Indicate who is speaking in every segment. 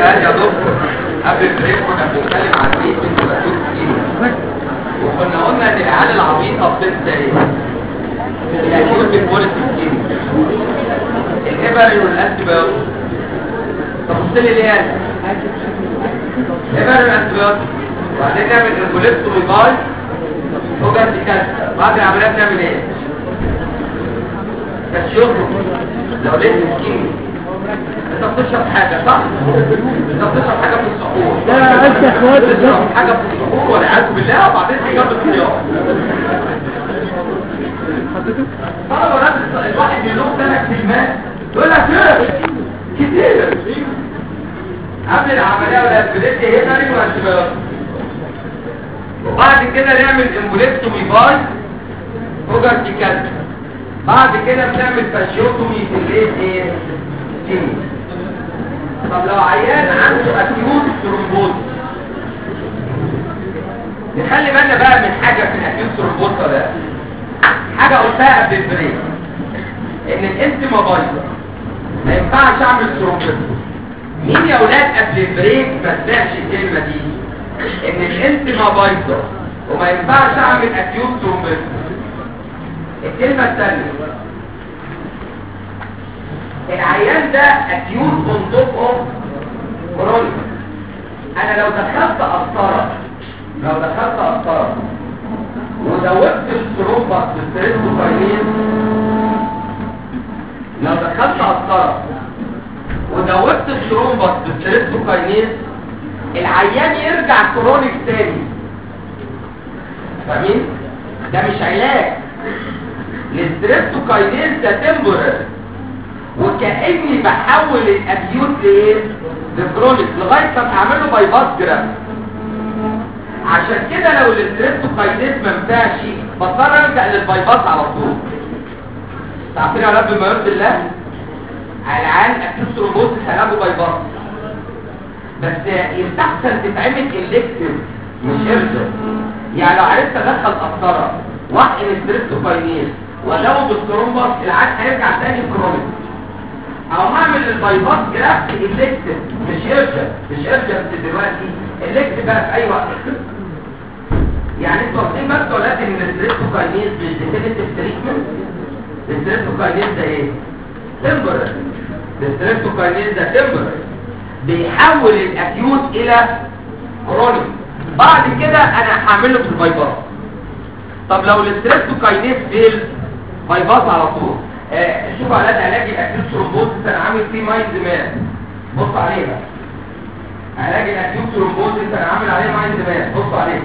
Speaker 1: قال يا دكتور قبل البريك كنا بنتكلم عن مين من الاكيوت سكيميا وكنا قلنا ان العيال العبيطه بتنسى ايه الاكيوت بالبوليس سكيميا الابر والانتي بايوتيك طب بص لي ليه قال ابر والانتي بايوتيك وبعدين نعمل انفوليكتومي باي وجر دي كانسر بعد العمليه بنعمل ايه كاشيوتو لو لقيت سكيميا انت بتشرب حاجه صح انت بتشرب حاجه في السحور
Speaker 2: لا انت اخوات
Speaker 1: بتشرب حاجه في السحور والعياذ بالله وبعدين تجرب الصيام طبعا ولاد الواحد يلوم ثلاث كلمات يقول لك ايه كتير قبل العمليه ولا البريد هيبري وانتبيوتيك وبعد كده نعمل امبوليكتومي باي فوجر ديكات بعد كده بنعمل فاشيوتومي في الايه ايه سكين طب لو عيان عنده اكيوت ثرومبوز نخلي بالنا بقى من حاجه في الاكيوت ثرومبوز ده حاجه قلتها قبل البريك ان الانتما بايظه ما ينفعش اعمل ثرومبوز مين يا اولاد قبل البريك ما سمعش الكلمه دي ان الانتما بايظه وما ينفعش اعمل اكيوت ثرومبوز الكلمه الثانيه العيان ده اكيوت اون توب اوف كرونيك انا لو دخلت قسطره لو دخلت قسطره ودوبت الثرومبس بالتريستوكاينين لو دخلت قسطره ودوبت الثرومبس بالتريستوكاينين العيان يرجع كرونيك تاني فاهمين ده مش علاج للتريستوكاينين ده تمبوراري وكاني بحول الابيوت لايه لكرونيك لغايه ما اعمل له بايباس جراف عشان كده لو الاستريبتوكاينيز ما ينفعش بضطر ارجع للبايباس على طول تعرفين يا رب بما يرضي الله العيان اكيد ثرومبوز هنعمله بايباس بس يستحسن تتعمل الكتيف مش ارجل يعني لو عرفت ادخل قسطره واحقن الستريبتوكاينيز ولو بالثرومبس العيان هيرجع تاني كرونيك او هعمل البايباس جرافت الكتيف مش ارجل مش ارجل دلوقتي الكتيف بقى في اي وقت يعني انتوا واخدين بالكم ولاد ان الستريبتوكاينيز مش ديفينيتيف تريتمنت الستريبتوكاينيز ده ايه؟ تمبرري الستريبتوكاينيز ده تمبرري بيحول الاكيوت الى كرونيك بعد كده انا هعمله في البايباس طب لو الستريبتوكاينيز فيل بايباس على طول آه شوفوا على علاج الاكيوت ثرومبوزيس انا عامل فيه مايند مان بص عليها علاج الاكيوت ثرومبوزيس انا عامل عليه مايند مان بص عليها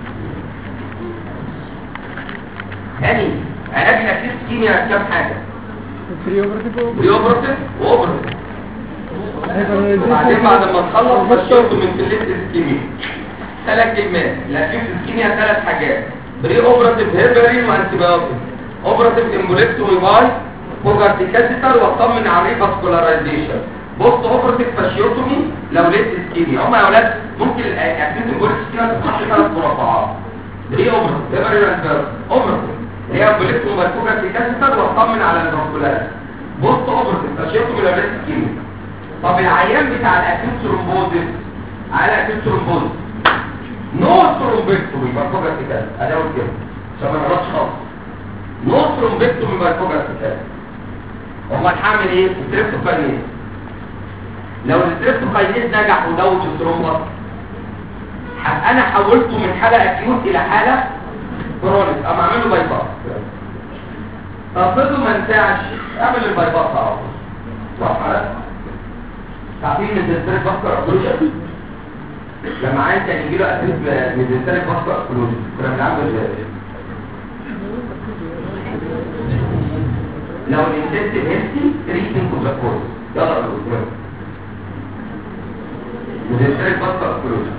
Speaker 1: يعني علاج الاكيوت كيمياء كام حاجه بريوبرتيف واوبرتيف وبعدين بعد ما تخلص بشرته من كليه الكيمياء ثلاث كلمات الاكيوت الكيمياء ثلاث حاجات بري اوبرتيف هيربرين وانتي بايوتيك اوبرتيف امبوليكتومي باي فوجارتي كاتيتر واطمن على الريفاسكولارايزيشن بص اوبرتيف فاشيوتومي لو لقيت اسكيميا هم يا اولاد ممكن الاكيوت امبوليك اسكيميا تتحط ثلاث مربعات بري اوبرتيف هيربرين وانتي بايوتيك اوبرتيف هي امبوليكتومي باي فوجارتي كاتيتر واطمن على الفاسكولارايزيشن بص اوبرتيف فاشيوتومي لو لقيت اسكيميا طب العيان بتاع الاكيوت ثرومبوزيس على اكيوت ثرومبوزيس نو ثرومبكتومي بارفوجاسي كده ادي اقول كده عشان ما نغلطش خالص نو ثرومبكتومي بارفوجاسي كده امال هعمل ايه ستريبتوكاينيز لو الستريبتوكاينيز نجح ودوت الثرومبس انا حولته من حاله اكيوت الى حاله كرونيك اما اعمل له بايباس طب برضه ما ينفعش اعمل البايباس على طول واضح تعرفين من الستريب باسكر اوكلوجن لما عايز كان يجي له اسيد من الستريب باسكر اوكلوجن كنا بنعمل ازاي لو الانتنسيف هيلثي تريتمنت اوف ذا كورس يلا قولوا من الستريب باسكر اوكلوجن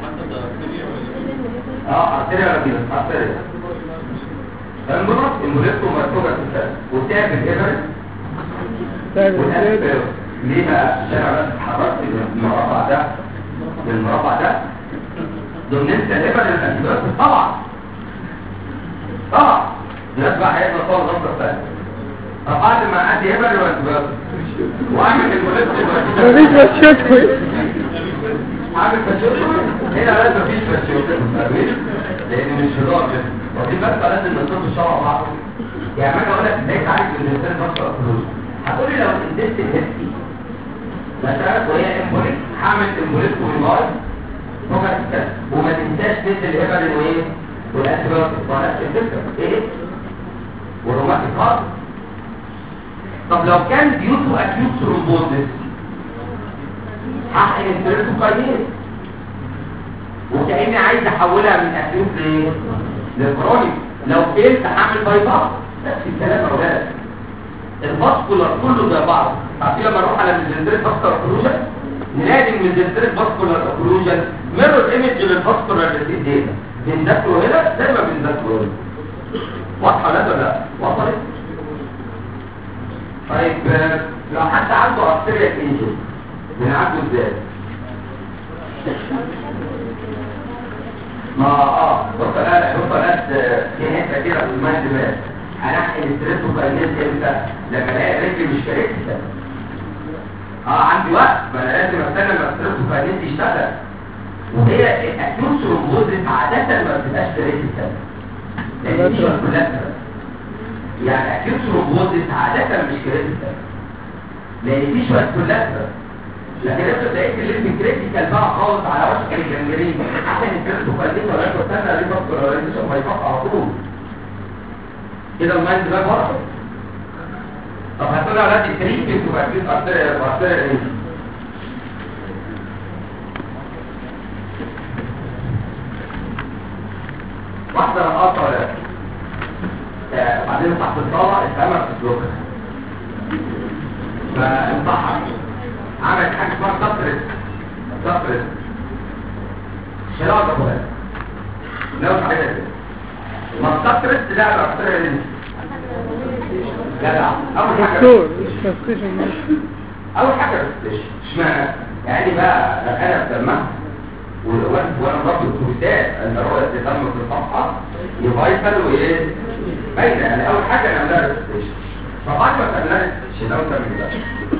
Speaker 1: اه ارتريا ولا كده ارتريا فالمرض الموليكتو مرتوجة وتاب الابر والاسبير ليه بقى الشارع ده اتحركت من المربع ده من المربع ده ضمن انت هبه للانتباه طبعا طبعا الناس بقى هيبقى طول غصب ثاني طب بعد ما ادي هبه للانتباه واعمل المولد
Speaker 2: مفيش مشاكل
Speaker 1: عامل فاشيوتو هنا لازم مفيش فاشيوتو فاهمين لان مش هزار كده ودي بس لازم نصب الشرع بعض يعني انا اقول لك ازاي تعالج الانسان بشر فلوس هتقولي لو اديت هيستي مثلا وهي امبوليك هعمل امبوليك ومبايض فقط كده وما تنساش تدي الهبل وايه والانتيبيوتيك ونفس الفكره ايه وروماتيك هارت طب لو كان ديوتو اكيوت ثرومبوزيس هحقن التريتوكاينيز وكاني عايز احولها من اكيوت لايه للكرونيك لو فيلت هعمل باي باس نفس الكلام يا ولاد الفاسكولار كله زي بعض عارفين لما نروح على ميزنتريك فاسكولار اوكلوجن نلاقي الميزنتريك فاسكولار اوكلوجن ميرور ايمج للفاسكولار ريسيد داتا بنذاكره هنا زي ما بنذاكره هنا واضحه ولا لا وصلت طيب آه، لو حد عنده ارتيريال انجن بنعالجه ازاي ما اه بص لا بص لا في حته كده في المايند ماب هنحقن الستريس وكاينيز امتى لما الاقي رجلي مش كارثه اه عندي وقت ما انا لازم استنى لما الستريس وكاينيز يشتغل وهي الاكيوت ثرومبوزيس عاده ما بتبقاش كارثه لان دي كلها يعني اكيوت ثرومبوزيس عاده مش كارثه لان دي شويه كلها لكن انت لقيت الليمف كريتيكال بقى خالص على وشك الجنجرين عشان الكريتو قلبين ولا انت استنى ليه فكر ولا انت ما يفقع على طول كده المايند ده بره طب هتقول يا ولاد التريتمنت وبقى في ارتيريا ارتيريا ايه واحده رقاصه ولا آه، بعدين تحت الصاله اتعمل في سلوكها فانصحك عملت حاجه اسمها سطرت سطرت شراكه بقى لو حاجه كده ما سطرت لا لا سطرت جدع اول حاجه
Speaker 2: دكتور التفتيشن
Speaker 1: اول حاجه الستيشن اشمعنى يعني بقى لو انا بسمعها وانا وانا برضه الكورسات ان رؤيه الدم في الصفحه يفايتال وايه باينه يعني اول حاجه نعملها الستيشن فبعد ما تعملها الستيشن لو انت من ده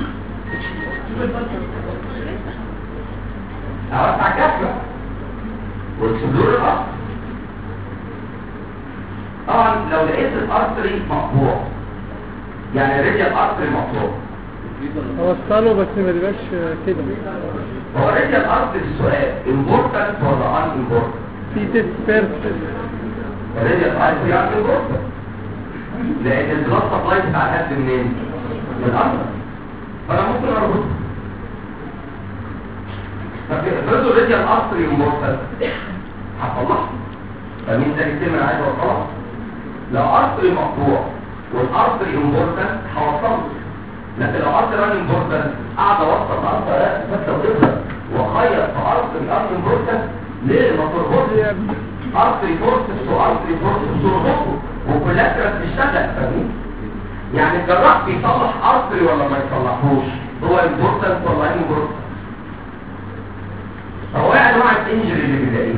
Speaker 1: اوسع كفه والصدور الارض طبعا لو لقيت الارتري مقطوع يعني رجل الارتري مقطوع
Speaker 2: اوصله بس ما تبقاش كده
Speaker 1: هو رجل الارتري السؤال important ولا unimportant
Speaker 2: في تيست بيرس
Speaker 1: رجل الارتري unimportant لان البلاد سبلاي بتاع الهد منين؟ من الارض فانا ممكن اربطه فافرضوا رجل الارتري امبورتنت هطلعه فمين ده الكلمه اللي عايز اوصلها لو ارتري مقطوع والارتري امبورتنت هوصله لكن لو ارتري ان امبورتنت قاعد اوصل الارتري بس وكده واخيط في ارتري ان امبورتنت ليه ما تربطش ارتري فورسس وارتري فورسس تربطه وكولاترال تشتغل فاهمين يعني الجراح بيصلح ارتري ولا ما يصلحوش هو امبورتنت ولا ان امبورتنت هو ايه انواع الانجري اللي بنلاقيها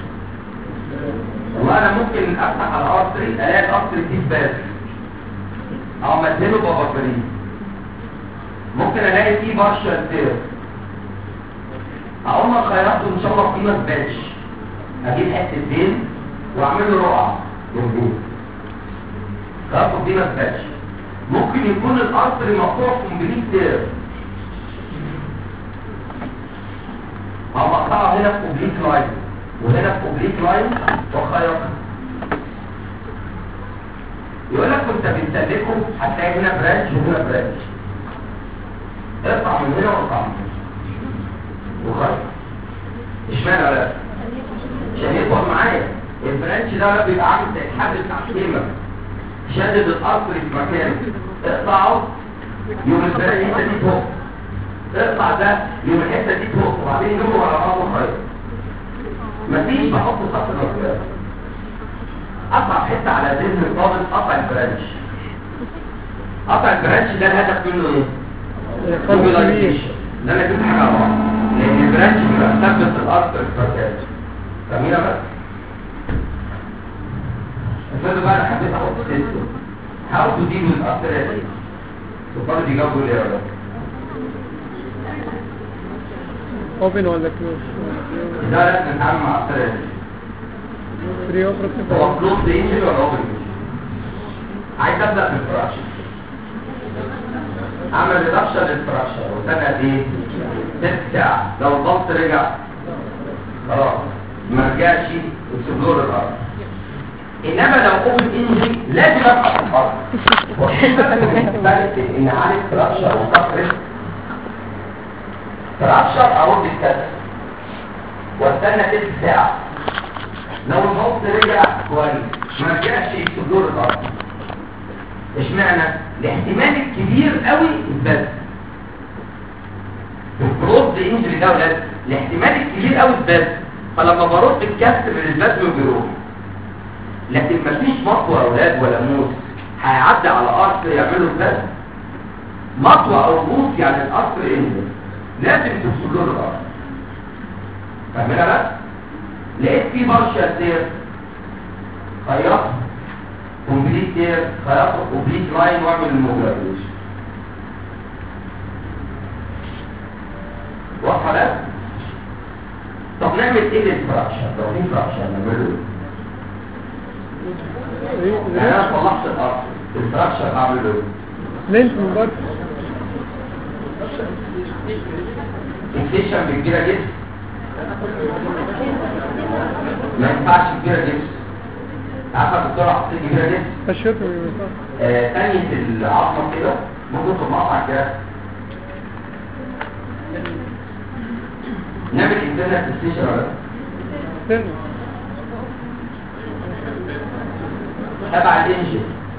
Speaker 1: والله انا ممكن افتح على الارتري الاقي الارتري فيه بس او مدينه باباكرين ممكن الاقي فيه بارشال تير اقوم خياطه ان شاء الله في مسباتش اجيب حته دين واعمل له رقعه موجود خياطه في مسباتش ممكن يكون الارتري مقطوع كومبليت تير او مقطعه هنا في اوبليك لاين وهنا في اوبليك لاين وخيطها يقول لك كنت بتسلكه هتلاقي هنا برانش وهنا برانش اقطع من هنا واقطع من هنا وخيط اشمعنى ولا عشان يطول معايا البرانش ده بقى بيبقى عامل زي الحبل بتاع الكلمه شدد الارض في مكانه اقطعه يوم البرانش دي فوق اقطع ده يوم الحته دي فوق وبعدين يجيبه على بعضه خيط مفيش بحط خط الارض قطع حته على ذهن الطالب قطع البرانش قطع البرانش ده الهدف منه ايه؟
Speaker 2: قلب كبير
Speaker 1: موبيلايزيشن ان انا جبت حاجه على بعض لان البرانش بيبقى مثبت الارض الفركات فاهمين بس افرضوا بقى انا حبيت احط سيستم هاو تو ديل وذ ارتريتي الطالب يجاوب يقول لي يا ولد
Speaker 2: اوبن ولا كلوز
Speaker 1: ده لازم نتعامل مع الطريقه دي
Speaker 2: فري اوبرتيف
Speaker 1: هو كلوز انجري ولا اوبن عايز ابدا بالفراكشر اعمل ريدكشن للفراكشر واستنى قد ايه؟ ست ساعة لو الضغط رجع خلاص ما رجعش اكسبلور الارض انما لو اوبن انجري لازم ابقى في الارض وحيث ان عالج فراكشر وكسر فراكشر ارد الكسر واستنى ست ساعة لو الضغط رجع كويس ما رجعش اكسبلور الارض اشمعنى الاحتمال الكبير قوي اثبات الكروز انجري ده ولاد الاحتمال الكبير قوي اثبات فلما برد الكسر الاسبازم بيروح لكن مفيش مطوى اولاد ولا موس هيعدي على قصر يعملوا اثبات مطوى او موس يعني القصر انزل لازم تفصلوا له الارض فاهمين بقى لقيت فيه بارشال تير خيطت كومبليت تير خيطت كومبليت لاين واعمل الموبلايزيشن واضحه ده طب نعمل ايه للفراكشن لو في فراكشن نعمله ايه يعني انا طلعت الارض الفراكشن اعمل له
Speaker 2: لينس من بره
Speaker 1: انفيشن بكبيره جدا ما ينفعش كبيره جدا عارفه الدكتوره حطيت كبيره جدا
Speaker 2: فشوته
Speaker 1: آه، ثانية العظمة كده ممكن تقطع كده نعمل انترنت ستيشن ولا لا؟
Speaker 2: سن
Speaker 1: تبع الانجن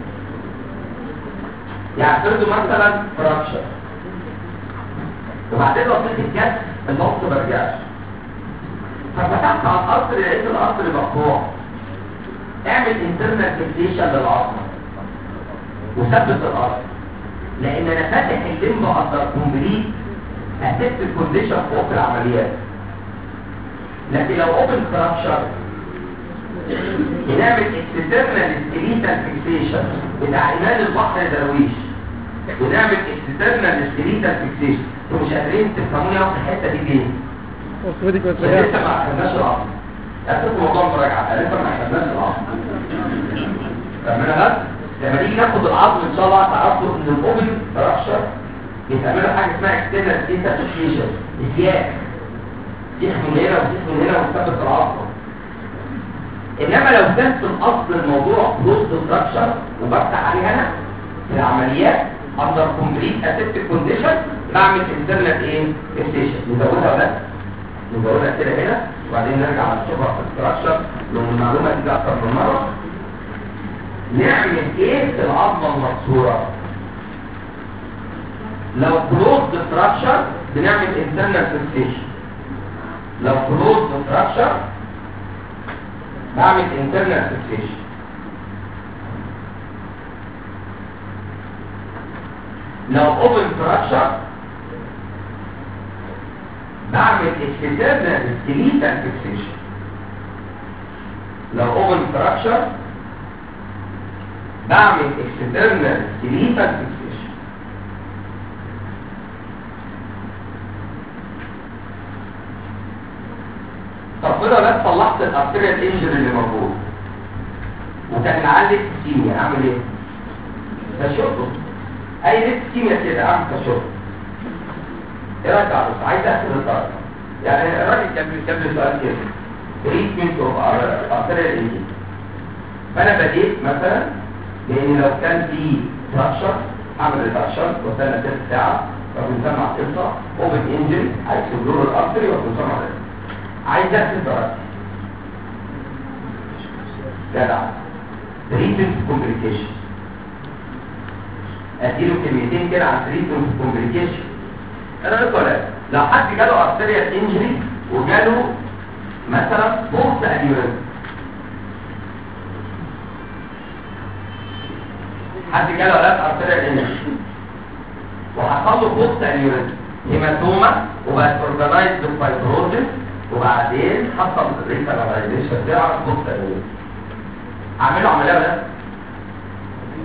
Speaker 1: يعني فرضوا مثلا فراكشر وبعدين لو طلعت الكاس النص ما رجعش ففتحت على القصر لقيت القصر مقطوع اعمل انترنال فيكسيشن للعظمه وثبت القصر لان انا فاتح الليمب اندر كومبليت اسيبت الكونديشن فوق العمليات لكن لو اوبن فراكشر بنعمل اكسترنال سكريتال فيكسيشن بتاع ايمان البحر درويش ونعمل اكسترنال سكريتال فيكسيشن انتوا مش قادرين تفهموني اهو في الحته دي ليه؟
Speaker 2: اوتوماتيك
Speaker 1: عشان
Speaker 2: وترجع
Speaker 1: لسه ما اخدناش العصر اخدت موضوع المراجعه لسه ما اخدناش العصر فاهمين بس لما نيجي ناخد العظم ان شاء الله تعرفوا ان الاوبن فراكشر بيتعملوا حاجه اسمها اكسترنال سكريتال فيكسيشن اسياك سيخ من هنا وسيخ من هنا وثبت العظم انما لو كانت الاصل الموضوع كلوز ستراكشر وبفتح عليه انا في العمليات اندر كومبليت اسيبتيك كونديشن بعمل انترنت ايه فيكسيشن نزودها ولا نزودها كده هنا وبعدين نرجع على السوبر ستراكشر لو المعلومه دي اكتر من مره نعمل ايه في العظمه المكسوره لو كلوز ستراكشر بنعمل انترنت فيكسيشن لو كلوز ستراكشر بعمل internal fixation لو open fracture بعمل external skeletal fixation لو open fracture بعمل external skeletal fixation طب كده بس صلحت الارتيريال انجري اللي موجود وكان معلق كيمياء اعمل ايه تشوفه اي لبس كيمياء كده اعمل تشوفه ايه رايك يا عروس عايز اخد الطرف يعني الراجل كان كان لي سؤال كده تريتمنت اوف ارتيريال انجري فانا بديت مثلا لان لو كان في فراكشر اعمل الفراكشر واستنى ثلث ساعه وبنسمع قصه اوبن انجري هيكسبلور الارتري وبنسمع قصه عايز اكتب درجتي جدع تريتمنت كومبليكيشن اديله كلمتين كده عن تريتمنت كومبليكيشن انا اقول ولا لو حد جاله ارتريال انجري وجاله مثلا بوست انيوريزم حد جاله علاج ارتريال انجري وحصل له بوست انيوريزم هيماتوما وبقت اورجنايزد فايبروزس وبعدين حصل ريكالرايزيشن ده على الضغط الأول اعمله عمليه ولا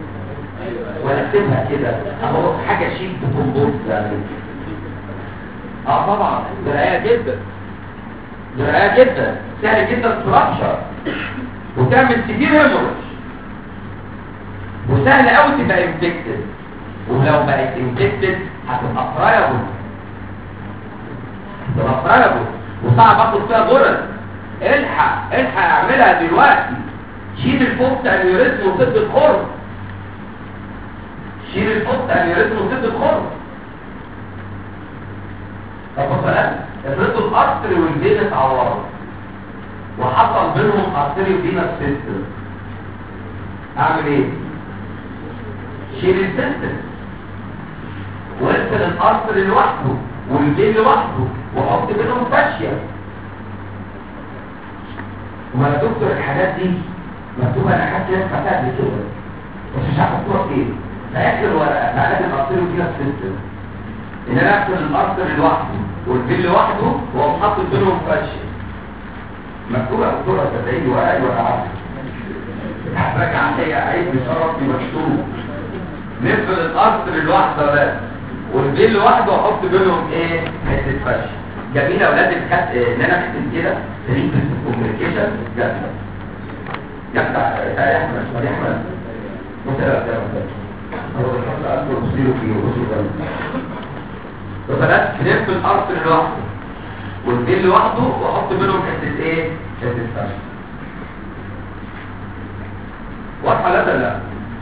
Speaker 1: ولا اكتبها كده اهو حاجه شيك بكمبوز يعني اه طبعا درايه جدا درايه جدا سهل جدا ترابشر وتعمل سيفير هيموريج وسهل قوي تبقى انفكتد ولو بقت انفكتد هتبقى فرايبل تبقى فرايبل وصعب اخد فيها غرز الحق الحق اعملها دلوقتي شيل الفوت انيوريزم وسد الخرم شيل الفوت انيوريزم وسد الخرم طب مثلا افرضوا الارتري والفين اتعوروا وحصل بينهم ارتري وفينا سيستم اعمل ايه شيل السيستم وارسل الارتري لوحده والفين لوحده وحط بينهم فاشيه وما يا دكتور الحاجات دي مكتوبه انا حاسس ان فتحت قبل كده بس مش عارف مكتوبه فين فاكر الورقه بعد الارتري وفينا سيستم ان انا اقفل الارتر لوحده والفيل لوحده واقوم حاطط بينهم فاشيه مكتوبه يا دكتوره صدقيني ورقه ولا عارف هتراجع عليا عيب بشرفي مكتوب نقفل الارتر لوحده بس والفيل لوحده واحط بينهم ايه حته فاشيه جميل يا اولاد الخط ان انا اكتب كده ريت كوميونيكيشن جامده جامده يا احمد يا احمد مثلا هو الخط اكبر بصيره فيه وبصيره فبدات نقفل الارتر لوحده والفيل لوحده واحط بينهم حته ايه حته فاشيه واضحه لا لا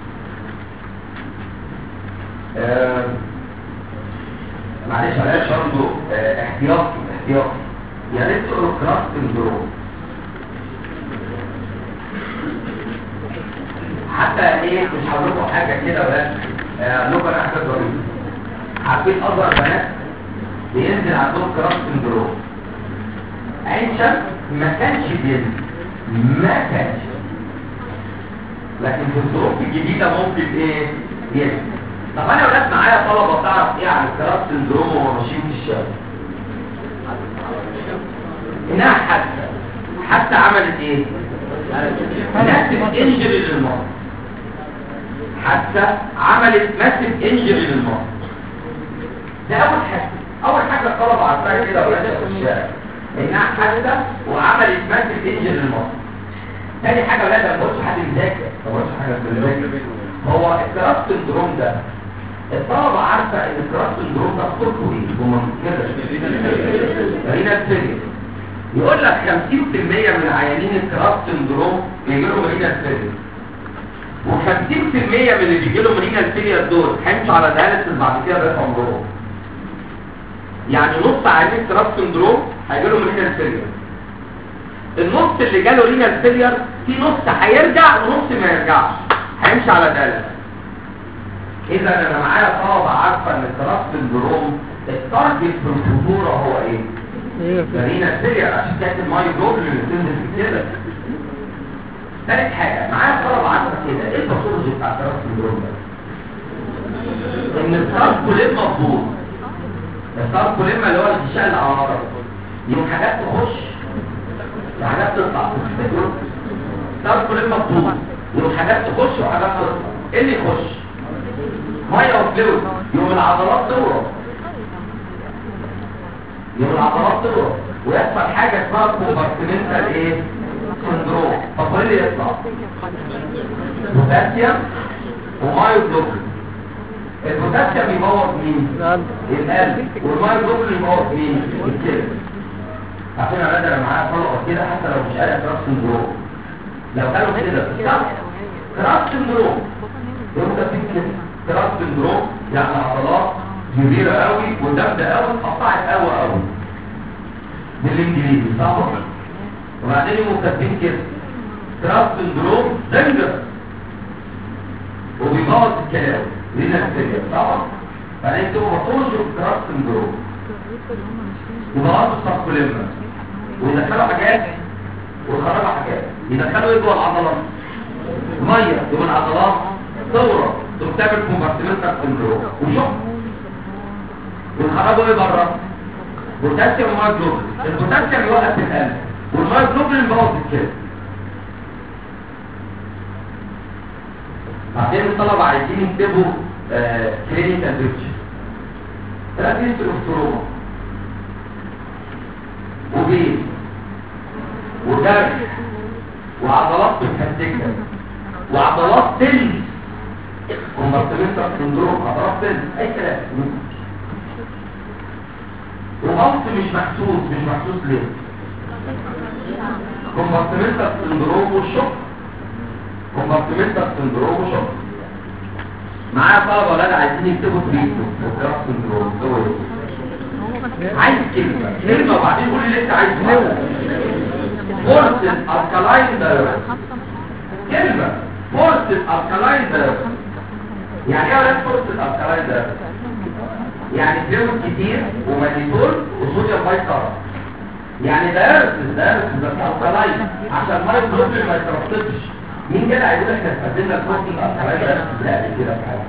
Speaker 1: آه معلش معلش برضه آه احتياطي احتياطي يا ريت تقروا كراس سندروم حتى ايه مش هقول لكم حاجه كده ولا اقول لكم انا حاجه ظريفه عارفين اصغر بنات بينزل عندهم كراس سندروم عين شمس ما كانش بينزل ما كانش لكن في الظروف الجديده ممكن ايه ينزل طب انا ولاد معايا طلبه تعرف ايه عن الكراس سندروم وهو ماشيين في الشارع انها حادثه حتى عملت ايه ماسف انجري للمرض حتى عملت ماسف انجري للمرض ده اول حاجه اول حاجه الطلبه عارفاها كده ولاد في الشارع انها حادثه وعملت ماسف انجري للمرض تاني حاجه ولاد ما بقولش حد بيذاكر ما بقولش حاجه بيذاكر هو الكراس سندروم ده الطلبة عارفة ان الكراس سندروم ده خطوه ايه هم كده رينا الفيلير يقول لك 50% من عيانين الكراس سندروم بيجي لهم رينا الفيلير و50% من اللي بيجي لهم رينا الفيلير دول هيمشوا على دياليسيس بعد كده بقى عمرهم يعني نص عيانين الكراس سندروم هيجي لهم رينا الفيلير النص اللي جاله رينا الفيلير في نص هيرجع ونص ما يرجعش هيمشي على دياليسيس اذا انا معايا طلبه عارفه ان الكراس سندروم التارجت في الخطوره هو ايه مارينا سيريا عشان كانت الماي جوبل اللي بتنزل في كده ثالث حاجه معايا طلبه عارفه كده ايه الباثولوجي بتاع الكراس سندروم ده ان الساركوليم مضبوط الساركوليم اللي هو الغشاء العماره يوم حاجات تخش وحاجات تطلع الساركوليم مضبوط يوم حاجات تخش وحاجات تطلع ايه اللي يخش ميه وفلويد يوم العضلات تورم يوم العضلات تورم ويحصل حاجه اسمها كومبارتمنتال ايه سندروم فايه اللي يطلع بوتاسيوم ومايوجلوبين البوتاسيوم يبوظ مين القلب والمايوجلوبين يبوظ مين الكلى عشان انا انا معايا طلقه كده حتى لو مش قادر كراس سندروم لو قالوا كده صح كراس سندروم يوم ده فيه كده كراس سندروم يعني عضلات كبيرة قوي وجامدة قوي اتقطعت قوي قوي بالانجليزي صح وبعدين يقوموا كاتبين كده كراس سندروم دنجر وبيبوظ الكلام لينا السرية صح بعدين تبقوا بطولوا كراس سندروم وبوظوا السبكوليما ويدخلوا حاجات ويخرجوا حاجات يدخلوا ايه جوه العضلات ميه جوه العضلات ثوره تقوم تعمل كومبارتمنتال سندروم وشوف والخرجوا ايه بره بوتاسيوم ومايجلوبين البوتاسيوم يوقف القلب والمايجلوبين يبوظ الكلى بعدين الطلبه عايزين يكتبوا كلينيكال بيكتشر ثلاثين سيروستروما وبين وجرح وعضلات متهتكه وعضلات تلز كومبارتمنتال سندروم عضلات تلز اي كلام وغلط مش محسوس مش محسوس ليه كومبارتمنتال سندروم والشق كومبارتمنتال سندروم وشق معايا طلبه ولاد عايزين يكتبوا تريتمنت وكراس سندروم سووا ايه عايز كلمه كلمه وبعدين قول اللي انت عايزه فورس الكالاين دايركت كلمه فورس الكالاين دايركت يعني ايه يا ولاد فورس الكالاين دايركت يعني فلويد كتير ومانيتول وصوديوم بايكارب يعني دايركت دايركت بس الكالاين عشان ما البروبلم ما يترتبش مين كده هيقول احنا استخدمنا الفورس الكالاين دايركت لا دي كده فعلا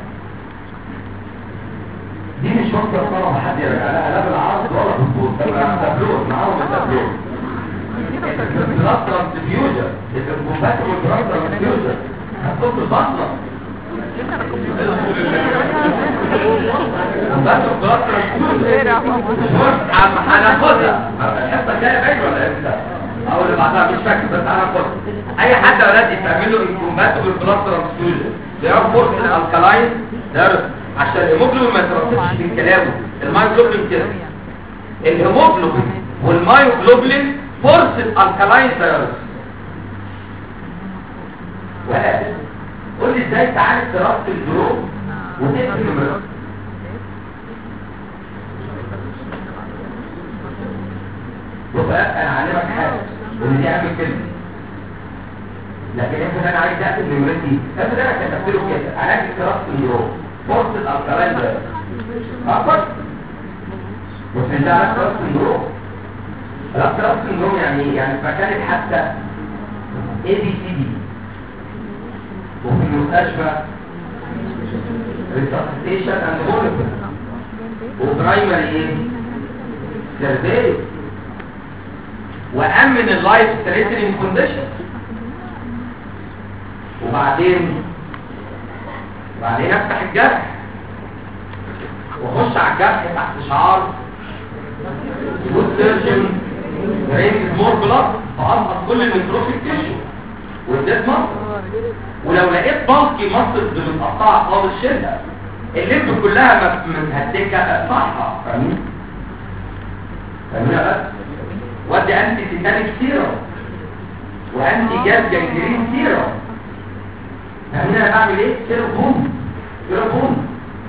Speaker 1: دي مش وقت الطلبة حد يرجع لها لا بالعرض ولا بالطول تابلوت معاهم التابلوت البلاس ترانسفيوجن الكومباتبل بلاس ترانسفيوجن هتحط البطنة كومباتبل بلاس ترانسفيوجن عم هناخدها الحصة الجاية باين ولا امتى؟ او اللي بعدها مش فاكر بس هناخدها اي حد اولاد يتعمل له انكومباتبل بلاس ترانسفيوجن ده فورس الالكالاين ده عشان الهيموجلوبين ما يترسبش من كلامه المايوجلوبين كده الهيموجلوبين والمايوجلوبين فورس الالكالاين دايرس ولا قول لي ازاي تعالج دراسه الجروب وتقسم المرض وبقى انا علمك حاجه ان دي اهم كلمه لكن انت انا عايز اقسم نمرتي فانت انا كتبت له كده علاج دراسه الجروب فورس الالكالاين ده اكبر وفي ده علاج دراسه الجروب علاج دراسه الجروب يعني ايه؟ يعني في مكان الحادثه اي بي سي دي وفي المستشفى ريسبستيشن اند مونيتور وبرايمري ايه سيرفي وامن اللايف ثريتنينج كونديشن وبعدين وبعدين افتح الجرح واخش على الجرح تحت شعار جود سيرجن رينج مور بلاد فاضغط كل النيكروتيك تيشو والديد مصر ولو لقيت بلقي مصر متقطعه خالص شيلها اللب كلها متهتكه اقطعها فاهمين؟ فاهمين يا بس؟ ودي انتي تيتانيك سيرم وانتي جاز جنجرين سيرم فاهمين انا بعمل ايه؟ سيربون سيربون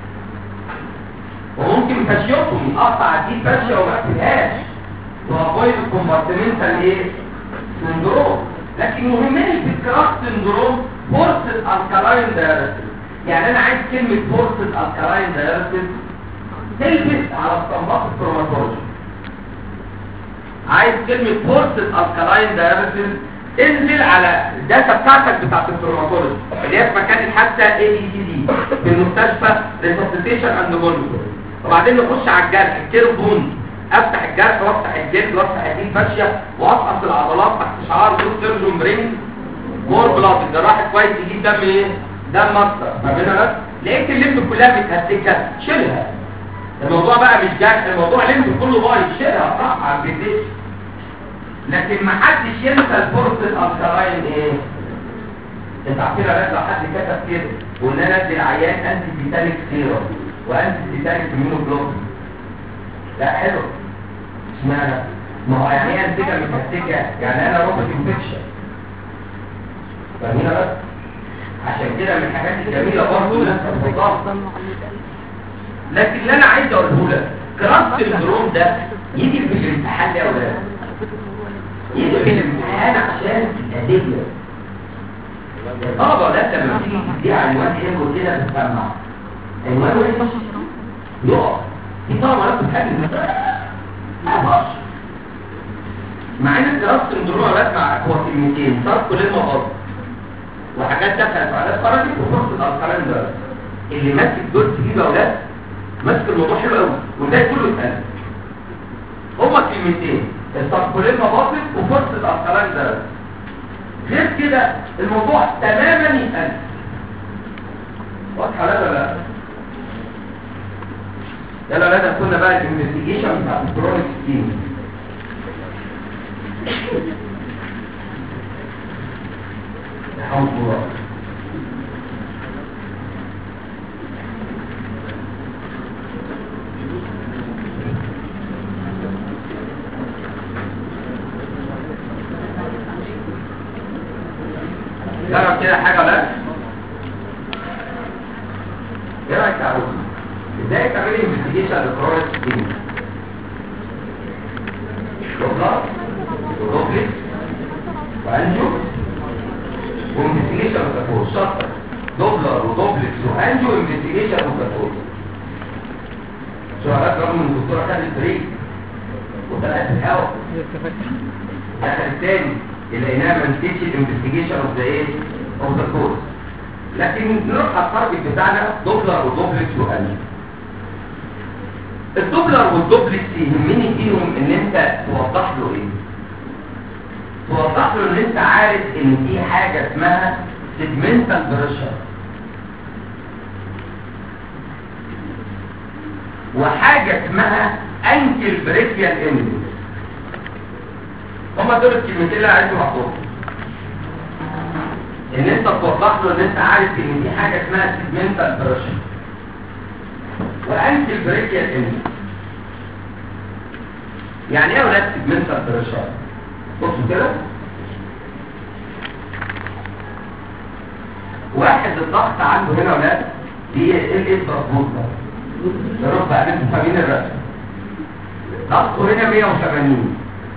Speaker 1: وممكن فاشيوتومي اقطع دي فاشيه وما اقفلهاش وافويد الكومبارتمنتال ايه؟ سندروم لكن يهمني في الكراس سندروم فورس الكالاين دايركتيف يعني انا عايز كلمه فورس الكالاين دايركتيف تلبس على اسطمبات الكروماتولوجي عايز كلمه فورس الكالاين دايركتيف انزل على الداتا بتاعتك بتاعت الكروماتولوجي اللي هي في مكان الحادثه اي بي سي دي في المستشفى ريسبستيشن اند مونيتور وبعدين نخش على الجرح الكيربون افتح الجرح وافتح الجلد وافتح الدين فاشيه واقص العضلات تحت شعار دول سيرجون برين مور بلاد الجراح كويس يجيب دم ايه دم اكتر ما بيننا بس لقيت الليمب كلها متهتكه شيلها الموضوع بقى مش جرح الموضوع الليمب كله بايظ شيلها صح على الجديد لكن ما حدش ينسى الفرص الالكالاين ايه انت عارفين يا لو حد كتب كده وان انا ادي العيان انتي تيتانيك سيرم وانتي تيتانيك immunoglobulin لا حلو اشمعنى ما هو يعني ايه انتجه متهتكه يعني انا روبوت انفكشن فاهمين بس عشان كده من الحاجات الجميله برضه الناس بتفضلها لكن اللي انا عايز اقوله لك كراس سندروم ده يجي في الامتحان يا اولاد يجي في الامتحان عشان الادله الطلبه ده لما تيجي تديها عنوان حلو كده بتسمع عنوان وحش يقف في طلبه لا بتتكلم ما مع ان الدراسه سندروم بسمع هو كلمتين صار كل المفاضل وحاجات دخلت وحاجات خرجت وفرص الالقلام ده اللي ماسك دول تجيب اولاد ماسك الموضوع حلو قوي وده كله يتقال هما كلمتين التركولين مباطل وفرص الالقلام ده غير كده الموضوع تماما يتقال واضحه لا ولا لا يلا لا كنا بقى الانفستيجيشن بتاع الكرونيك سكين حول الله جرب كده حاجة بس ايه رأيك تعود ازاي تعملي انفستيجيشن لكرونيك سكين دوبلر ودوبلكس وانجو وانفستيجيشن وكاتور شطر دوبلر ودوبلكس وانجو انفستيجيشن وكاتور سؤالات رغم من الدكتورة خدت بريك وطلعت في الهواء اخر الثاني اللي لقيناها ما نسيتش الانفستيجيشن اوف ذا ايه اوف ذا كورس لكن نروح على التارجت بتاعنا دوبلر ودوبلكس وانجو الدوبلر والدوبلكس يهمني فيهم ان انت توضح له ايه توضح له ان انت عارف ان في حاجه اسمها سيجمنتال بريشر وحاجه اسمها انكل بريكيال اندكس هما دول الكلمتين اللي عايزهم احطهم ان انت توضح له ان انت عارف ان في حاجه اسمها سيجمنتال بريشر وانتي البريكيال اندكس يعني ايه يا ولاد سيجمنتال بريشر بصوا كده واحد الضغط عنده هنا يا ولاد دي ال ايه مظبوط ده نروح بقى انتوا فاهمين الرسم ضغطه هنا 180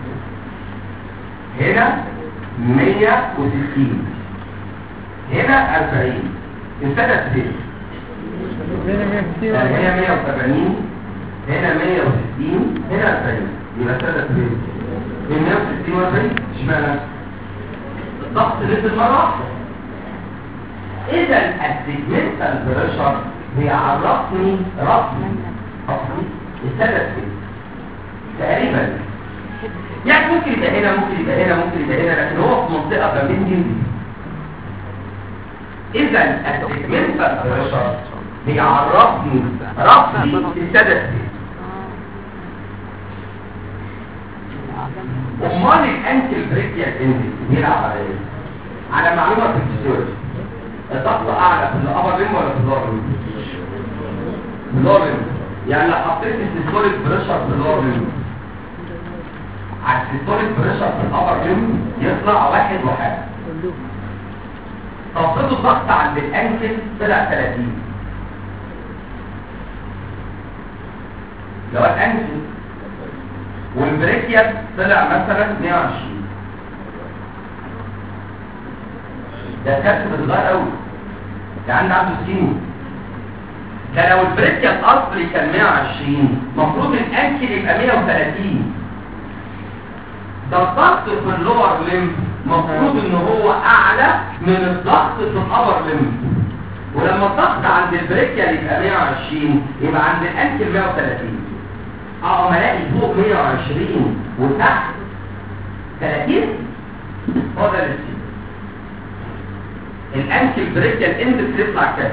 Speaker 1: هنا 160 هنا 40 انتهت فين
Speaker 2: هنا 160
Speaker 1: هنا 180 هنا 160 هنا 40 يبقى ثلاث بيت من 160 و 40 اشمعنى الضغط نزل مره واحده اذا السيجمنتال بريشر بيعرفني رقمي رقمي الثلاث بيت تقريبا يعني ممكن يبقى هنا ممكن يبقى هنا ممكن يبقى هنا لكن هو في منطقه ما بين دي اذا السيجمنتال بريشر بيعرفني رفضي السدس امال الانكل بريكيال اندكس بيلعب على ايه على معلومه في الفسيولوجي الضغط اعلى في الابر ريم ولا في اللور ريم في اللور ريم يعني لو حطيت السيستوليك بريشر في اللور ريم على السيستوليك بريشر في الابر ريم يطلع واحد وحاجه طب خدوا الضغط عند الانكل طلع 30 لو الانكل والبريكيال طلع مثلا 120 ده كسر صغير قوي ده عندي عنده سين ده لو البريكيال اصلي كان 120 المفروض الانكل يبقى 130 ده الضغط في اللور ليمب المفروض ان هو اعلى من الضغط في الابر ليمب ولما الضغط عند البريكيال يبقى 120 يبقى عند الانكل 130 اه ما الاقي فوق 120 وتحت 30 هو ده اللي الانكل بريكيال اندكس يطلع كام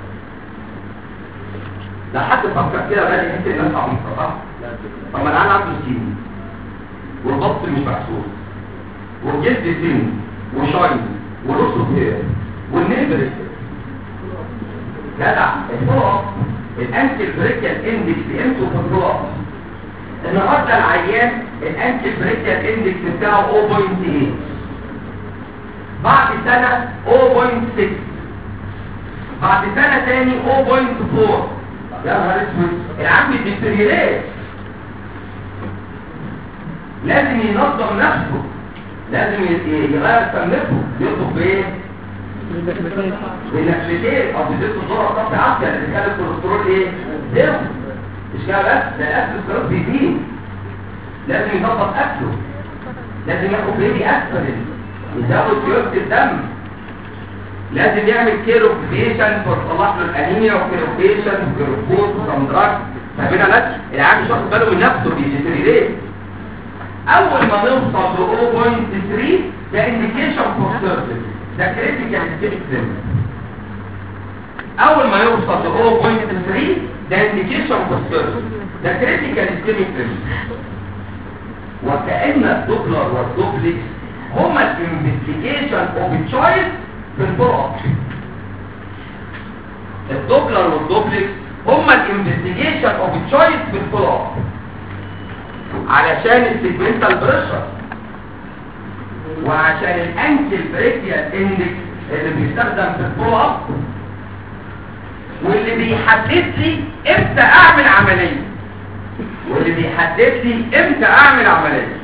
Speaker 1: لو حد فكر كده بقى يحس ان انت عبيط صح طب ما انا عنده سين والبط مش محسوس والجلد سن وشاين ورصه هير والنيل جدع الفوق الانكل بريكيال اندكس قيمته في الفوق النهارده العيان الانكل بريكيال اندكس بتاعه 0.8 بعد سنة 0.6 بعد سنة تاني 0.4 يا نهار اسود العم بيتريلات لازم ينظم نفسه لازم يغير سمنته يطلب بايه؟ بالنفسيتين او بزيت الذره طب عافيه اللي كان الكوليسترول ايه؟ زيرو مش كده بس ده الاكل الكوليسترول بيزيد لازم يظبط اكله لازم ياخد بيبي اسبرين يزود سيولة الدم لازم يعمل كيروبيشن فتصلح له الانيميا وكيروبيشن وكيروبوز وسمدراج فاهمين يا العيال مش واخد باله من نفسه بيديتريليت اول ما نوصل ل 0.3 ده انديكيشن فور سيرفيس ده كريتيكال ستيك اول ما يوصل ل 0.3 ده انديكيشن فور سيرفيس ده كريتيكال ستيك وكأن الدوبلر والدوبلكس هما الانفستيجيشن اوف تشويس في الفرق الدوبلر والدوبلكس هما الانفستيجيشن اوف تشويس في الفرق علشان السيجمنتال بريشر وعشان الانكل بريكيال اندكس اللي بيستخدم في الفولو اب واللي بيحدد لي امتى اعمل عمليه واللي بيحدد لي امتى اعمل عمليه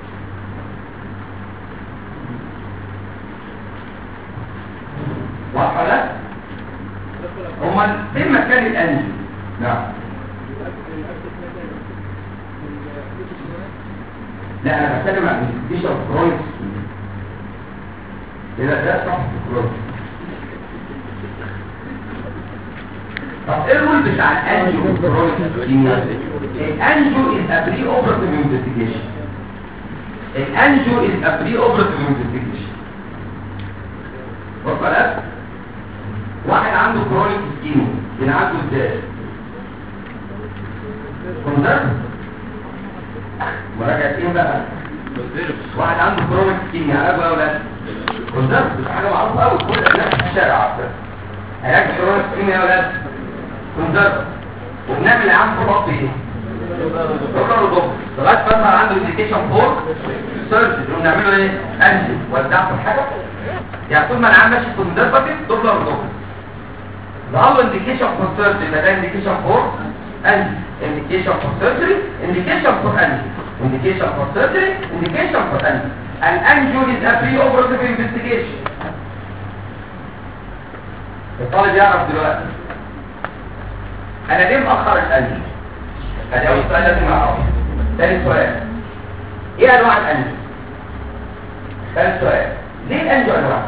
Speaker 1: واضحه لا امال فين مكان الانجل نعم لا انا بتكلم عن الانفستيشن كرونيك اذا ده صح كرونيك طب ايه الرول بتاع الانجيو كرونيك الانجيو از ا بري اوبرتيف انفستيجيشن الانجيو از ا بري اوبرتيف انفستيجيشن وصلت واحد عنده كرونيك سكينو بنعالجه ازاي كونتر مراجعة ايه بقى واحد عنده كرونيك سكين علاجه يا ولاد كونتر مش حاجة معروفة قوي كل الناس في الشارع عارفة علاج كرونيك سكين يا ولاد كونتر وبنعمل يا عم فوق ايه دكتور ودكتور لغايه ما يظهر عنده انديكيشن فور سيرجري ونعمله ايه انجي ودعته الحاجه يعني طول ما انا عم ماشي كونزرفاتيف دكتور ودكتور ظهر انديكيشن فور سيرجري ده انديكيشن فور انجي indication for surgery indication for angi indication for surgery indication for angi an angio is a pre-operative investigation الطالب يعرف دلوقتي انا ليه مأخر الانجي ادي اول سؤال لازم اعرفه ثاني سؤال ايه انواع الانجي ثالث سؤال ليه الانجي انواع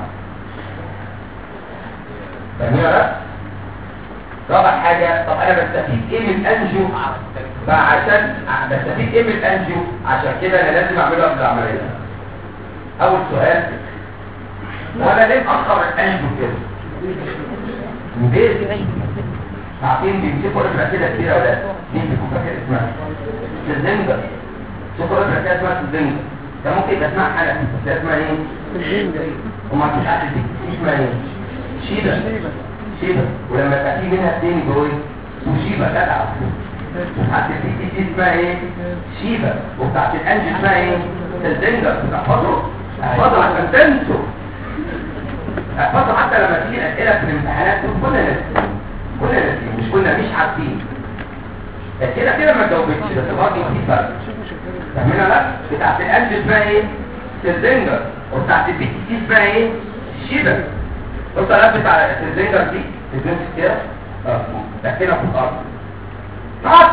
Speaker 1: فاهمين ولا لا؟ رابع حاجة طب انا بستفيد ايه من الانجيو بقى عشان بستفيد ايه من الانجيو عشان كده انا لازم اعمله قبل العملية اول سؤال وانا ليه مأخر الانجيو كده من بيت ساعتين بيمسكوا ابره كده كتير ولا مين بيكون فاكر اسمها سلزنجر شوفوا ابره كده اسمها سلزنجر ده ممكن يبقى اسمها حاجه بس اسمها ايه وما مش عارف دي اسمها ايه شيبه شيبة ولما يبقى في منها اثنين جوه وشيبة جدع وبتاعت البي تي اسمها ايه شيبة وبتاعت الانج اسمها ايه الزنجر تحفظه احفظه عشان تنسوا احفظه حتى لما تيجي الاسئله في الامتحانات تقول كلنا ناسيين كلنا ناسيين مش كنا مش عارفين بس كده كده ما تجاوبتش بس برضه في فرق فاهمين لا بتاعت الانج اسمها ايه الزنجر وبتاعت البي تي اسمها ايه شيبة بص انا بتاع الزنجر دي الزنجر كده اه لكنها في الارض طق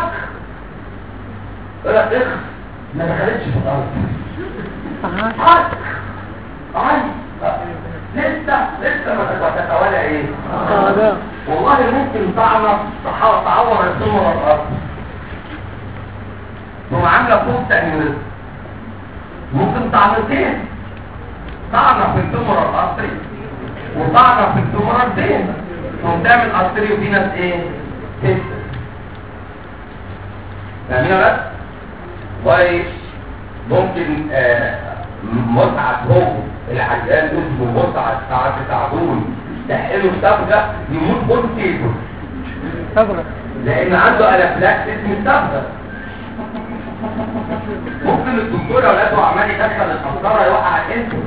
Speaker 1: طلع اخ ما دخلتش في الارض طق اي لسه لسه ما تتوالى ايه والله ممكن طعنه تعور السمر الارض ثم عامله فوق تأمير ممكن طعنتين طعنه في السمر الارضي وطعنه في التمرة الدين وبتعمل ارتريو فينس ايه تست فاهمين بس كويس ممكن آه متعة هو العجال اسمه متعة ساعات تعبون تحقله الصبغة يموت بون تيبل
Speaker 2: صبغة
Speaker 1: لان عنده انافلاكس اسم الصبغة ممكن الدكتور اولاده عمال يدخل القسطرة يوقع الانسولين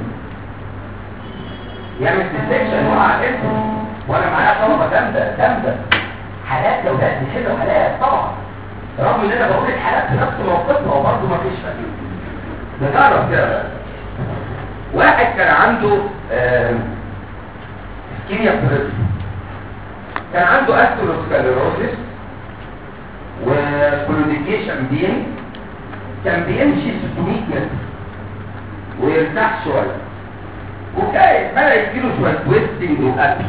Speaker 1: يعمل ديسكشن وقع اسمه وانا معايا طلبه جامده جامده حالات يا ولاد بيحلوا حالات طبعا رغم ان انا بقول الحالات في نفس موقفها وبرضه ما فيش فايده نجرب كده واحد كان عنده اسكيميا بريس كان عنده استروسكليروسيس وكلوديكيشن بين كان بيمشي 600 متر ويرتاح شويه وكان بدأ يجيله شوية ويستنج وقتل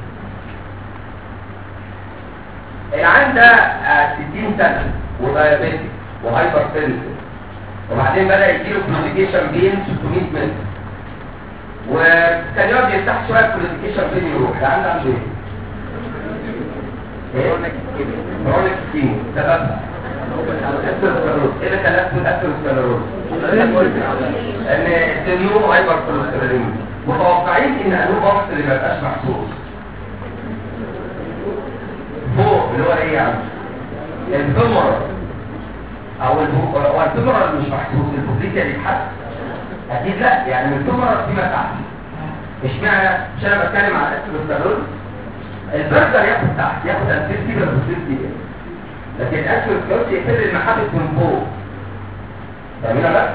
Speaker 1: العين ده 60 سنة ودايابيتك وهايبر سنسيف وبعدين بدأ يجيله كلوديكيشن بين 600 متر وكان يقعد يفتح شوية كلوديكيشن بين يروح ده عنده عنده ايه؟ كرونيك سكيمو سببها اثيروسكلروز ايه اللي خلاك تقول اثيروسكلروز ان السيريوم هايبر كوليسترولينيميا متوقعين ان انو بوكس اللي ما يبقاش محسوس فوق اللي هو ايه يعني الفيمورال او البو- هو الفيمورال مش محسوس البوبليكيا بيتحس اكيد لا يعني من الفيمورال فيما تحت اشمعنى مش انا بتكلم على الاثيروسكلروز البرجر ياخد تحت ياخد الفيفتي ولا الفيفتي لكن الاثيروسكلروز يقفل المحابس من فوق فاهمين بقى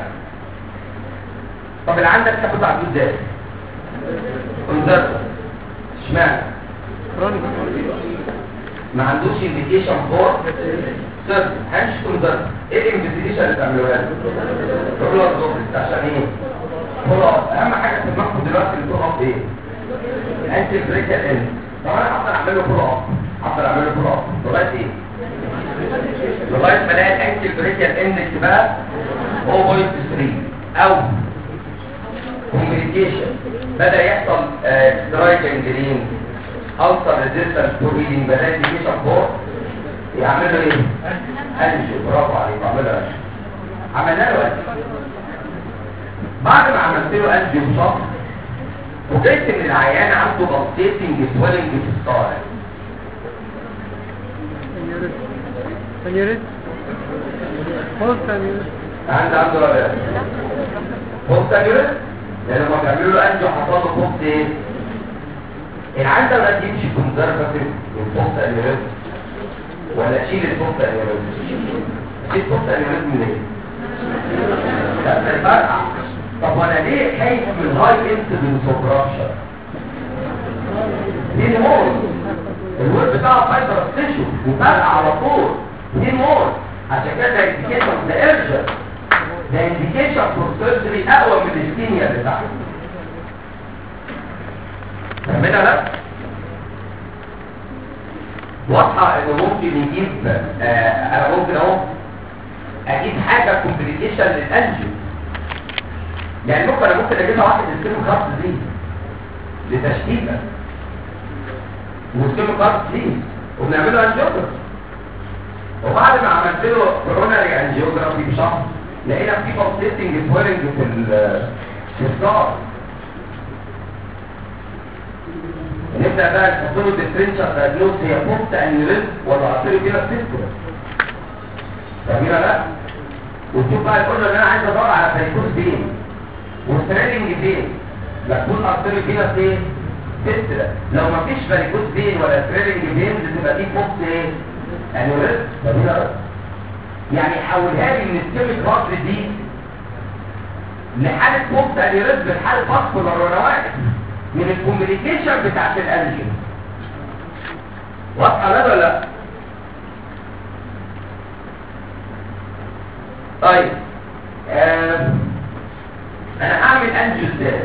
Speaker 1: طب اللي عندك تاخد عدود ازاي كونزرت اشمعنى
Speaker 2: كرونيك
Speaker 1: ما عندوش انفيتيشن فور سيرفيس هنش كونزرت ايه الانفيتيشن اللي بتعملوها له رولر دوبلت عشان ايه فول اب اهم حاجه في دماغكم دلوقتي الفول اب ايه انتي بريكال اند طب انا هقدر اعمل له فول اب هقدر اعمل له فول اب لغايه ايه لغايه ما الاقي الانتي بريكال اندكس بقى 0.3 او كوميونيكيشن بدا يحصل سترايك انجرين السر ريزيستنس تو هيلينج بدا يجيشن فور يعملوا ايه انجو برافو عليك عملوا انجو عملنا له انجو بعد ما عملت له انجو بشهر وجدت ان العيان عنده بلطيتنج سويلنج في الصالح
Speaker 2: سنيوريت سنيوريت فوز سنيوريت
Speaker 1: عند عنده ولا لا بوست انيوريزم لان لما بيعملوا له انجو حصل له بوست ايه العيان ده ما يمشي كونزرفاتيف من بوست انيوريزم ولا شيل البوست انيوريزم شيل البوست انيوريزم من ايه لا ده يفرقع طب وانا ليه خايف من هاي انسيدنس اوف رابشر دي مور الويب بتاعه فايبر تيشو وفرقع على طول دي مور عشان كده ده انديكيشن ده ارجن ده انديكيشن فور سيرجري اقوى من السينيا اللي تحت فاهمينها لا واضحه انه ممكن يجيب آه انا ممكن اهو اجيب حاجه كومبليكيشن للانجيو يعني ممكن انا ممكن اجيبها واحد يستلم خط دي لتشكيله ويستلم خط دي وبنعمله انجيوجرافي وبعد ما عملت له كوروناري انجيوجرافي بشهر لقينا في بلسيتنج سويلنج في ال- في الصار نبدا بقى نحط له ديفرنشال دايجنوز هي بوست انيوريزم ولا عصير كده فيستولا فاهمين ولا لا وتشوف بقى يقول له ان انا عايز ادور على فيكوز فين والتريلنج فين مكتوب ارتري فينا فين فيستولا لو ما فيش فيكوز فين ولا تريلنج فين بتبقى دي بوست ايه انيوريزم فاهمين ولا لا يعني حولها لي من السيميك هارت دي لحالة بوست انيوريزم لحالة فاسكولار وانا واقف من الكوميونيكيشن بتاعت الانجين واضحه ده ولا لا طيب آه. انا هعمل انجيو ازاي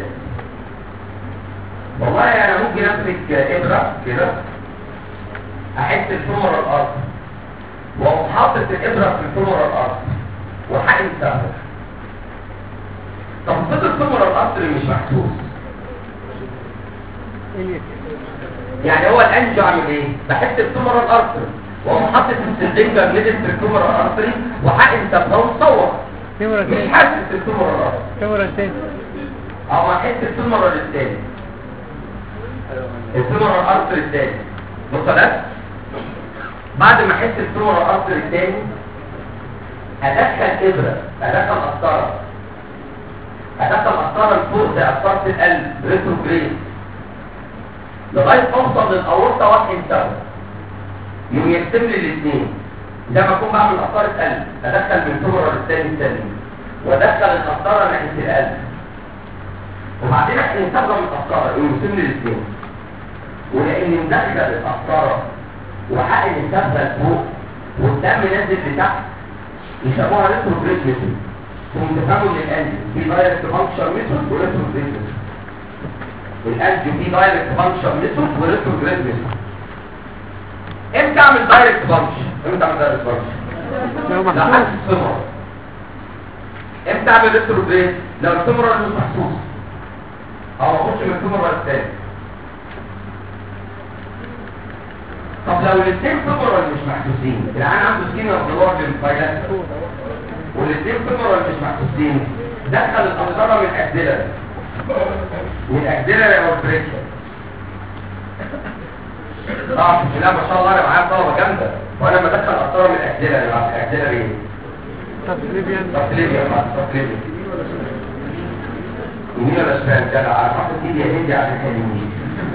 Speaker 1: والله انا ممكن امسك ابره كده احس الفمر الارض واقوم حاطط الابره في الفمر الارض وحقن سهل طب فضل الفمر الارض اللي مش محسوس
Speaker 2: إليك
Speaker 1: يعني هو الانجو عامل ايه بحس بتمر الارتري واقوم حاطط السلنجر ميدل في التمر الارتري وحقن سبها ومصور
Speaker 2: كاميرا
Speaker 1: مش
Speaker 2: تاني
Speaker 1: حاسس بالتمر الارتري
Speaker 2: كاميرا تاني
Speaker 1: او احس التمر الثاني التمر الارتري الثاني وصلت بعد ما احس التمر الارتري الثاني ادخل ابره ادخل قسطره ادخل قسطره لفوق زي قسطره القلب ريتروجريد لغايه ما اوصل للاورطه واحد سوا يوم يقسم لي الاثنين زي ما اكون بعمل قسطره قلب ادخل من التمر الثاني السليم وادخل القسطره ناحيه القلب وبعدين احنا نستخدم القسطره يقسم لي الاثنين ولاني مدخل القسطره وحقن السبه لفوق والدم نازل لتحت يسموها ريتروجريد ميثود ثم تفهموا ان الانجل في دايركت فانكشن ميثود وريتروجريد ميثود الانجل في دايركت فانكشن ميثود وريتروجريد ميثود امتى اعمل دايركت فانكشن امتى اعمل دايركت فانكشن
Speaker 2: لو
Speaker 1: لو
Speaker 2: محسوس
Speaker 1: حاسس سمر امتى اعمل ريتروجريد لو السمر مش محسوس او اخش من السمر الثاني طب لو الاثنين فيمورال مش محسوسين العيان عنده سكين اوف للفايلات والاثنين فيمورال مش محسوسين دخل القنطرة من الاكزيلر من الاكزيلر او البريكشن اه بسم الله ما شاء الله انا معايا طلبه جامده وانا لما ادخل القنطرة من الاكزيلر يبقى الاكزيلر ايه؟
Speaker 2: تقريبا
Speaker 1: تقليبيا تقليبيا يمين ولا شمال كده على حط ايدي يا هندي على اليمين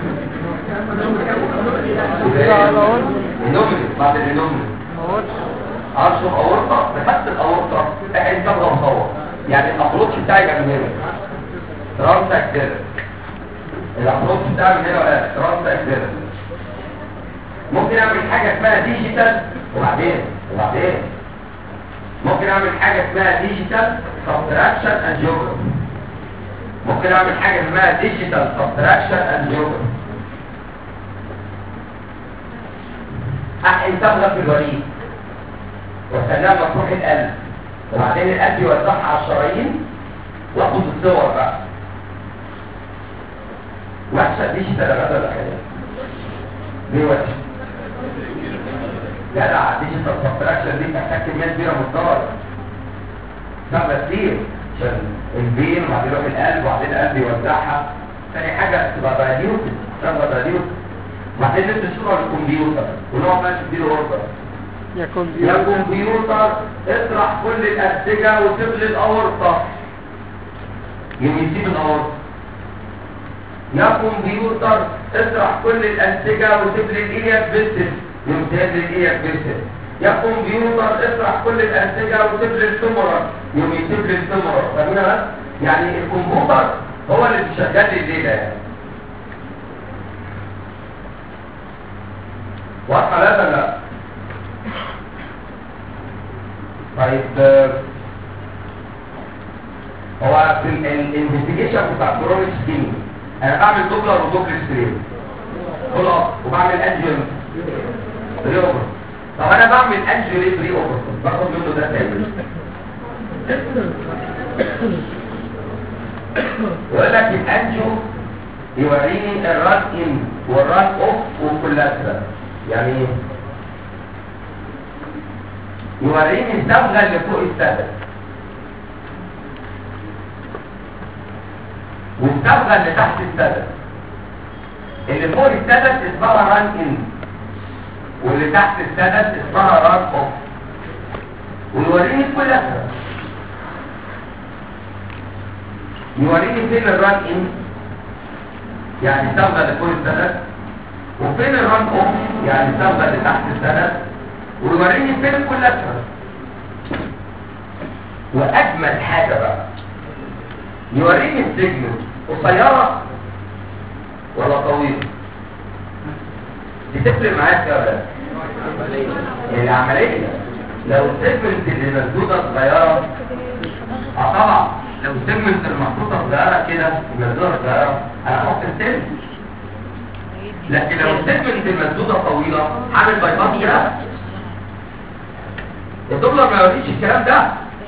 Speaker 1: النومري بعد النومري
Speaker 2: اهوت
Speaker 1: عرش الاورطه بحث الاورطه احنا نصغر مصور يعني الابروتش بتاعي يبقى من هنا ترانس اكسيلر الابروتش بتاعي من هنا ولا ترانس اكسيلر ممكن اعمل حاجه اسمها ديجيتال وبعدين وبعدين ممكن اعمل حاجه اسمها ديجيتال سبتراكشن اند جيوغرافي ممكن اعمل حاجه اسمها ديجيتال سبتراكشن اند جيوغرافي احقن صبغه في الوريد واستناها مفتوح القلب وبعدين القلب يوزعها على الشرايين واخد الصور بقى وحشه ديجيتال يا غدا ولا حاجه ليه وحشه؟ جدع ديجيتال سبتراكشن دي بتحتاج كميه كبيره من الضرر صعبه كتير عشان البين وبعدين يروح القلب وبعدين القلب يوزعها ثاني حاجه تبقى براديوت تبقى براديوت وبعدين ندي صوره للكمبيوتر ونقعد بقى نديله اوردر
Speaker 2: يا
Speaker 1: يا
Speaker 2: كمبيوتر
Speaker 1: كمبيوتر اطرح كل الأنسجة وسيب لي الأورطة يوم يسيب الأورطة يا كمبيوتر اطرح كل الأنسجة وسيب لي الإياك بسل يوم سيب لي الإياك بسل يا كمبيوتر اطرح كل الأنسجة وسيب لي التمرة يوم يسيب لي التمرة فاهمين بس؟ يعني الكمبيوتر هو اللي بيشغل لي الليلة يعني واضحة لا ولا لا؟ طيب آه، هو في الانفستيجيشن بتاع كورونا سكين انا بعمل دوبلر ودوبل ستريم خلاص وبعمل انجيو بري اوفر طب انا بعمل انجيو ليه بري اوفر باخد منه ده تاني يقول لك الانجيو يوريني الران ان والران اوف والكولاترال يعني ايه يوريني الصبغه اللي فوق السدد والصبغه اللي تحت السدد اللي فوق السدد اسمها ران ان واللي تحت السدد اسمها ران اوف ويوريني كل أسرع يوريني فين الران ان يعني الصبغه اللي فوق السدد وفين الران اوف يعني الصبغه اللي تحت السدد ويوريني فين كل أسرع واجمل حاجه بقى يوريني السجن قصيره ولا طويله بتفرق معاك يا ولاد العمليه لو السيجمنت اللي مسدوده صغيره اه طبعا لو السيجمنت المحطوطه صغيره كده المسدوده صغيره انا هحط السن لكن لو السيجمنت المسدوده طويله هعمل باي باس كده الدبلر ما يوريش الكلام ده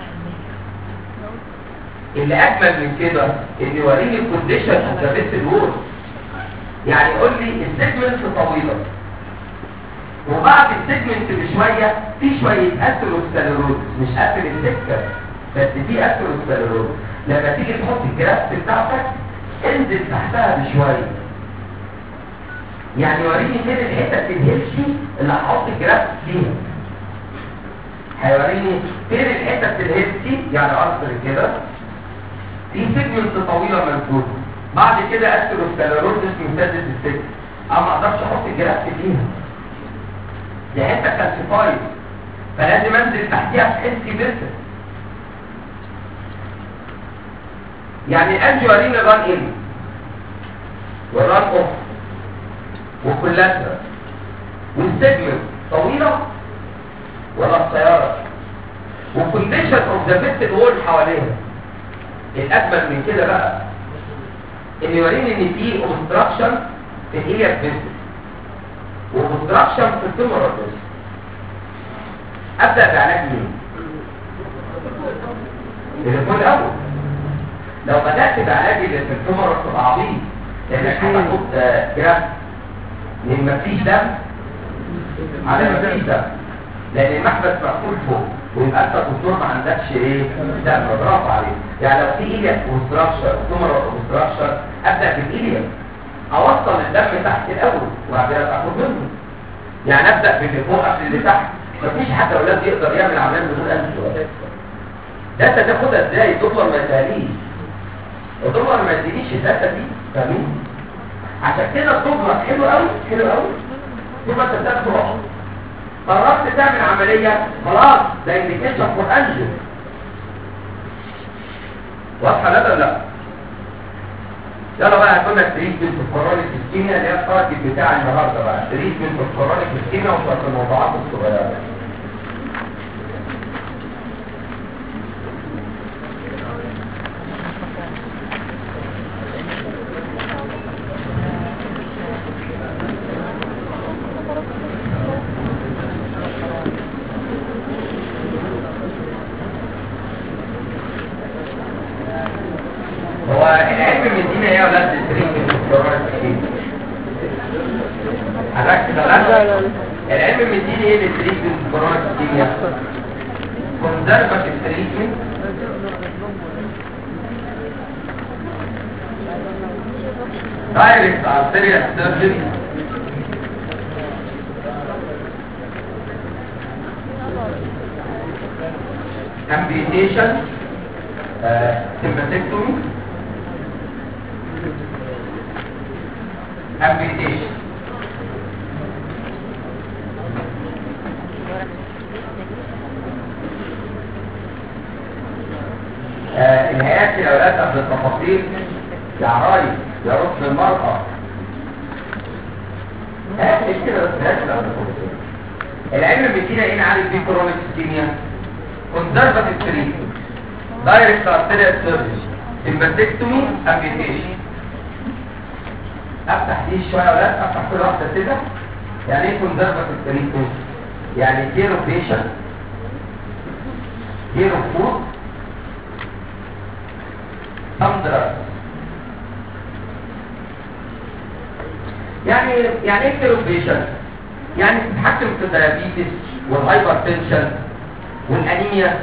Speaker 1: اللي اجمل من كده ان يوريني الكونديشن اوف ذا فيسل وول يعني يقول لي السيجمنت طويله وبعد السيجمنت بشويه في شويه اثيروسكليروز مش قافل السكه بس في اثيروسكليروز لما تيجي تحط الجرافت بتاعتك انزل تحتها بشويه يعني وريني فين الحتت الهيلثي اللي هحط الجرافت فيها هيوريني فين الحتت الهيلثي يعني اصل كده في سيجمنت طويله منفوذه بعد كده اثيروسكليروزس ممتدة السجن انا ما اقدرش احط الجرافت فيها دي حته كالسيفايد فلازم انزل تحتيها في حس بس يعني الانجي وريني الران ان والران اوف والكولاترال والسيجمنت طويله ولا قصيره والكونديشن اوف ذا فيتل وول حواليها الاجمل من كده بقى ان يوريني ان في اوبستراكشن في الهيليا فيتل وكونستراكشن في التمر الرئيسي ابدا بعلاج مين التليفون الاول لو بدات بعلاج اللي في التمر تبقى عبيط لانك هتاخد جراف لان مفيش دم على الفيزا لان المحبس مقفول فوق ويبقى انت الدكتور ما عندكش ايه ده برافو عليك يعني لو في ايلياك وستراكشر تومر وستراكشر ابدا بالايلياك اوصل الدم تحت الاول وبعدين اخد منه يعني ابدا باللي فوق قبل اللي تحت مفيش حتى اولاد يقدر يعمل عمليه بدون انسولين ده انت تاخدها ازاي الدكتور ما يساليش الدكتور ما يدينيش الداتا دي فاهمين عشان كده الدكتور حلو قوي حلو قوي يبقى انت بتاخده قررت تعمل عمليه خلاص ده انديكيشن فور انجو واضحه لا ولا لا يلا بقى هتقول لك تريتمنت الكورونيك اسكيميا اللي هي التارجت بتاع النهارده بقى تريتمنت الكورونيك اسكيميا وصلت الموضوعات الصغيره هو العلم مدينا ايه يا ولاد التريتمنت الكورونيك اسكيميا هركز على العلم مديني ايه للتريتمنت الكورونيك اسكيميا كونزرفاتيف تريتمنت دايركت ارتيريال سيرجري امبيتيشن سيمباتيكتومي امبيتيشن آه، الهيئات الاولاد قبل التفاصيل يا عرايس يا ركن المرأة ها ايش كده بس هات قبل التفاصيل العلم بيدينا ايه نعالج بيه كرونيك اسكيميا كونزرفاتيف تريتمنت دايركت ارتيريال سيرجري امباتكتومي امبيتيشن افتح دي شويه يا ولاد افتح كل واحده كده يعني ايه كونزرفاتيف تريتمنت يعني كيرو بيشنت كيرو فود أمدرس يعني يعني ايه كيروبيشن يعني تتحكم في الديابيتس والهايبرتنشن والانيميا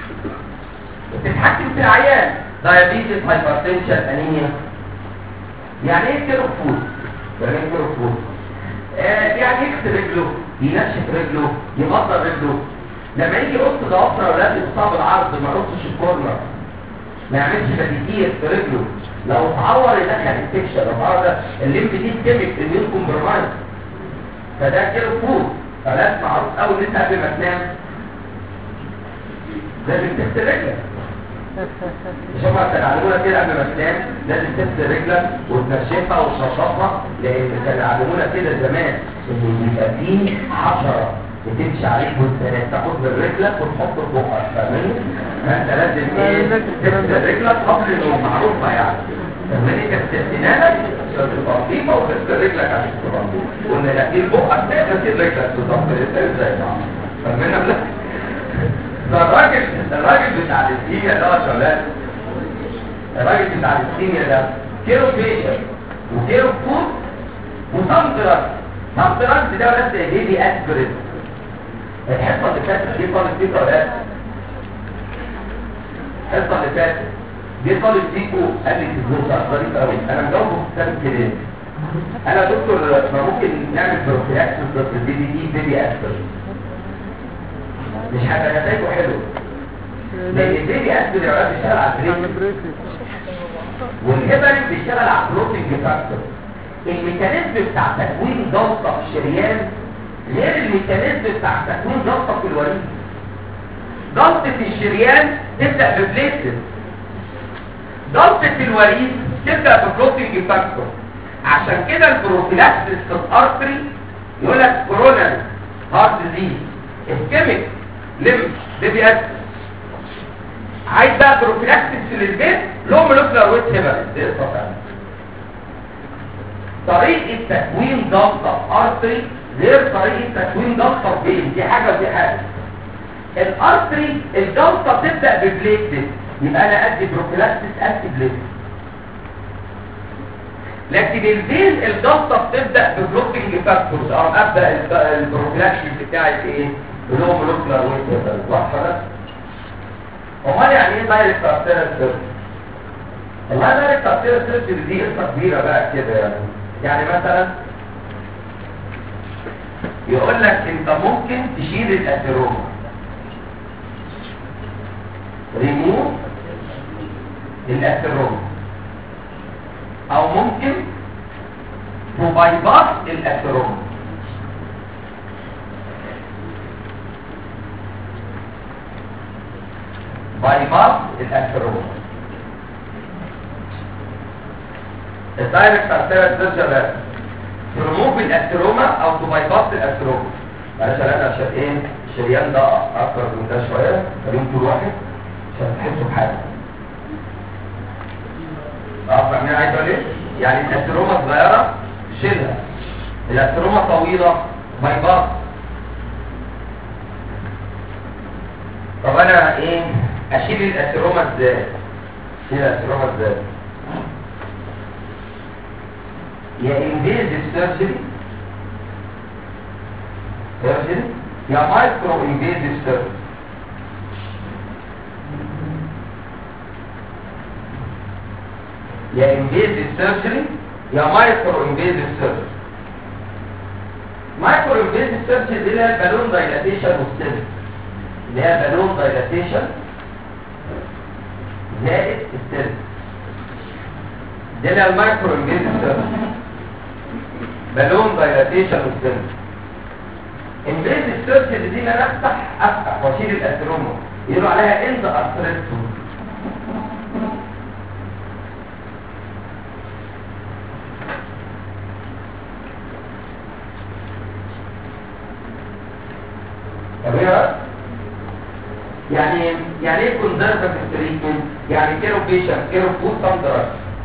Speaker 1: تتحكم في العيان ديابيتس هايبرتنشن انيميا يعني ايه كيروفود يعني ايه كيروفود آه يعني يكسر رجله ينشف رجله يبطل رجله لما يجي يقص ضوافر اولاد يصاب العرض ما يقصش الكورنر ما يعملش بديهية في رجله لو اتعور يدخل انفكشن لو اتعور ده الليمف دي سكيميك اميون كومبرمايز فده كده فود فلازم معروف قوي ان انت قبل ما تنام لازم تغسل رجلك مش هم بيعلمونا كده قبل ما تنام لازم تغسل رجلك وتنشفها وتنشفها لان كانوا يعلمونا كده زمان ان يبقى فيه حشره بتمشي عليك وانت تاخد من رجلك وتحط في بقك فاهمني؟ فانت لازم ايه تغسل رجلك قبل النوم معروفه يعني فاهمني تغسل سنانك عشان تبقى نظيفه وتغسل رجلك عشان تبقى نظيفه وان تغسيل بقك ده تغسل رجلك بالظبط الاثنين زي بعض فاهمين ولا لا؟ ده الراجل الراجل بتاع الكيمياء ده يا شباب الراجل بتاع الكيمياء ده كيلو بيشن وكيلو فود وصم دراج صم دراج ده بس هيدي اسبرين الحصه اللي فاتت دي طالب فيكو ولا لا؟ الحصه اللي فاتت دي طالب فيكو قال لي تدوس ظريف قوي انا مجاوبه في كتاب كده انا يا دكتور ما ممكن نعمل بروفيلاكسس ضد البي بي دي بيبي اسبرين مش حاجه نتائجه حلو لان البيبي اسبرين يا ولاد بيشتغل على البريك والهيبرين بيشتغل على البروتين فاكتور الميكانيزم بتاع تكوين ضغطه في الشريان غير الميكانيزم بتاع تكوين ضغطه في الوريد ضغطه الشريان تبدا ببليتس ضغطه الوريد تبدا ببروتين فاكتور عشان كده البروفيلاكسس في الارتري يقول لك كوروناري هارت ديزيز اسكيميك ليمف بيبي اس عايز بقى بروفيلاكسس في البيت لو مولكيولار ويت هيبرين دي الصفحه طريقه تكوين ضغطه في ارتري غير طريقه تكوين ضغطه في بين دي حاجه ودي حاجه الارتري الضغطه تبدا ببليتلت يبقى انا ادي بروفيلاكسس انتي بليتلت لكن البيز الجلطه بتبدا ببلوكينج فاكتورز او ابدا البروفلاكسيس بتاعت ايه اللي هو مولكيولار ويت واضحه ده امال يعني ايه دايركت ارتيريال سيرجري والله دايركت ارتيريال سيرجري دي قصه كبيره بقى كده يعني يعني مثلا يقول لك انت ممكن تشيل الاثيروما ريموف الاثيروما او ممكن تبايباس الاثيروما بايباس الاثيروما الدايركت ارتيريال سيرجري ترموف الاثيروما او تبايباس الاثيروما معلش انا عشان ايه الشريان ده اكتر من ده شويه خليهم كل واحد عشان تحسوا بحاجه اه فاهمين عايز اقول ايه يعني الاثيروما صغيره شيلها الاثيروما طويله بايباس طب انا ايه اشيل الاثيروما ازاي اشيل الاثيروما ازاي يا invasive surgery surgery يا micro invasive surgery يا invasive surgery يا micro invasive surgery micro invasive surgery دي اللي هي البالون دايلاتيشن والسيلف اللي هي بالون دايلاتيشن زائد السيلف دي اللي هي المايكرو انفيزيف سيرجري بالون دايلاتيشن والسيلف انفيزيف سيرجري دي ان انا افتح افتح واشيل الاثيروما يقولوا عليها اند ارثريتو طب يعني يعني ايه كونزرفاتيف تريتمنت يعني كيرو بيشنت كيرو فود سام دراج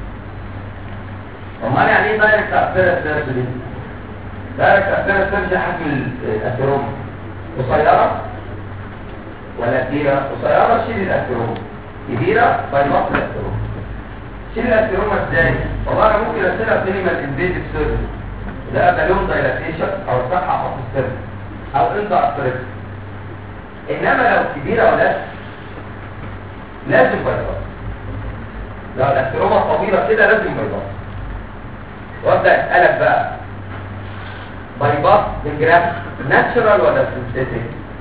Speaker 1: امال يعني ايه دايركت ارتيريال سيرجري دايركت ارتيريال سيرجري حجم الاثيروما قصيره ولا كبيره قصيره شيل الاثيروما كبيره بايباس الاثيروما شيل الاثيروما ازاي والله انا ممكن اشيلها مينيمال انفيزيف سيرجري ده بالون دايلاتيشن او صحه احط السيرجري او اند ارتيريال انما لو كبيرة ولا لازم بيضاء لو الاستروما طويلة كده لازم بيضاء وابدأ اسألك بقى بايباس بالجراف ناتشرال ولا سنتيتيك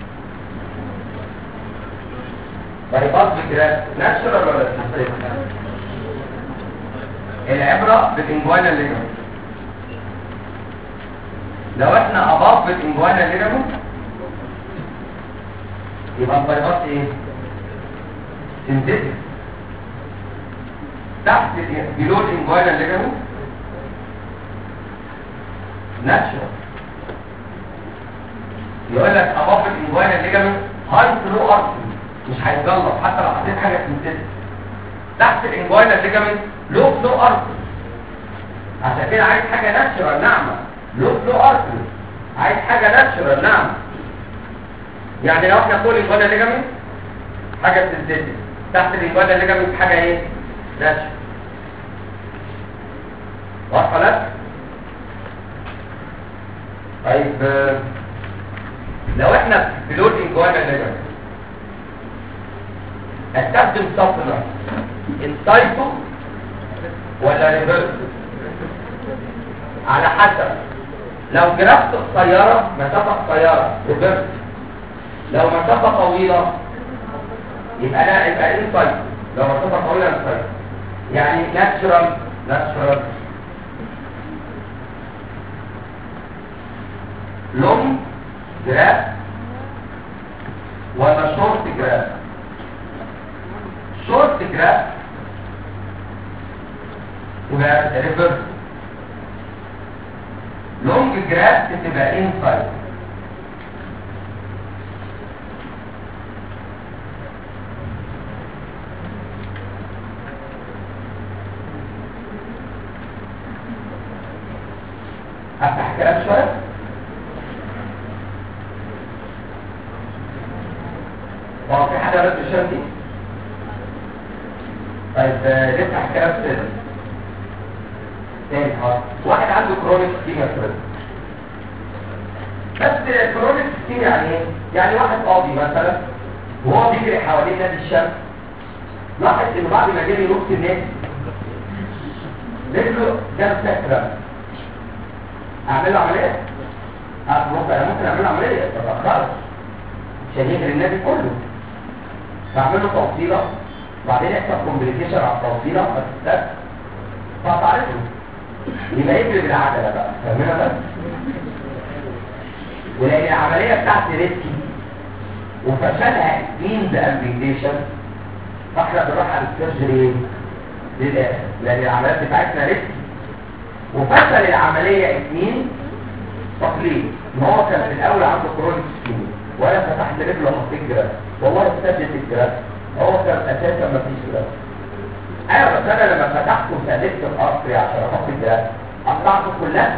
Speaker 1: بايباس بالجراف ناتشرال ولا سنتيتيك العبرة بالانجوانا ليجمنت لو احنا اباف بالانجوانا ليجمنت يبقى البيضات ايه سنتيتك تحت بلو الانجوانا اللي جابه ناتشورال يقول لك اباف الانجوانا اللي جابه هاي فلو ارسل مش هيتجلط حتى لو حطيت حاجه سنتيتك تحت الانجوانا اللي جابه لو فلو ارسل عشان كده عايز حاجه ناتشورال ناعمه لو فلو ارسل عايز حاجه ناتشورال ناعمه يعني لو احنا فوق الانجوانا ليجامنت حاجه سنتيتك تحت الانجوانا ليجامنت حاجه ايه ناتشورال واضحه لك طيب آه، لو احنا في لود انجوانا ليجامنت استخدم سبلمنت انسايتو ولا ريفرس على حسب لو جرافت قصيره مسافه قصيره ريفرس لو مسافة طويلة يبقى انا يبقى انسايد لو مسافة طويلة انسايد يعني ناتشرال ناتشرال لونج جراف ولا شورت جراف شورت جراف تبقى ريفرس لونج جراف تبقى انسايد افتح كلام شويه هو في حد رد الشام دي طيب آه، نفتح كلام تاني تاني حاضر واحد عنده كرونيك سكيميا فريد بس كرونيك سكيميا يعني ايه؟ يعني واحد قاضي مثلا وهو بيجري حوالين نادي الشمس لاحظ انه بعد ما جري نص النادي رجله جاب فكره اعمل له عمليه؟ اه ممكن انا ممكن اعمل له عمليه بس خلاص عشان يجري النادي كله بعمل له توصيله وبعدين يحصل كومبليكيشن على التوصيله ما تستاك فهتعرفه يبقى يجري بالعجله بقى فاهمينها بس ولان العمليه بتاعتي ريسكي وفشلها مين بامبيتيشن فاحنا بنروح على السيرجري للاخر لان العمليات بتاعتنا ريسكي وفشل العمليه اثنين تقليد ما هو كان في الاول عنده كرونيك سكين وانا فتحت رجله وحطيت جراف والله استجدت الجراف هو كان اساسا ما فيش جراف ايوه بس انا لما فتحت وسددت القصر عشان احط الجراف قطعته كلها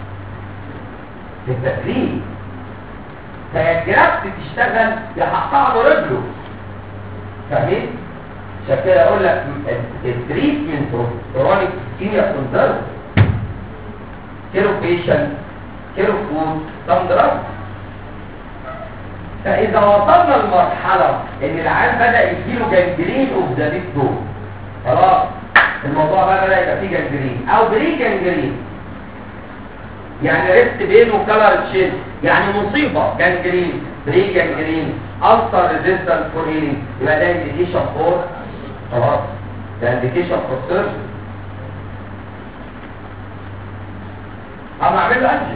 Speaker 1: في التسليم فهي الجراف بتشتغل يا هقطع له رجله فاهمين؟ عشان كده اقول لك التريتمنت اوف كرونيك سكيميا كونزرف كيرو بيشنت كيرو فود سم دراج فاذا وصلنا لمرحله ان العيان بدا يجيله جنجرين اوف ذا ديب دول خلاص الموضوع بقى بدا يبقى فيه جنجرين او بري جنجرين يعني ريست بين وكلر تشينج يعني مصيبه جنجرين بري جنجرين السر ريزيستنت فور هيلينج يبقى ده انديكيشن فور خلاص ده انديكيشن فور سيرجري اما اعمل له انجل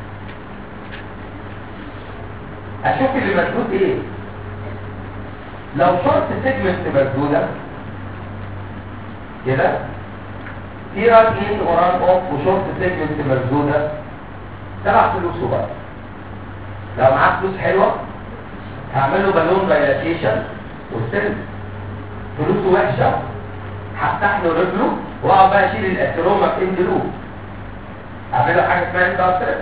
Speaker 1: اشوف اللي مجهود ايه لو شورت سيجمنت مجهوده كده في ران ان وران اوف وشورت سيجمنت مجهوده تبع فلوسه بقى لو معاه فلوس حلوه هعمل له بالون دايلاتيشن والسن فلوسه وحشه هفتح له رجله واقعد بقى اشيل الاثيروما في اندلوب اعمل له حاجه اسمها اندارتر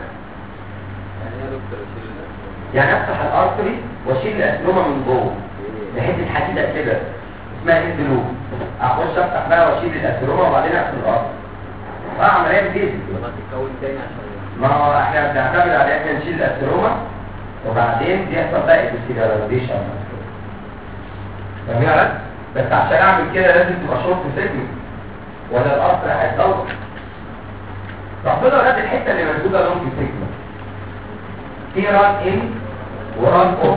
Speaker 1: يعني افتح الارتري واشيل الاسلومه من جوه بحته حديده كده اسمها اندلوب اخش افتح بقى واشيل الاسلومه وبعدين اقفل الارتري اه عمليه بجد
Speaker 3: تتكون تاني عشان
Speaker 1: ما هو احنا بنعتمد على ان نشيل الاسلومه وبعدين بيحصل بقى اكسيلريشن فاهمين يا بس عشان اعمل كده لازم تبقى شورت سيجمنت ولا الارتري هيتدور ربنا رد الحته اللي موجوده لونج سيجمنت في ران ان وران اوف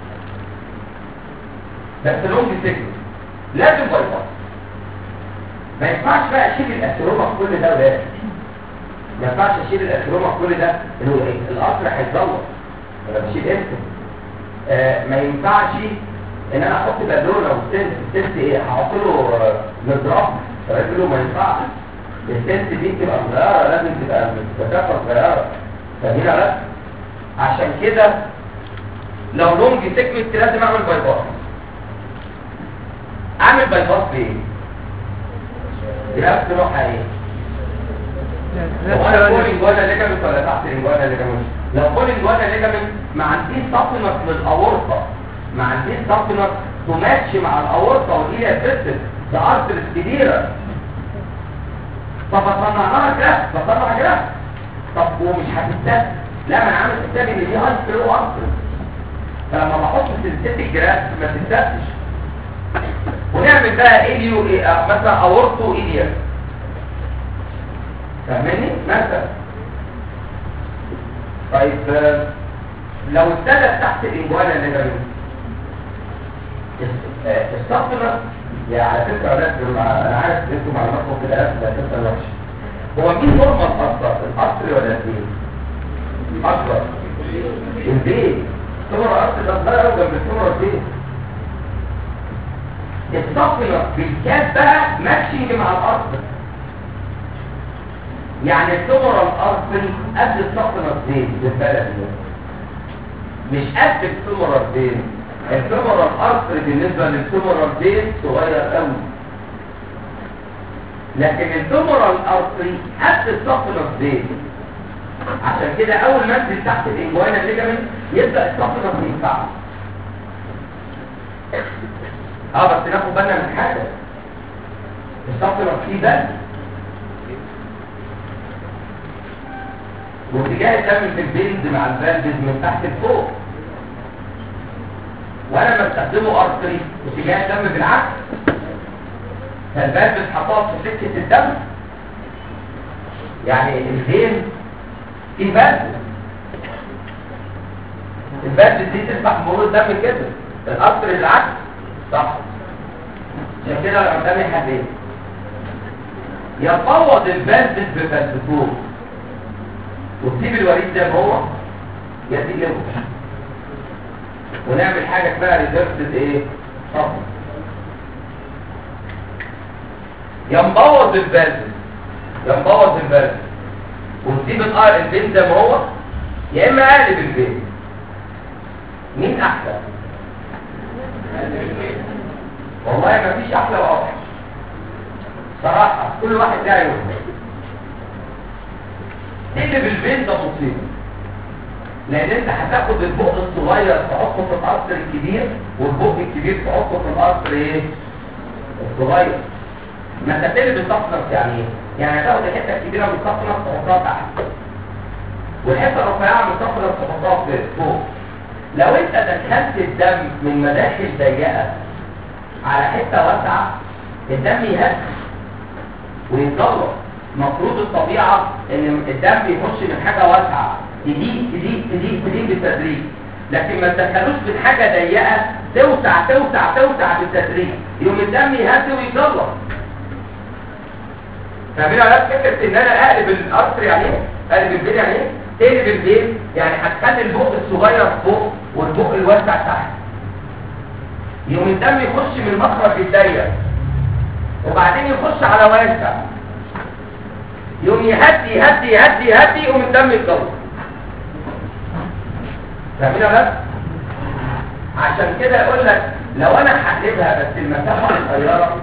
Speaker 1: بس لونج سيجمنت لازم باي باس ما ينفعش بقى اشيل الاثيروما في كل ده وده ما ينفعش اشيل الاثيروما في كل ده اللي هو ايه القطر هيتدور انا بشيل انت آه ما ينفعش ان انا احط بالونه والسنت السنت ايه هحط له آه، مضرب فقلت له ما ينفعش السنت دي تبقى صغيره لازم تبقى مسافه صغيره فهنا بس عشان كده لو لونج سيجمنت لازم اعمل باي باس اعمل باي باس ليه؟ جرافت روحها ايه؟ هو انا فوق الجوانا ليجامنت ولا تحت الجوانا ليجامنت؟ لو فوق الجوانا ليجامنت ما عنديش سبلمنت للاورطه ما عنديش سبلمنت تماتش مع الاورطه ودي افكتد ده ارترس كبيره طب بصنع لها جرافت بصنع جرافت طب ومش هتستثمر لا ما انا عامل حسابي ان دي هاي فلو ارتر فلما بحط سلسله الجراف ما تنساش ونعمل بقى ايديو إيه آه، مثلا اورتو ايديا فاهماني مثلا طيب آه، لو ابتدت تحت الانجوانا الليجامنت الصفرة يا على فكرة يا ناس مع- انا عارف ان انتوا معلوماتكم كده ناس لا تنسى وحش هو مين نورمال اكتر القصر ولا الدين؟ اكبر البيت ثمر الارض ده صغير قوي جنب الثمر البيت الصفرة بالكاد بقى ماتشنج مع الارض يعني الثمر الارضي قد الصفرة الزيت بالبلد مش قد الثمر الزيت الثمر الارضي بالنسبة للثمر الزيت صغير قوي لكن الثمر الارضي قد الصفرة الزيت عشان كده اول ما انزل تحت الانجوانا ليجامنت يبدا الصفرة ينفعه اه بس ناخد بالنا من حاجه الصفرة فيه بل واتجاه الدم في البنز مع الفالفز من تحت لفوق وانا لما استخدمه ارتري اتجاه الدم بالعكس فالفالفز حطها في سكه الدم يعني الفين في فالفز الفالفز دي تسمح مرور الدم كده القطر بالعكس صح عشان كده لو قدامي حدين يفوض الفالفز بفالفزور وتسيب الوريد زي ما هو يا تقلبه ونعمل حاجه اسمها ريفرس ايه صفر ينبوظ الفالف ينبوظ الفالف ونسيب الار البين زي ما هو يا اما اقلب البين مين احلى والله ما فيش احلى واوحش صراحه كل واحد له عيوب تقلب البين ده مصيبه لان انت هتاخد البق الصغير تحطه في القصر الكبير والبق الكبير تحطه في القصر ايه الصغير ما انت تقلب الصفنف يعني ايه يعني هتاخد الحته الكبيره من الصفنف تحطها تحت والحته الرفيعه من الصفنف تحطها في فوق لو انت دخلت الدم من مداخل ضيقه على حته واسعه الدم يهز ويتضرب مفروض الطبيعه ان الدم يخش من حاجه واسعه تضيق تضيق تضيق تضيق بالتدريج لكن ما تدخلوش من حاجه ضيقه توسع توسع توسع بالتدريج يوم الدم يهز ويتضرب فاهمين على فكره ان انا اقلب الارتر يعني ايه اقلب البين يعني ايه تقلب البين يعني هتخلي البق الصغير فوق والبق الواسع تحت يوم الدم يخش من المخرج الضيق وبعدين يخش على واسع يوم يهدي يهدي يهدي يهدي يقوم الدم يتضرب فاهمين ولا عشان كده يقول لك لو انا هقلبها بس المسافه قصيره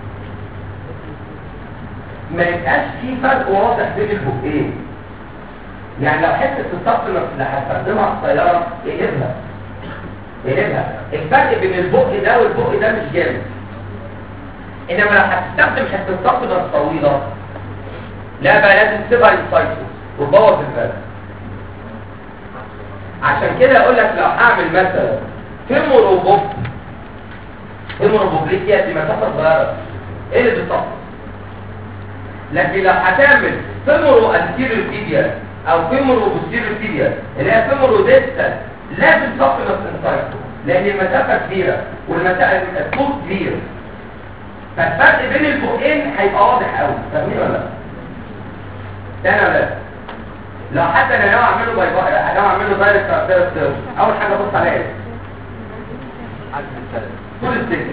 Speaker 1: ما يبقاش في فرق واضح بين البقين يعني لو حته السبلمنت اللي هستخدمها قصيره اقلبها اقلبها الفرق بين البق ده والبق ده مش جامد انما لو هتستخدم حته السبلمنت طويله لا بقى لازم تسيبها ينسايتو وتبوظ الفرق عشان كده اقول لك لو هعمل مثلا فيموروبوب فيموروبوبليكيا دي مسافه صغيره ايه اللي بالظبط لكن لو هتعمل فيمورو انتيريور تيبيا او فيمورو بوستيريور تيبيا اللي هي فيمورو ديستال لازم سبلمنت انسايتو لان المسافه كبيره والمسافه الطول كبير فالفرق بين البقين هيبقى واضح قوي فاهمين ولا لا؟ تاني ولا لا؟ لو حتى انا ناوي اعمله باي باي ناوي اعمله دايركت ارتيريال سيرش اول حاجه ابص عليها ايه طول السجن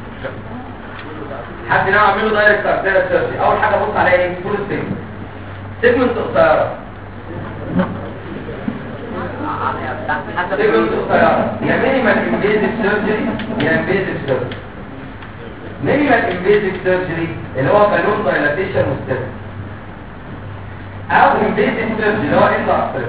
Speaker 1: حد ناوي اعمله دايركت ارتيريال سيرش اول حاجه ابص عليها ايه طول السجن سيجمنت قصيره سيجمنت قصيره يا مينيمال انفيزيف سيرجري يا انفيزيف سيرجري مينيمال انفيزيف سيرجري اللي هو بالون دايلاتيشن وستيب او انفيزيف سيرجري اللي هو اندر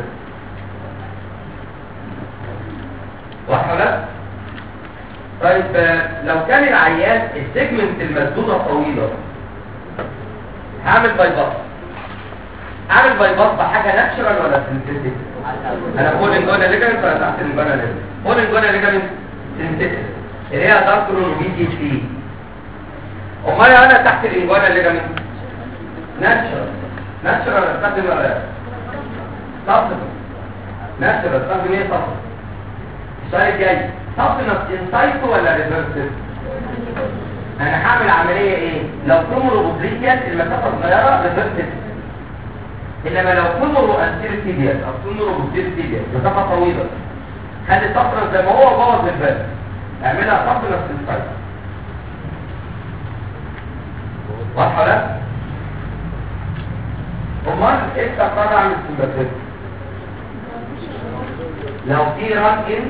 Speaker 1: واضح ولا طيب لو كان العيان السيجمنت المسدوده طويله هعمل باي باس اعمل باي باس بحاجه ناتشرال ولا سنتيتيك انا بقول ان جونا ليجامنت ولا تحت الجونا ليجامنت بقول ان جونا ليجامنت سنتيتيك اللي هي داركرون وبي دي سي امال انا تحت الانجونا ليجامنت ناتشرال ناتشرال استخدم ولا صفر ناتشرال استخدم ايه صفر السؤال الجاي صفر انسايتو ولا ريفرسيف انا هعمل عمليه ايه لو كومرو بوبليكيان المسافه صغيره ريفرسيف انما لو كومرو انتيريتيبيال او كومرو بوبليكيان مسافه طويله خلي صفر زي ما هو بوظ الباب اعملها صفر انسايتو واضحه ولا امال ايه تقرر عن السمباتيك لو في ران ان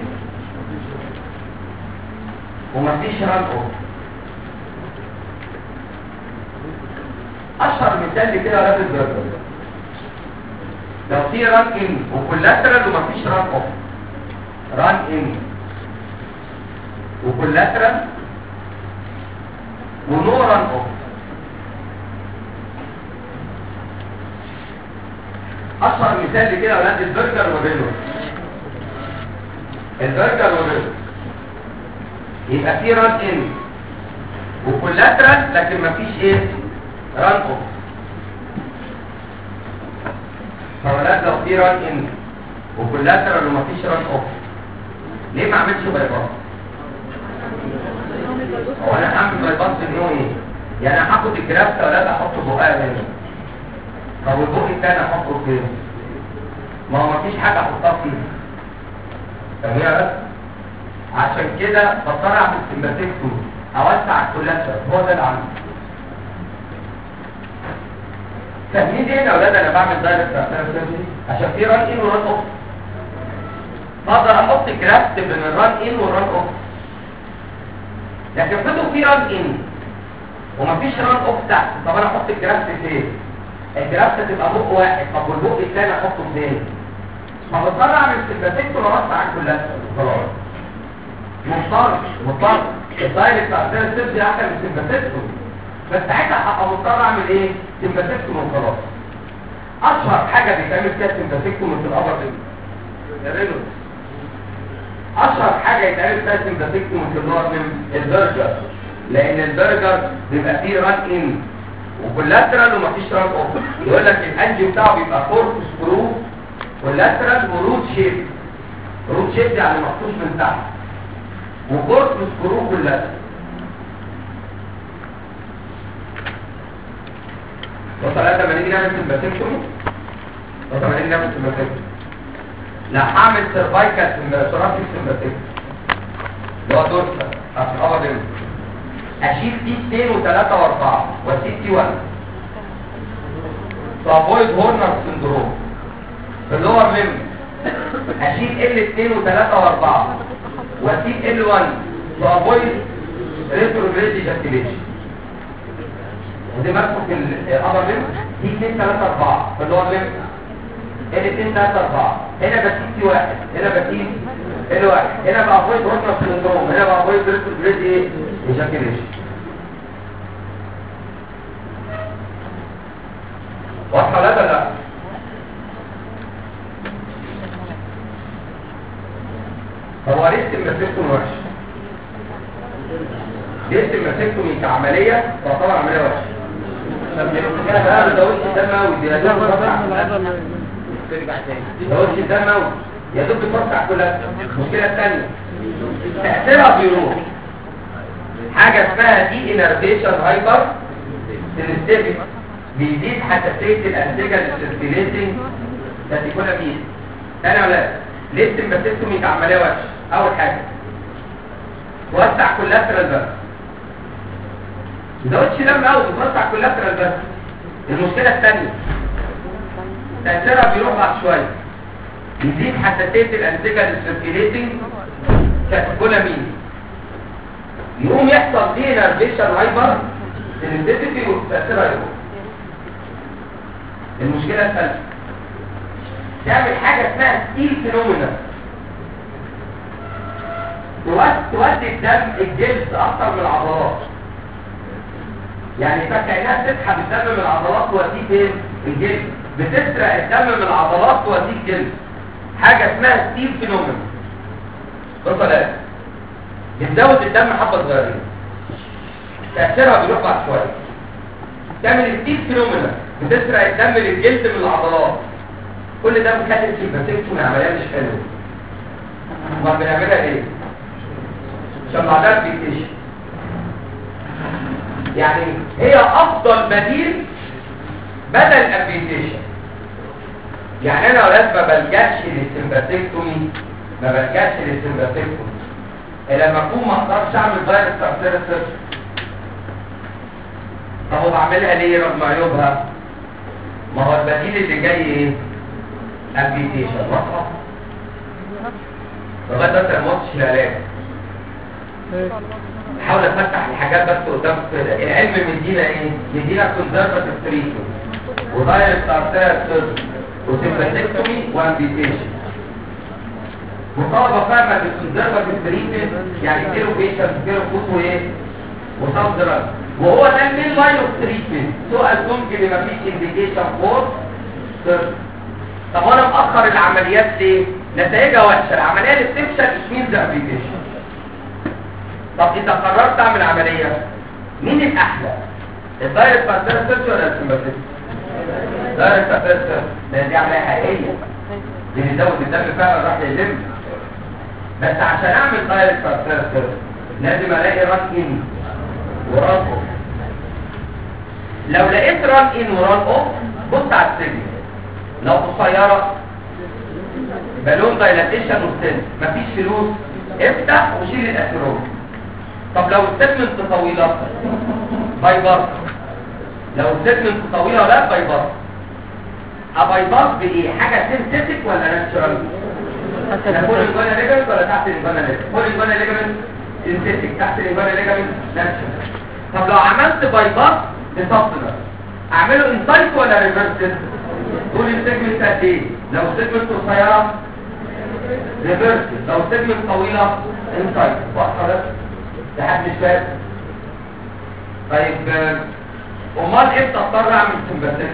Speaker 1: ومفيش ران اوف اشهر مثال كده رابط جردل لو في ران ان وكولاترال ومفيش ران اوف ران ان وكولاترال ونو ران اوف اشهر مثال لكده يا اولاد البرجر والرينو البرجر والرينو يبقى في ران ان وكولاترال لكن مفيش ايه ران اوف فولاد لو في ران ان وكولاترال ومفيش ران اوف ليه ما عملتش بايباس هو انا هعمل بايباس انه ايه يعني انا هاخد الجراف ده ولا احطه بقى هنا طب البق التاني احطه فين ما هو مفيش حاجه احطها فيه فاهمين بس عشان كده بضطر اعمل سمباتيكتومي اوسع الكولاترال هو ده اللي عندي فاهمين ليه يا اولاد انا بعمل دايركت عشان في ران ان وران اوف اقدر احط جرافت بين الران ان والران اوف لكن فضل في ران ان ومفيش ران اوف تحت طب انا احط الجرافت فين الجرافت تبقى بق واحد طب والبق الثاني احطه فين فبضطر اعمل سمباتيكتومي واوسع الكولاترال خلاص مضطر مضطر الدايركت عشان تبدي احسن من السمباتيكتومي بس ساعتها هبقى مضطر اعمل ايه سمباتيكتومي وخلاص اشهر حاجه بيتعمل فيها سمباتيكتومي في الابر الرينوس اشهر حاجه يتعمل فيها سمباتيكتومي في اللور البرجر لان البرجر بيبقى فيه ران ان وكولاترال ومفيش ران اوف يقول لك الانجي بتاعه بيبقى كورك سكرو كولاترال وروت شيب روت شيب يعني مخصوص من تحت وكورك سكرو كولاترال وثلاثة ما نيجي نعمل سمباتيكتومي وثلاثة ما نيجي نعمل سمباتيكتومي لا هعمل سيرفايكال سورافيك سمباتيكتومي اللي هو دورسال عشان ابعد منه اشيل تي 2 و3 و4 واسيب تي 1 تافويد هورنر سندروم في اللور ليم اشيل ال 2 و3 و4 واسيب ال 1 تافويد ريتروجريد ايجاكيليشن ودي مكتوب في الابر ليم دي 2 3 4 في اللور ليم ال 2 3 4 هنا بسيب تي 1 هنا بسيب ال 1 هنا بافويد هورنر سندروم هنا بافويد ريتروجريد ايه ايجاكيليشن واضحه لا لا لا هو ليه المسكتوم وحش ليه المسكتوم كعمليه تعتبر عمليه وحشه لا ده وش الدم قوي دي يا دوب ده وش الدم قوي يا دوب بتوسع كلها المشكله الثانيه تاثيرها بيروح حاجه اسمها دي انرفيشن هايبر سينستيفيك بيزيد حساسيه الانسجه للسيركيليتنج كاتيكولامين ثاني يا ولاد ليه السمباتيكتومي كعمليه وحشه اول حاجه توسع كولاترال بس ده وش دم قوي بتوسع كولاترال بس المشكله الثانيه تاثيرها بيروح بعد شويه يزيد حساسيه الانسجه للسيركيليتنج كاتيكولامين يقوم يحصل دي نرفيشن هايبر سينستيفيتي وتاثيرها يروح المشكله الثالثه تعمل حاجه اسمها ستيل فينومينا تودي الدم الجلد اكتر من العضلات يعني فكأنها تسحب الدم من العضلات توديه فين الجلد بتسرق الدم من العضلات توديه الجلد حاجه اسمها ستيل فينومينا بص لا بتزود الدم حبه صغيرين تاثيرها بيروح بعد شويه تعمل ستيل فينومينا بتسرق الدم للجلد من العضلات كل ده مخلي السيمباتيكتومي عمليه مش حلوه امال بنعملها ليه عشان بعدها بيكتشف يعني هي افضل بديل بدل الامبيتيشن يعني انا ولاد ما بلجاش للسيمباتيكتومي ما بلجاش للسيمباتيكتومي لما اكون ما اقدرش اعمل دايركت ارتيريال طب وبعملها ليه رغم عيوبها ما هو البديل اللي جاي ايه امبيتيشن واضحه لغايه دلوقتي ما وصلتش العلاج حاول افتح الحاجات بس قدام كده العلم مدينا ايه مدينا كونزرفاتيف تريتمنت ودايركت ارتيريال سيرجري وسيمباتيكتومي وامبيتيشن مطالبه فاهمه بالكونزرفاتيف تريتمنت يعني كيلو بيشنت كيلو فوت وايه وصاب دراج وهو ده المين لاين اوف تريتمنت سؤال ممكن ما فيش انديكيشن فور سيرجري طب وانا مأخر العمليات ليه نتائجها وحشه العمليه اللي بتفشل اسمين ذا ابليكيشن طب اذا قررت اعمل عمليه مين الاحلى الدايركت بارتنر سيرش ولا السمباثيك دايركت بارتنر سيرش لان دي عمليه حقيقيه دي بيزود الدم فعلا راح يلم بس عشان اعمل دايركت بارتنر سيرش لازم الاقي ران ان وران اوف لو لقيت ران ان وران اوف بص على السجن لو قصيره بالون دايلاتيشن وستنت مفيش فلوس افتح وشيل الاثيرون طب لو السيجمنت طويله باي باس لو السيجمنت طويله لا باي باس اباي باس بايه حاجه سينثيتك ولا ناتشورال لا فوق الجوانا ليجمنت ولا تحت الجوانا ليجمنت فوق الجوانا ليجمنت سينثيتك تحت الجوانا ليجمنت ناتشورال طب لو عملت باي باس لسبتنر اعمله انسايت ولا ريفرس طول السيجمنت قد ايه لو السيجمنت قصيره ريفرس لو السيجمنت طويله انسايت واضحه ده ده حد مش فاهم طيب آه، امال امتى اضطر اعمل سمباتيك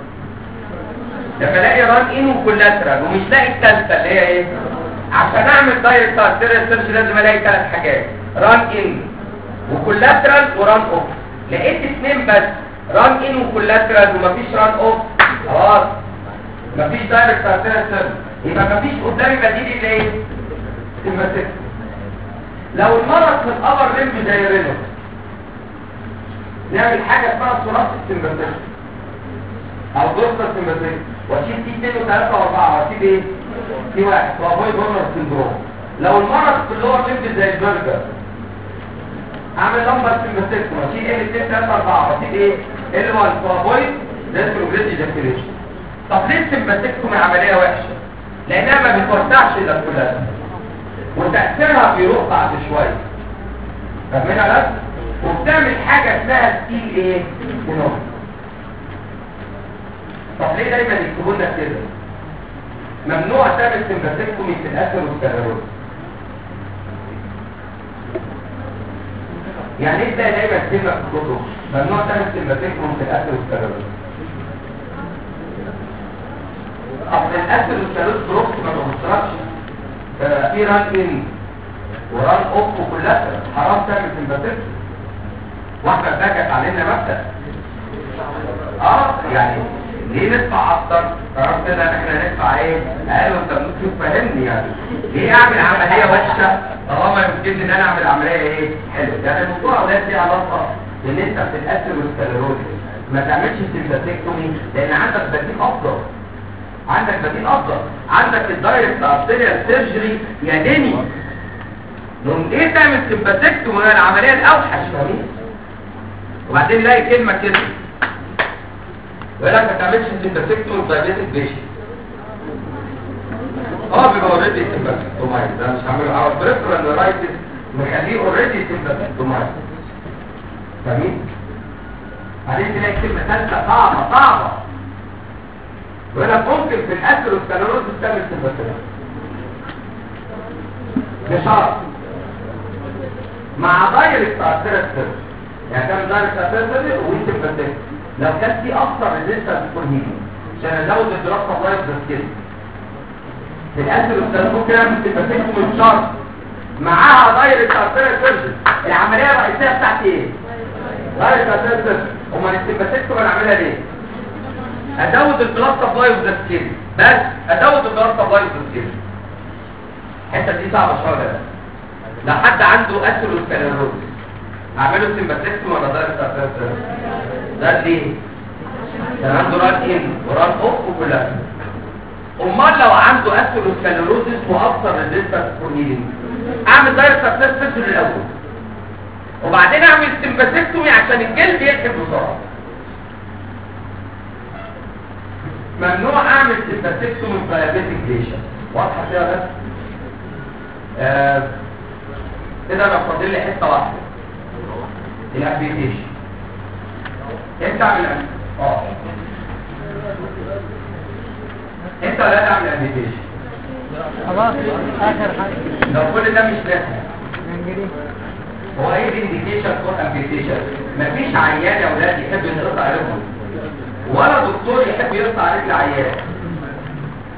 Speaker 1: لما الاقي ران ان وكولاترال ومش لاقي الثالثه اللي هي ايه عشان اعمل دايركت ارتيريال سيرش لازم الاقي ثلاث حاجات ران ان وكولاترال وران اوف لقيت اثنين بس ران ان وكولاترال ومفيش ران اوف خلاص مفيش دايركت ارتيريال سيرش يبقى مفيش قدامي بديل الا ايه سمباتيك لو المرض في الابر ريم زي رينو نعمل حاجه اسمها ثلاثي السمباتيك او دوستا السمباتيك واشيل تي 2 و3 و4 واشيل ايه تي 1 وافويد بورنر سندروم لو المرض في اللور ريم زي البرجر اعمل لمبر سمباتيك واشيل ال 2 3 4 واشيل ايه ال 1 وافويد ريتروجريد ايجاكيوليشن طب ليه السمباتيكتوم عمليه وحشه لانها ما بتوسعش الا كلها وتأثيرها بيروح بعد شوية فاهمين بس وبتعمل حاجة اسمها ستيل ايه سينوم طب ليه دايما يكتبوا لنا كده ممنوع تعمل سمباتيكتومي في الاثر والسيروز يعني ايه ده دايما كلمه في الكتب ممنوع تعمل سمباتيكتومي في الاثر والسيروز اصل الاثر والسيروز بروكس ما بتوصلش في ران ان وران اوف وكلها حرام تعمل سمباتيك واحنا بقى علينا مبدا اه يعني ليه ندفع اكتر قررت كده ان احنا ندفع ايه اقل وانت ممكن تفهمني يعني ليه اعمل عمليه وحشه طالما يمكن ان انا اعمل عمليه ايه حلوه يعني الموضوع ده ليه علاقه بان انت بتتاثر بالسكليروز ما تعملش سمباتيكتومي لان عندك بديل افضل عندك بديل افضل عندك الدايركت ارتيريال سيرجري يا دني لون ايه تعمل سمباتيكتومي وهي العمليه الاوحش فاهمين وبعدين لاقي كلمه كده يقول لك ما تعملش سمباتيكتومي في دايابيتك بيشن اه بيبقى اوريدي سمباتيكتومايز ده مش هعمله على بريفرال نرايتس مخليه اوريدي سمباتيكتومايز فاهمين بعدين تلاقي كلمه ثالثه صعبه صعبه يقول لك ممكن في الاثر والسكلروز تعمل سمباتيكتومي بشرط مع دايركت ارتيريال سيرجري يعني تعمل دايركت ارتيريال سيرجري وسمباتيكتومي لو كان في اكتر ريزيستنس تكون هيلي عشان ازود الدراسه لايف بس كده في الاخر الكلام ممكن اعمل سمباتيكتومي بشرط معاها دايركت ارتيريال سيرجري العمليه الرئيسيه بتاعتي ايه دايركت ارتيريال سيرجري امال السمباتيكتومي انا اعملها ليه ازود البلاد سبلاي اوف ذا سكين بس ازود البلاد سبلاي اوف ذا سكين الحته دي صعبه شويه لو حد عنده اثيروسكليروز اعمله سمباتيكتومي ولا دايركت ارتيريال سيرجري ده ليه كان عنده ران ان وران اوف وكلها امال لو عنده اثيروسكليروزس واكثر ريزيستنس فور هيلينج اعمل دايركت ارتيريال سيرجري الاول وبعدين اعمل سمباتيكتومي عشان الجلد يركب بسرعه ممنوع اعمل سمباتيكتومي في دايابيتك بيشن واضحه كده بس آه، كده انا فاضل لي حته واحده الابليكيشن انت اعمل اه انت لا تعمل ابليكيشن
Speaker 2: خلاص اخر حاجه
Speaker 1: لو كل ده مش نافع
Speaker 2: انجليزي
Speaker 1: هو ايه الانديكيشن فور ابليكيشن مفيش عيان يا اولاد يحب ينقطع رجله ولا دكتور يحب يقطع رجل عيان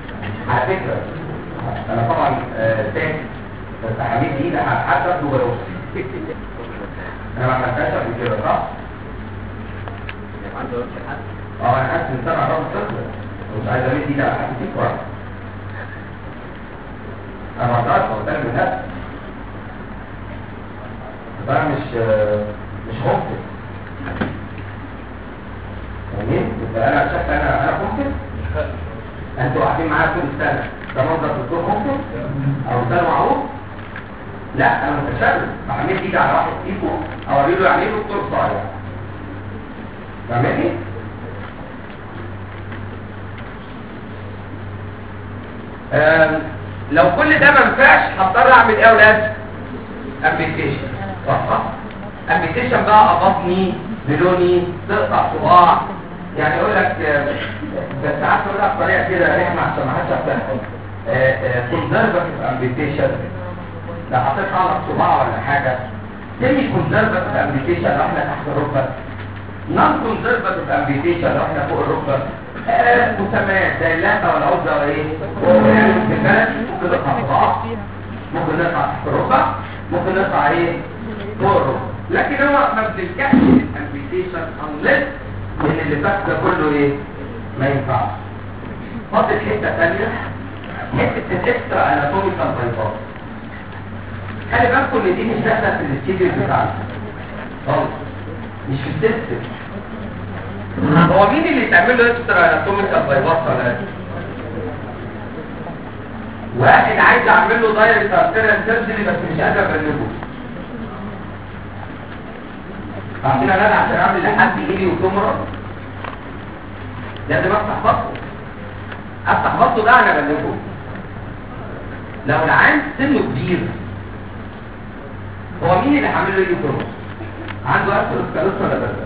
Speaker 3: على فكرة انا طبعا آه، تاج بس حبيب دي ده حتى اخده بيوصي انا ما عملتهاش قبل كده صح؟ اه انا حاسس ان سامع رابط صفر مش عايز امد ايدي على حد فيك واحد انا ما اقدرش هو ده بجد بس انا مش آه، مش ممكن جميل يبقى انا شايف انا انا ممكن انتوا قاعدين معايا طول السنه ده منظر دكتور ممكن او ده معروف لا انا متشرف بعمل ايدي على واحد فيكم اوري له يعني ايه دكتور صايع فاهمني
Speaker 1: آم، لو كل ده ما ينفعش هضطر اعمل ايه يا اولاد امبيتيشن
Speaker 3: صح صح
Speaker 1: امبيتيشن بقى ابطني بلوني تقطع صباع
Speaker 3: يعني يقول لك آه، بس ساعات يقول لك طريقه كده رخمه عشان ما حدش يفهمها كونزرفاتيف امبيتيشن لو حطيت على صباع ولا حاجه سيمي كونزرفاتيف امبيتيشن لو احنا تحت الركبه نون كونزرفاتيف امبيتيشن لو احنا فوق الركبه آه، مسميات زي اللهبه والعوزه وايه يعني في البلد ممكن نقطع صباع ممكن نقطع تحت الركبه ممكن نقطع ايه فوق الركبه
Speaker 1: لكن هو ما بنلجأش للامبيتيشن unless
Speaker 3: ان اللي فات ده كله ايه ما ينفعش فاضل حته ثانيه حته الاكسترا اناتوميكال بايباس خلي بالكم ان دي مش داخله في الاستيديو بتاعنا خالص مش في السيستم
Speaker 1: هو مين اللي يتعمل له اكسترا اناتوميكال بايباس ولا لا؟ واحد عايز اعمل له دايركت ارتيريال سيرجري بس مش قادر ابلغه
Speaker 3: عارفين انا عشان اعمل لحد ايدي وكاميرا
Speaker 1: لازم افتح بطنه افتح بطنه ده انا ابلغه لو العيان سنه كبير هو مين اللي عامل له ايدي وكاميرا؟
Speaker 3: عنده اكل سكالوس ولا بس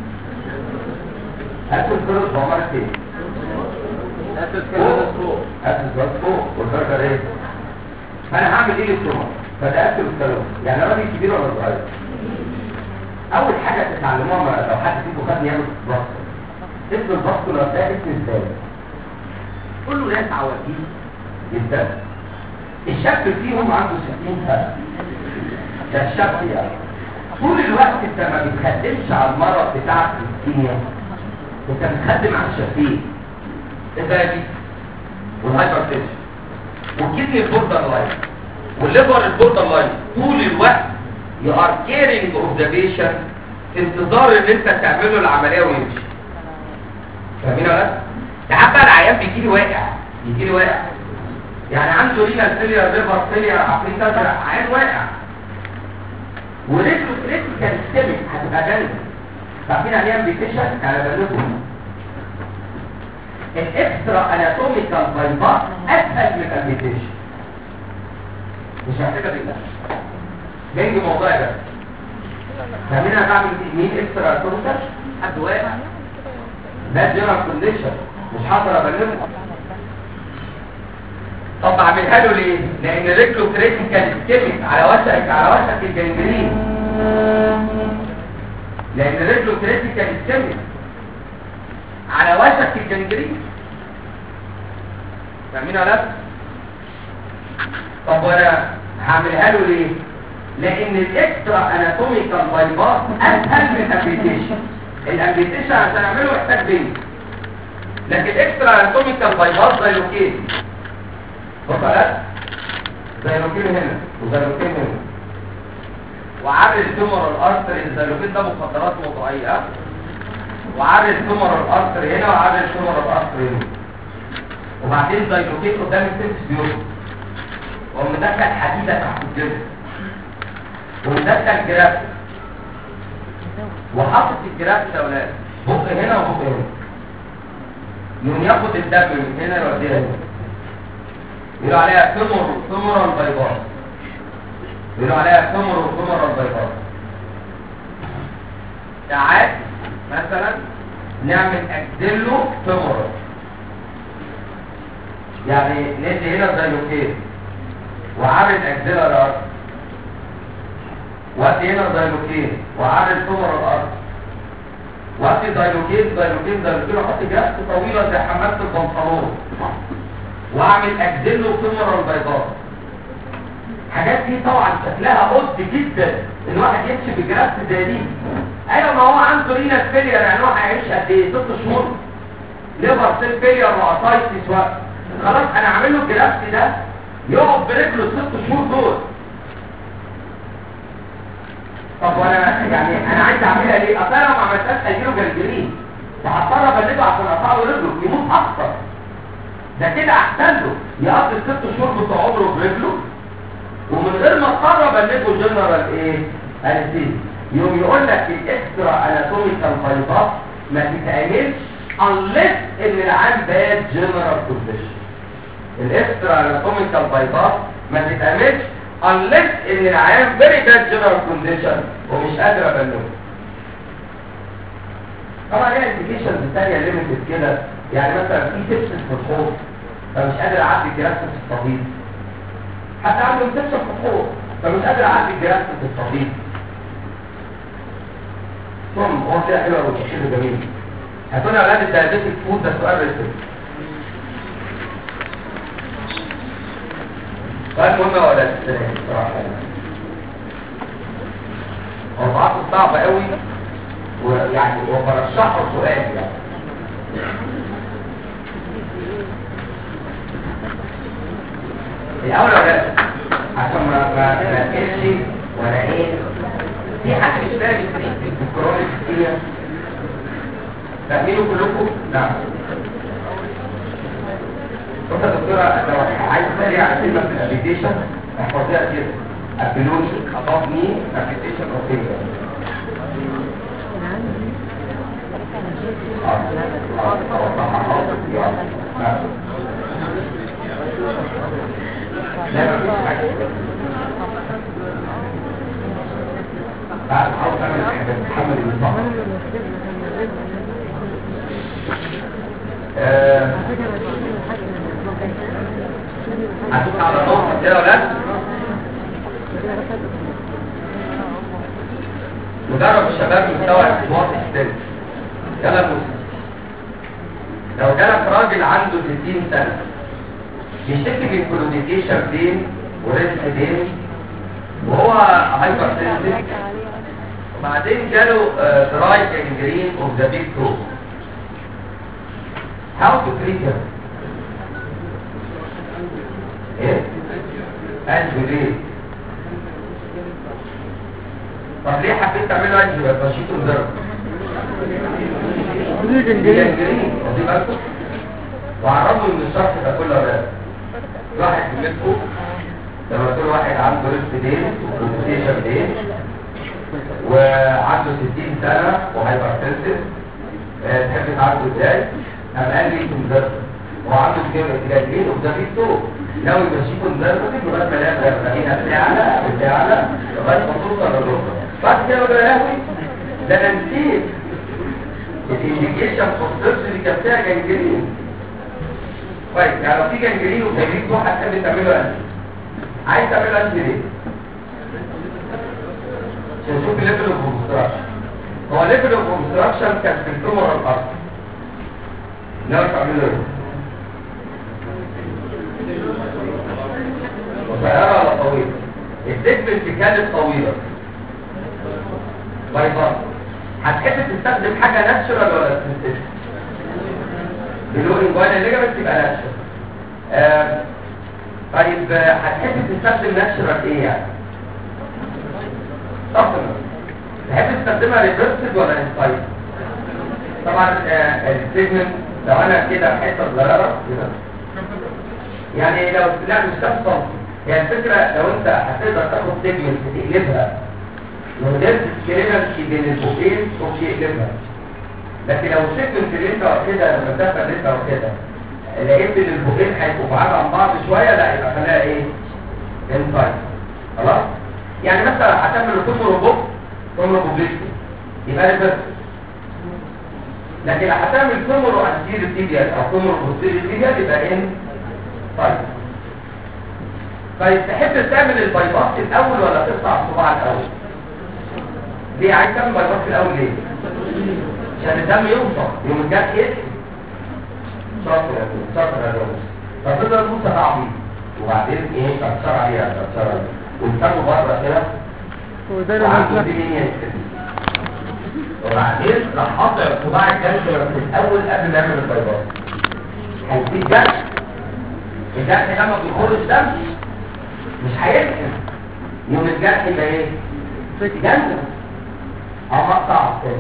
Speaker 3: اكل سكالوس هو مرة ايه اكل سكالوس فوق والبرجر ايه انا هعمل ايه للكاميرا فده اكل سكالوس يعني راجل كبير ولا صغير اول حاجه تتعلموها ما- لو حد فيكم خد يعمل باسكت اسم الباسكت ده اسم ازاي
Speaker 1: كله ناس عواجيز
Speaker 3: جدا الشاب فيهم عنده 60 سنه ده الشاب يعني طول الوقت انت ما بتخدمش على المرض بتاعك الكيمياء انت بتخدم على الشفين
Speaker 1: الدايابيتس والهايبرتنشن والكدني البوردر لاين والليفر البوردر لاين طول الوقت you are caring of the patient في انتظار ان انت تعمل له العمليه ويمشي فاهمين ولا لا؟ ساعات بقى العيان بيجي لي واقع بيجي لي واقع يعني عنده رينال فيلير ليفر فيلير عقليه ازرق عيان واقع ورجله كريتيكال ستيمك هتبقى جنة عارفين يعني ايه امبيتيشن؟ يعني بلوكم
Speaker 3: الاكسترا اناتوميكال بايباس اسهل من الامبيتيشن
Speaker 1: مش محتاجه بالله جنج موضوعي بس
Speaker 3: فاهمين انا بعمل مين اكسترا اناتوميكال
Speaker 1: حد واقع
Speaker 3: ده جنرال كونديشن مش هقدر ابلغه
Speaker 1: طب اعملها له ليه؟ لان رجله كريتيكال ستيمك على وشك على وشك الجنجرين لان رجله كريتيكال ستيمك على وشك الجنجرين فاهمين ولا لا؟ طب وانا هعملها له ليه؟ لان الاكسترا اناتوميكال بايباس اسهل من الامبيتيشن الامبيتيشن عشان اعمله محتاج بنت لكن الاكسترا اناتوميكال بايباس زي لوكيت
Speaker 3: وصلت زي لوكين هنا وزي لوكين هنا
Speaker 1: وعرض التومر الارتري الزيلوكين ده مخدرات موضوعيه وعرض التومر الارتري هنا وعرض التومر الارتري هنا وبعدين زيلوكين قدام السيرفس بيوم ومدخل حديده تحت الجلد ومدخل جراف وحاطط الجراف يا اولاد
Speaker 3: بق هنا وبق هنا
Speaker 1: يقوم ياخد الدم من هنا يوديها هنا يقولوا عليها تومر تومر البيضاء يقولوا عليها تومر تومر البيضاء ساعات مثلا نعمل اكزيلو تومر يعني ندي هنا زيلوكين وعامل اكزيلا الارض وادي هنا زيلوكين وعامل تومر الارض وادي زيلوكين زيلوكين زيلوكين واحط جرافت طويله زي حمامه البنطلون
Speaker 3: واعمل اجدله فيمورال بيضاء الحاجات دي طبعا شكلها قد جدا ان واحد يمشي بجرافت زي دي ايوه ما هو عنده رينال فيلير يعني هو هيعيش قد ايه ست شهور ليفر سيل فيلير واسايتس و خلاص انا عامل له الجرافت ده يقف برجله الست شهور دول طب وانا يعني انا عايز اعملها ليه؟ اصل انا لو ما عملتهاش هيجيله جلجلين فهضطر ابلده عشان اقطع له رجله يموت اكتر ده كده احسن له يقضي الست شهور بتوع عمره برجله ومن غير ما اضطر ابلده جنرال ايه؟ انستيزيا يوم يقول لك الاكسترا اناتوميكال بايباس ما تتعملش unless ان العام باد جنرال كونديشن الاكسترا اناتوميكال بايباس ما تتعملش unless ان العام فيري باد جنرال كونديشن ومش قادر ابلده طبعا ليها انديكيشنز ثانيه ليميتد كده يعني مثلا في سيبسس في الحوض فمش قادر اعدي الجراس في الصديد حتى عنده سيبسس في الحوض فمش قادر اعدي الجراس في الصديد ثم هو كده حلو قوي تشكيله جميل هاتوا لي اولاد الدايابيتك فود ده سؤال رسم سؤال مهم يا ولاد بصراحه موضوعاته صعبه قوي ويعني وبرشحه سؤال يعني الاول ولا عشان ما ما ما تقلش ولا ايه في حد مش فاهم الكورونا كتير فاهمينه كلكم نعم بص يا دكتوره لو عايز تسالي على كلمه في الابليكيشن احفظيها كده ابلوني above me application of finger لا مفيش حاجة بعد حاول تعمل حاجة تحمل النظام هتبقى على نقطة كده ولا مجرب الشباب مستوى الاصوات السن يلا بص لو جالك راجل عنده 60 سنة بيشتكي من كلوديكيشن بين ورزق بين وهو هايبر سنسيتيف وبعدين جاله دراي جانجرين اوف ذا بيج تو هاو تو تريت هيم ايه انجو ليه طب ليه حبيت تعمله انجو يبقى تشيطه مدرب
Speaker 2: دي جنجرين
Speaker 3: دي بالكم وعرضوا ان الشخص ده كله ده واحد منكم لما تقول واحد عنده ريست دين وكومبيتيشن دين وعنده 60 سنه وهايبر تنسيف تحب تعالجه ازاي؟ قام قال لي مدرب وعنده جايبين وده فيه صوت لو يمشيكوا مدرب لغايه ما يلاقي بقينا بتاعنا بتاعنا لغايه ما توصل للركبه بعد كده بقى يا لهوي ده انا نسيت الانديكيشن فور اللي كان فيها جنجرين كويس يعني لو في جنجرين وجنجرين تروح هتحب تعمله انت عايز تعمله انت ليه؟ عشان نشوف الليفل اوف اوبستراكشن هو ليفل اوف اوبستراكشن كان في التومر الارض ناوي تعمله ايه؟ قصيرة ولا طويلة؟ السيجمنت كانت طويلة بايظة هتحب تستخدم حاجة ناتشورال ولا سنتيتك؟ بلو انجوانا ليجامنت يبقى ناتشورال آه طيب آه، هتحب تستخدم ناتشورال ايه يعني؟ سبلمنت تحب تستخدمها ريفرسد ولا انسايد؟ طبعا آه، السيجمنت لو انا كده حته صغيره كده يعني لو لا مش كام هي الفكره لو انت هتقدر تاخد سيجمنت تقلبها وقدرت تكلمها بين البوكين اوكي اقلبها لكن لو السيجمنت اللي انت واخدها المسافه اللي انت واخدها لقيت ان البوكين هيبقوا بعاد عن بعض شويه لا يبقى خليها ايه؟ انسايد خلاص؟ يعني مثلا هتعمل كل روبوت ثم روبوبليكتي يبقى ده بس لكن لو هتعمل كومرو انتيريو تيبيال او كومرو بوستيريو تيبيال يبقى ان طيب طيب تحب تعمل البايباس الاول ولا تقطع الصباع الاول ليه عايز تعمل بايباس الاول ليه عشان الدم يوصل يوم الجرح يسري شاطر يا دكتور شاطر يا دكتور ففضل موسى تعبيط وبعدين ايه كسر عليها كسر عليها وانتبهوا بره كده
Speaker 2: وده اللي
Speaker 3: وعنده
Speaker 2: نزل
Speaker 3: دي مين يكتب وبعدين راح قطع صباع الجلد في الاول قبل ما يعمل البيضات هيفيد جرح الجرح لما بيخرج دم مش هيسكن يوم الجرح يبقى ايه؟ جلد او مقطع كده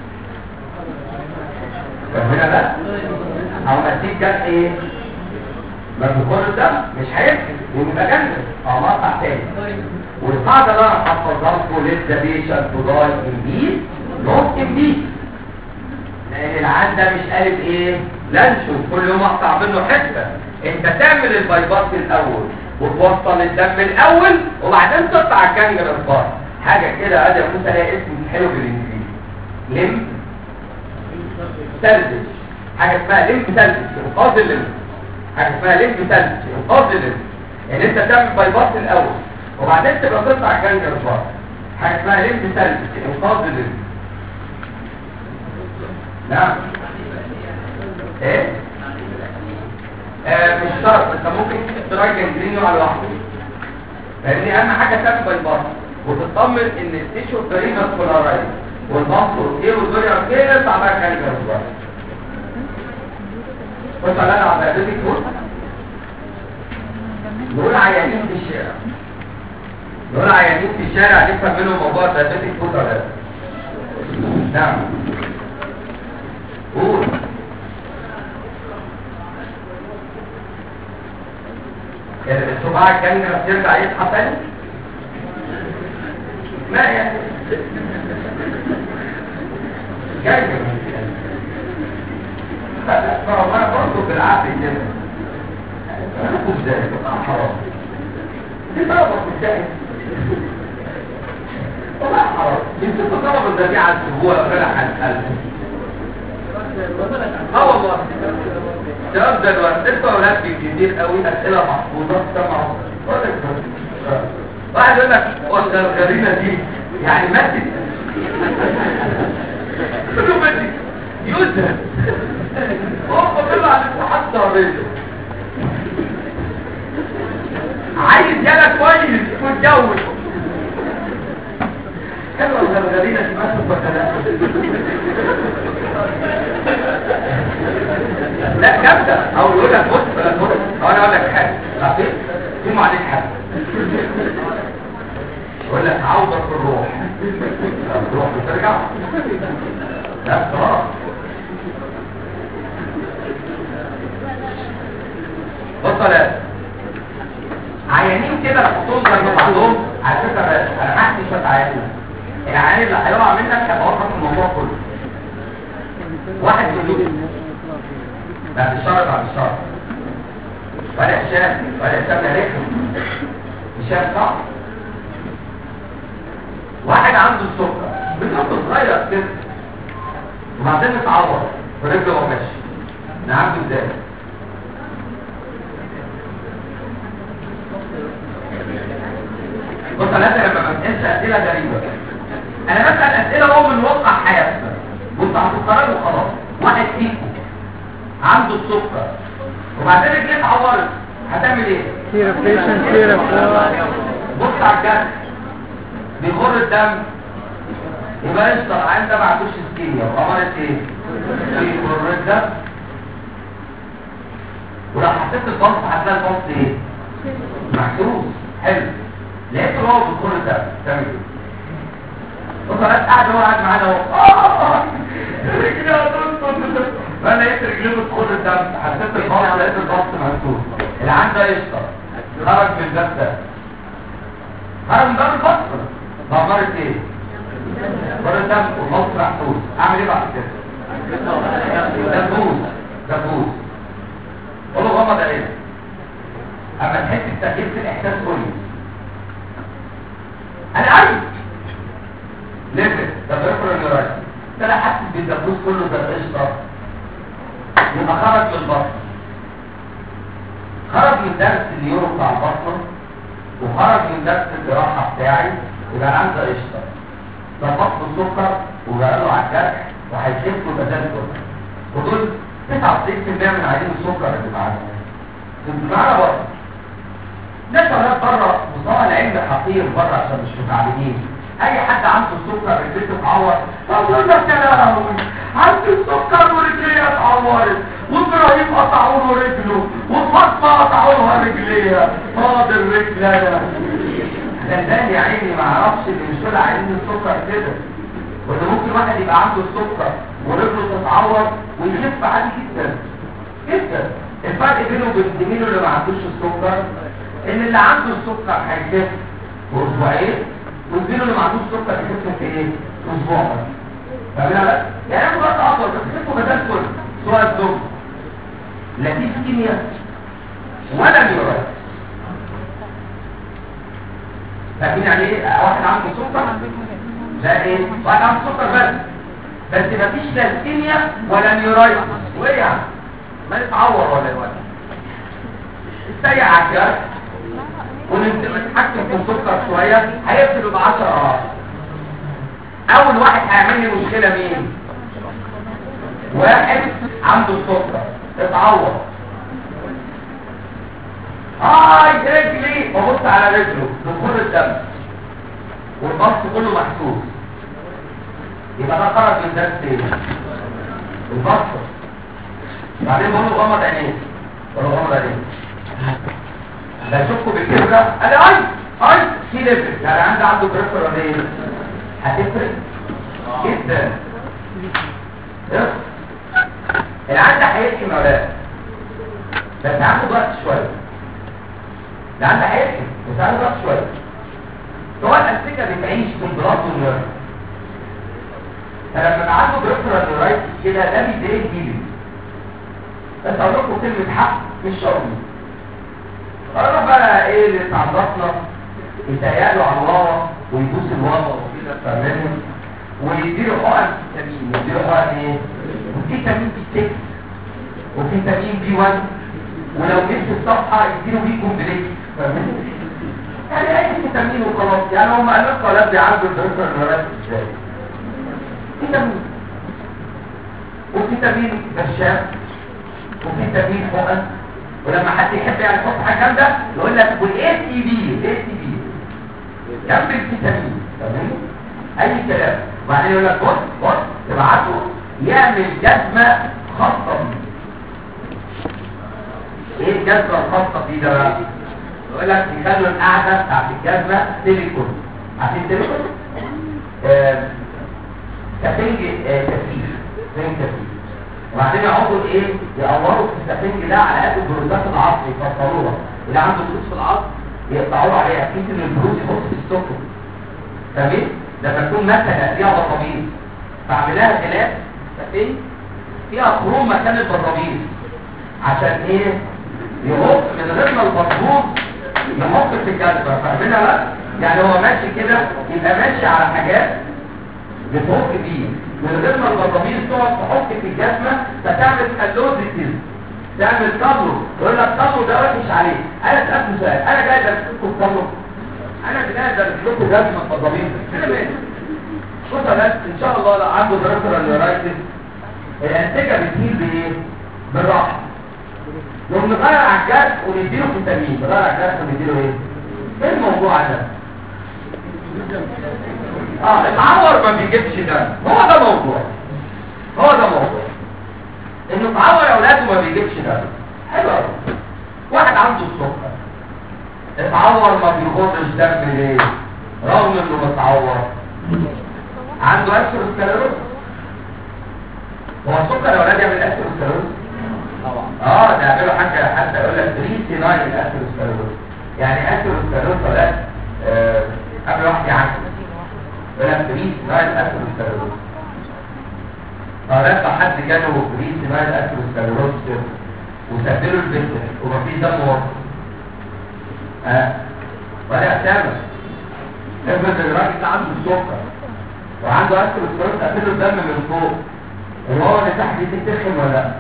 Speaker 3: فاهمين ده؟ او نتيجة جرح ايه؟ ما بيخرج دم مش هيسكن يوم يبقى جلد او مقطع تاني والقاعدة اللي انا حفظها لكم لسه بيشن فضاي انجيل نوت انجيل لان العاد ده مش قالب ايه لانشو كل يوم اقطع منه حته انت تعمل البايباس الاول وتوصل الدم الاول وبعدين تقطع الجنجل البار حاجه كده ادي يا موسى ليها اسم حلو بالانجليزي لم سلبش حاجه اسمها لم سلبش انقاذ اللم حاجه اسمها لم سلبش انقاذ اللم يعني انت تعمل بايباس الاول وبعدين تبقى تقطع الجنجل البار حاجه اسمها لم سلبش انقاذ اللم نعم ايه آه مش شرط انت ممكن تراجع جنجرينيو على لوحده فاهمني اهم حاجه تعمل بايباس وتطمن ان التيشو قريبه كولارايز والبطل ايه والدنيا كده يطلع بقى كان جنبها بص على انا على بيتي كود نقول عيانين في الشارع نقول عيانين في الشارع نفهم منهم موضوع دايبيتك فود ولا لا نعم قول الصباع الجنجرة بترجع يصحى تاني ما يعني جنجرة لا لا فربنا برضه بالعافية كده أنا ازاي بقى حرام دي ضربة ازاي والله حرام يمكن ضربة ده دي على الاسبوع فرح عن القلب اه والله شباب دلوقتي انتوا اولاد كتير قوي اسئله محفوظه سمعوا واحد يقول لك واحده الغريبه دي يعني ماتت قلت له ماتت يوسف هو طلع على الاتحاد الصهريه عايز يالا كويس واتجوز حلوه الغرغرينه دي ماتت ولا لا لا جامدة او يقول لك بص بص او انا اقول لك حاجة عارفين تقوم عليك حاجة يقول لك عودة في الروح الروح بترجع لا خلاص بص لا عيانين كده تحطهم جنب بعضهم على فكرة انا حاسس شوية عيانين العيان اللي هيقع منك هيبقى واقف في الموضوع كله واحد يقول بعد الشهر بعد الشهر ولا هشام ولا هشام يا ريحه هشام صح واحد عنده السكر بيضرب صغير كده وبعدين اتعور ورجله وهو ماشي نعمله ازاي بص انا لما ما بسالش اسئله غريبه انا بسال اسئله هو من واقع حياتنا بص هتتقرر وخلاص واحد فيكم عنده السكر وبعدين رجليه اتعورت هتعمل ايه
Speaker 2: كتير بيشن كتير
Speaker 3: بص على الجرح بيخر الدم يبقى يشطر عين ده ما عندوش اسكيميا وعملت ايه بيخر الدم ولو حسيت البلط هتلاقي البلط ايه محسوس حلو لقيته هو بيخر الدم تعمل ايه بص انا قاعد هو قاعد معانا اهو رجلي هتنطط فانا لقيت رجليه بتخر الدم حسيت البلط لقيت البلط محسوس العين ده يشطر خرج من الدم ده خرج من دم البطن ضمرت ايه بره الدم والمصر محسوس اعمل ايه بعد كده دبوس دبوس قول له غمض عينك اما تحس بتغيير في الاحساس كله انا عارف ليفل ده بيفرق النرايز ده لا حاسس بالدبوس كله ده قشطه يبقى خرج من البطن خرج من درس اليورو بتاع البطن وخرج من درس الجراحه بتاعي يبقى عنده قشطه ظبط له السكر وجعله له على الجرح وهيخف ويبقى زي الفل ودول 99% من عيانين السكر اللي معانا انتوا معانا بره ده شغال بره مستوى العلم حقير بره عشان مش متعلمين اي حد عنده السكر رجلته اتعور اقول لك يا لهوي عنده السكر ورجليه اتعورت وابراهيم قطعوا له رجله وفاطمه قطعوا لها رجليها فاضل رجل انا غلبان يا عيني ما اعرفش اللي مش طلع عايزين السكر كده وان ممكن واحد يبقى عنده السكر ورجله تتعور ويخف عادي جدا جدا الفرق بينه وبين زميله اللي ما عندوش السكر ان اللي عنده السكر هيخف في اسبوعين والزميله اللي ما عندوش السكر هيخف في ايه؟ في اسبوع بس فاهمين ولا لا؟ يعني انا مجرد اطول بس خفوا بدل كل سؤال الزوج لا في كيمياء ولا نيورال فاهمين يعني ايه واحد عنده سكر ده ايه واحد عنده سكر بس بس مفيش لا كيمياء ولا نيورايتس وايه يعني ما نتعور ولا الوقت السيء عكاز ونتحكم في السكر شويه هيقفل ب 10 اراء اول واحد هيعمل لي مشكله مين واحد عنده السكر اتعور هاي رجلي ببص على رجله دخول الدم والبص كله محسوس يبقى ده خرج من ده السيل البص بعدين بقول له غمض عينيك بقول له غمض عينيك بشوفه بالكبرة قال لي اي اي في ليفل يعني عندي عنده بريفر ولا ايه هتفرق جدا يس. العند هيحكي مولانا بس هاخد وقت شويه العند هيحكي بس هاخد وقت شويه هو الانسجه بتعيش من بلاط والنيرف فلما يبقى عنده بريفر نيرايتس كده ده بيديه جيلي بس اقول لكم كلمه حق مش شرطي انا بقى ايه اللي تعرفنا يتهيأله على الله ويبوس الواقع وكده فاهمين ويديله حقن فيتامين يديله حقن ايه وفي فيتامين بي 6 وفي فيتامين بي 1 ولو جبت الصفحه يديله بي كومبلكس فاهمين يعني اي فيتامين وخلاص يعني هم قالوا لكم ولا دي عنده الدكتور نورات ازاي فيتامين وفيتامين برشام وفيتامين حقن ولما حد يحب يعني يحط حاجه جامده يقول لك والاي تي بي الاي تي بي جنب الفيتامين تمام اي كلام وبعدين يقول لك بص بص تبعته يعمل جزمه خاصه بيه ايه الجزمه الخاصه بيه ده بقى يقول لك يخلوا القعده بتاعت الجزمه سيليكون عارفين سيليكون آه، كافنج آه، كثيف كافنج كثيف وبعدين يقعدوا ايه يقوروا في السفنج ده على قد بروزات العظم يفصلوها اللي عنده بروز في العظم يقطعوا له عليها كيس ان البروز يحط في السكر فاهمين لما تكون مثلا فيها بطابيز بعملها غلاف سفنج فيها خروم مكان البطابيز عشان ايه يحط من غير ما البطبوط يحط في الجذبه فاهمينها بقى يعني هو ماشي كده يبقى ماشي على حاجات بتفك فيه من غير ما البطامير تقعد تحط في الجسمة فتعمل كالوزيتيز تعمل كابلو يقول لك كابلو ده وحش عليه انا سألت سؤال انا جاي ادرس لكم كابلو انا جاي ادرس لكم جسمة البطامير انا مالي بص يا ناس ان شاء الله لو عنده دراسة نيورايتس الانتجة بتهيل بايه؟ بالراحة لو نغير على الجهاز ونديله فيتامين نغير على الجهاز ونديله ايه؟ ايه الموضوع ده؟ اه اتعور ما بيجيبش دم هو ده موضوع هو ده موضوع انه اتعور يا اولاده ما بيجيبش دم حلو قوي واحد عنده السكر اتعور ما بيخرجش دم ليه رغم انه متعور عنده اسيروسكليروز هو السكر يا اولاد يعمل اسيروسكليروز اه ده يعملوا حاجه حتى يقول لك ريتينايل اسيروسكليروز يعني اسيروسكليروز يا اولاد آه، قبل واحد يعدي ولا بريس نايل اثيروسكليروز فلما حد جاله بريس نايل اثيروسكليروز وسبله البنت ومفيش دم واصل ها ولا اعتمد افرض الراجل ده عنده السكر وعنده اثيروسكليروز قابله الدم من فوق وهو اللي تحت دي تتخن ولا لا؟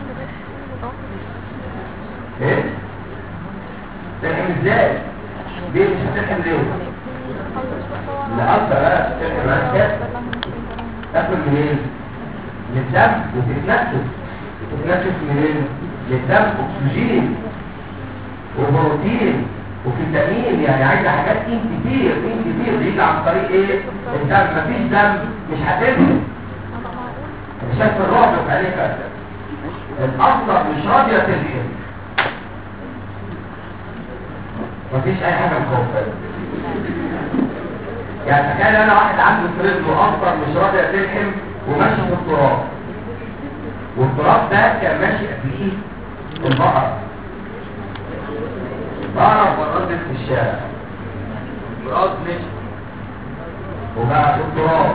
Speaker 3: ايه؟ تتخن ازاي؟ ليه مش هتتخن ليه؟ الأرض بقى تتخن بقى تاكل منين؟ من الدم وتتنفس تتنفس منين؟ من الدم اكسجين وبروتين وفيتامين يعني عايزه حاجات ان كتير ان كتير بيجي عن طريق ايه الدم مفيش دم مش هتنزل مش شايف الرعب في عليك الاصغر مش راضيه تنزل مفيش اي حاجه مخوفه يعني تخيل انا واحد عنده في رجله اصغر مش راضيه تلحم وماشي في التراب والتراب ده كان ماشي قبليه البقر بقرة وردت في الشارع
Speaker 1: راس مش
Speaker 3: وبقى في التراب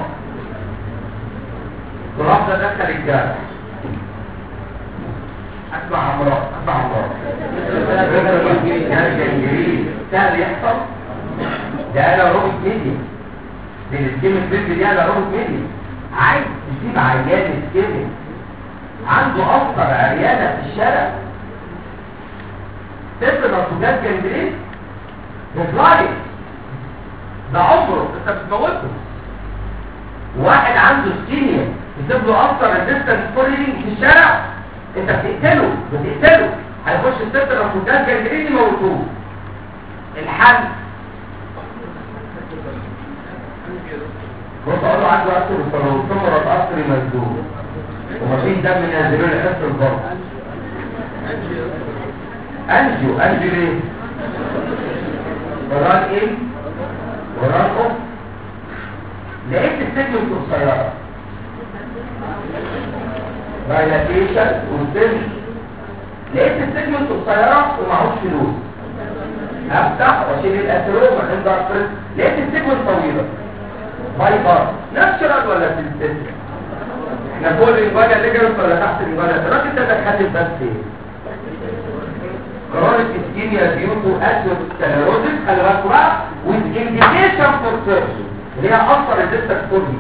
Speaker 3: التراب ده دخل الجرح اسمع عمراء اسمع عمراء كان جنجرين سهل يحصل ده انا روبوت ميديا دي السكيم الفيلم دي انا روبوت ميديا عايز تجيب عيان سكيم عنده اكتر عيانه في الشارع طفل مرتبات جنجرين بفلايت ده عمره انت بتموته واحد عنده ستينيا يسيب له اكتر ريزيستنس فورينج في الشارع انت بتقتله بتقتله هيخش الست الرفوجات جنجرين يموتوه الحل بص اقول له عنده اكتر الصلاه ثمرة اكتر مسدود ومفيش دم ينزلوا لي حس الضغط انجو انجو ليه وران ايه وران اوف لقيت السجن القصيرة دايلاتيشن والسجن لقيت السجن القصيرة ومعهوش فلوس افتح واشيل الاثروما عند الفرد لقيت السجن الطويلة بايبر ناتشرال ولا سيستم احنا فوق الانفاجا ليجرس ولا تحت الانفاجا الراجل ده بيتكلم بس ايه كرونيك اسكيميا ديوتو اسيد سكليروزيس خلي بالكوا بقى with indication for surgery اللي هي اكثر الدستك فورمي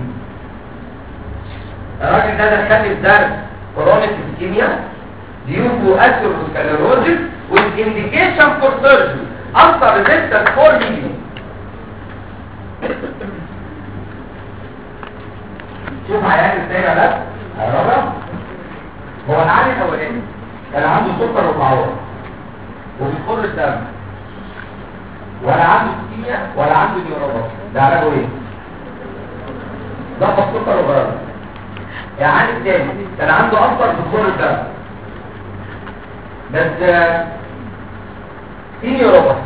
Speaker 3: الراجل ده دخلني في درس كرونيك اسكيميا ديوتو اسيد سكليروزيس with indication for surgery اكثر الدستك فورمي شوف عيان الثاني ده الرابع هو العالي الاولاني كان عنده سكر وتعور وبيخر الدم ولا عنده سكينيا ولا عنده نيوروباث ده علاجه ايه ضغط سكر وغرض يعني الثاني كان عنده اكتر بخور الدم بس آه، في نيوروباث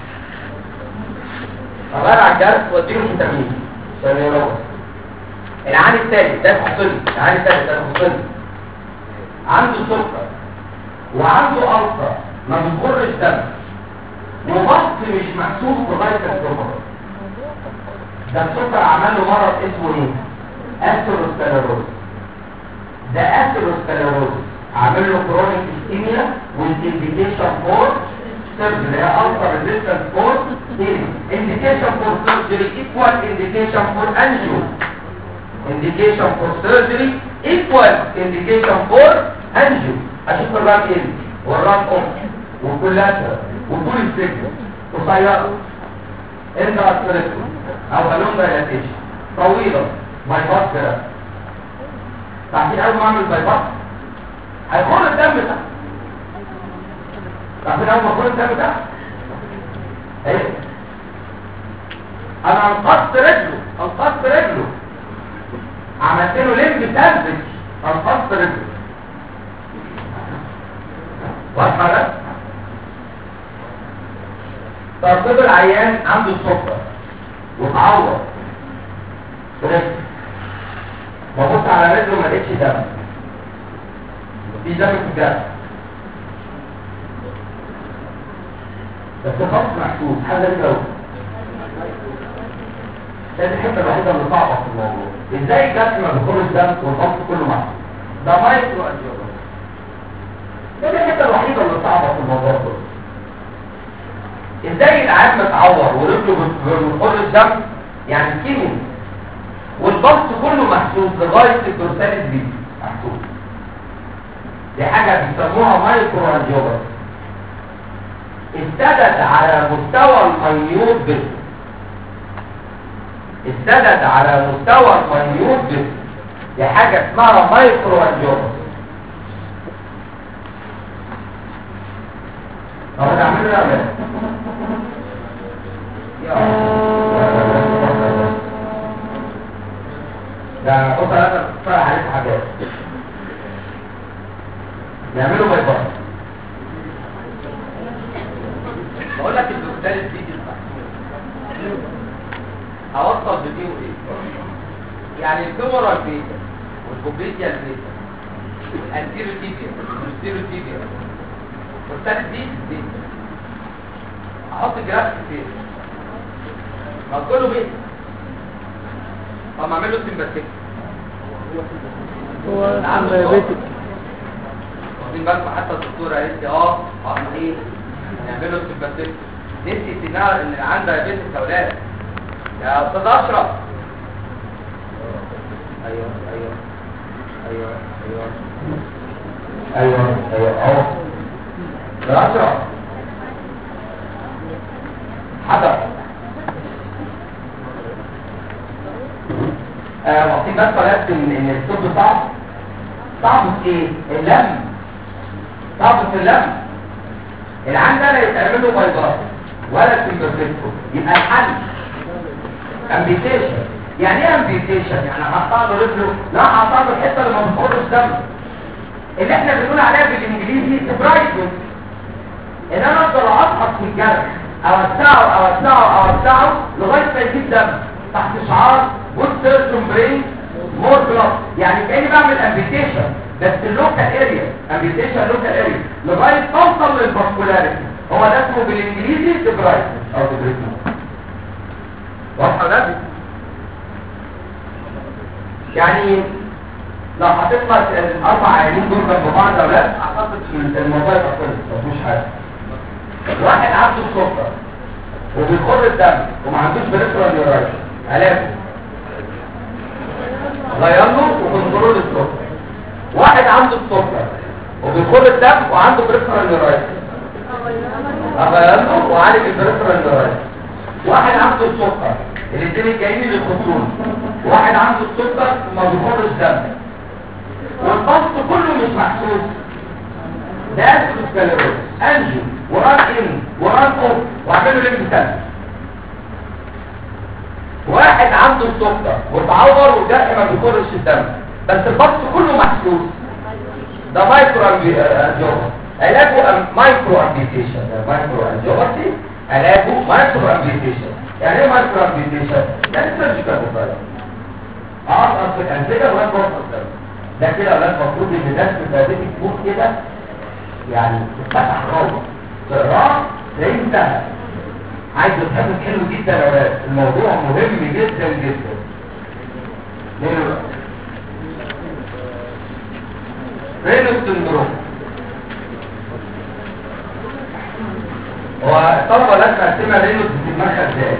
Speaker 3: اغير على الجرس واديله فيتامين عشان نيوروباث العين الثالث ده تحصلي العين الثالث ده تحصلي عنده سكر وعنده ألسر ما بيخرش دم وبط مش محسوب لغايه السكر ده السكر عمل له مرض اسمه ايه اثيروسكليروز ده اثيروسكليروز عامل له كرونيك اسكيميا والانديكيشن فور سيرجري هي التر ريزيستنس فور انديكيشن فور سيرجري ايكوال انديكيشن فور انجيو indication for surgery equal indication for angio اشوف الرام ايه والرام ام وكلاتها وطول السجن قصيرة انت اثرته او الون دايلاتيشن طويلة باي باس كده تعرفين اول ما اعمل باي باس هيخر الدم تحت تعرفين اول ما يخر الدم تحت ايه انا انقصت رجله انقصت رجله عملت له لمب تنفذ انقصت رجله واضحه ده ترتيب العيان عنده السكر وتعور في رجله ببص على رجله ما لقيتش دم في دم في الجسم بس خلاص محسوس حاجه غريبه قوي دي الحته الوحيده اللي صعبه في الموضوع ازاي الجسم ما بيخرج دم والضغط كله محسوس ده مايكرو انجيوباثي دي الحته الوحيده اللي صعبه في الموضوع ده ازاي العيان متعور ورجله بتخر الدم يعني كيمي والضغط كله محسوس لغايه الدورساليس دي محسوس دي حاجه بيسموها مايكرو انجيوباثي استدت على مستوى الميوت بس استدت على مستوى الميوت بس دي حاجه اسمها مايكرو انجيوباثي اهو ده عامل ده يا ده قلت انا بتفرج عليك حاجات يعملوا باي باي
Speaker 1: بقول لك الدكتور الفيديو هوصل بدي وايه يعني الكاميرا البيتا والكوبيتيا البيتا والانتيرو تيبيا والستيرو تيبيا والثالث دي دي احط جرافيك فين ما كله بيتا طب ما اعمل له سمباتيك
Speaker 2: هو اسمه دايابيتك
Speaker 1: واخدين بالكم حتى الدكتوره قالت لي اه اه ايه نعمل له سمباتيك نسيت انها ان عندها دايابيتس يا اولاد يا استاذ اشرف ايوه ايوه ايوه ايوه
Speaker 3: ايوه ايوه اهو ده اشرف حضر آه واخدين بالكم يا ولاد ان ان الصوت صعب صعب في ايه؟ اللم صعب في اللم العين ده لا يتعمل له بيضات ولا سيمبرفكتو يبقى الحل امبيتيشن يعني ايه امبيتيشن يعني هقطع له رجله لا هقطع له الحته اللي ما بتخرجش دم اللي احنا بنقول عليها بالانجليزي سبرايزنج ان انا افضل اضغط في الجرح اوسعه اوسعه اوسعه لغايه ما يجيب دم تحت شعار جود سيرتون برين مور بلاد يعني كاني بعمل امبيتيشن بس اللوكال اريا امبيتيشن لوكال اريا لغايه ما اوصل للفاسكولاريتي هو ده اسمه بالانجليزي سبرايزنج او سبرايزنج واضحه ده يعني لو حطيتنا الاربع عيانين دول جنب بعض يا اولاد اعتقد إن الموضوع يبقى خلص مفيش حاجه واحد عنده السكر وبيخر الدم وما عندوش بريفرال نيورايتس علاجه غير له وكنترول السكر واحد عنده السكر وبيخر الدم وعنده بريفرال نيورايتس اغير له وعالج البريفرال نيورايتس واحد عنده السكر الاثنين الجايين للخصوص واحد عنده السكر وما بيخرش دم والضغط كله مش محسوس ده اسكليروز انجو وران ان وران اوف واعملوا ليمب تاني واحد عنده السكر واتعور والجرح ما بيخرش الدم بس الضغط كله محسوس ده مايكرو انجيوبا علاجه أم- مايكرو امبيتيشن ده مايكرو انجيوباسي علاجه مايكرو امبيتيشن يعني ايه مايكرو امبيتيشن يعني سيرجيكال اوبريشن اقص في الانسجه ولا بوصل الدم ده كده ولا المفروض ان ده في تكون كده يعني تفتح خالص تقراه تلاقيه انتهى عايز تفهم حلو جدا يا ولاد الموضوع مهم جدا جدا ليه بقى؟ رينوس سندروم هو الطلبة لازم تقسمها رينوس في دماغها ازاي؟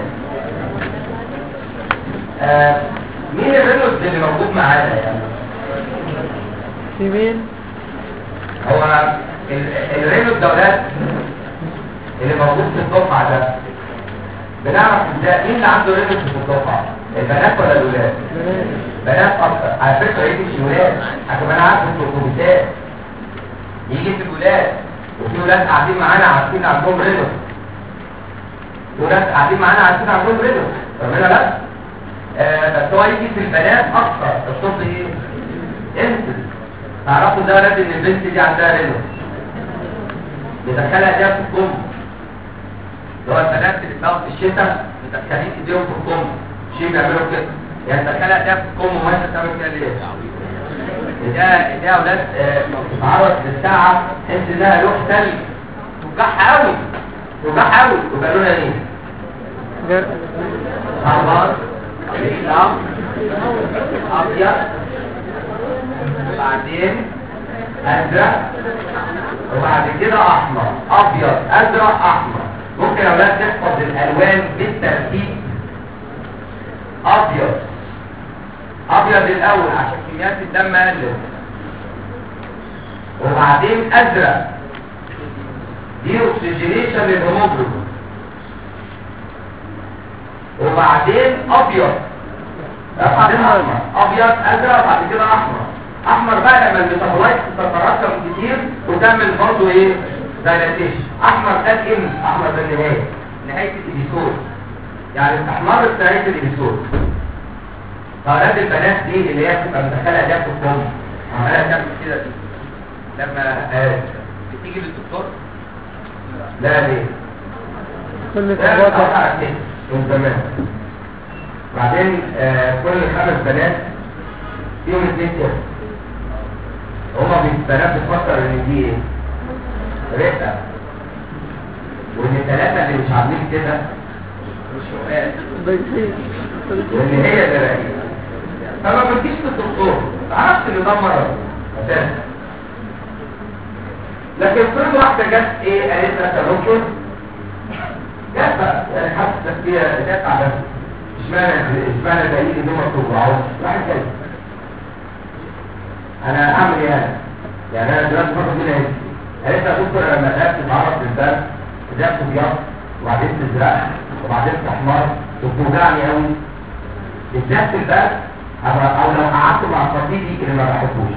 Speaker 3: آه مين الرينوس اللي موجود معانا يعني؟
Speaker 2: في مين
Speaker 3: هو ال- الرينوس دولات اللي موجود في الدفعة ده بنعرف ازاي مين اللي عنده رينوس في الدفعة؟ البنات ولا الولاد؟ بنات اكتر على فكره يجي في الولاد عشان انا عارف في الكوميتات يجي في الولاد وفي ولاد قاعدين معانا عارفين عندهم رينوس في ولاد قاعدين معانا عارفين عندهم رينوس فاهمين لا آه بس هو يجي في البنات اكتر الصوت ايه انت تعرفوا ده ولاد ان البنت دي عندها رينوس ندخلها ايديها في الكم اللي هو البنات اللي بتقعد في الشتاء مدخلين ايديهم في الكم شيء بيعملوا كده يعني دخلها ايديها في الكم وماشيه تعمل كده ليه؟ ايديها ايديها يا اولاد آه، بتتعرض للساعه تحس انها لوح تلج توجعها قوي توجعها قوي يبقى لونها ايه؟
Speaker 2: جر...
Speaker 3: اخضر احمر ابيض بعدين ازرق وبعد كده احمر ابيض ازرق احمر ممكن يا اولاد تحفظ الالوان بالترتيب ابيض ابيض الاول عشان كميات الدم قلت وبعدين ازرق دي اوكسجينيشن للهيموجلوبين وبعدين ابيض بعدين احمر ابيض ازرق بعد كده احمر احمر بقى لما الميتابولايت تتراكم كتير وتعمل برضه ايه دايلاتيشن احمر ده الام احمر ده النهايه نهايه الابيسود يعني الاحمر في نهايه الابيسود فاولاد البنات دي اللي هي بتبقى مدخله ده في الكم عماله تعمل كده دي لما آه بتيجي للدكتور لا ليه
Speaker 2: كل
Speaker 3: ده
Speaker 2: تخبطها
Speaker 3: اتقطع كده من زمان بعدين آه كل خمس بنات فيهم اتنين كده هما بنات بتفكر ان دي ايه؟ رئة وان الثلاثة اللي مش عاملين كده مش رؤات
Speaker 2: بيسير
Speaker 3: وان هي اللي رئيسة فما بتجيش للدكتور عرفت ان ده مرض اساسا لكن كل واحدة جت ايه قالت لك يا دكتور جت بقى يعني حاسة فيها جت على اشمعنى اشمعنى دليل ان هم بتوجعوش واحد جاي انا اعمل ايه انا يعني انا دلوقتي باخد منها ايه قالت لي يا دكتور انا لما خدت اتعرض للبرد بدات ابيض وبعدين تزرق وبعدين تحمر وبتوجعني قوي بالذات في البرد أبقى- او لو قعدت مع صديقي اللي ما بحبوش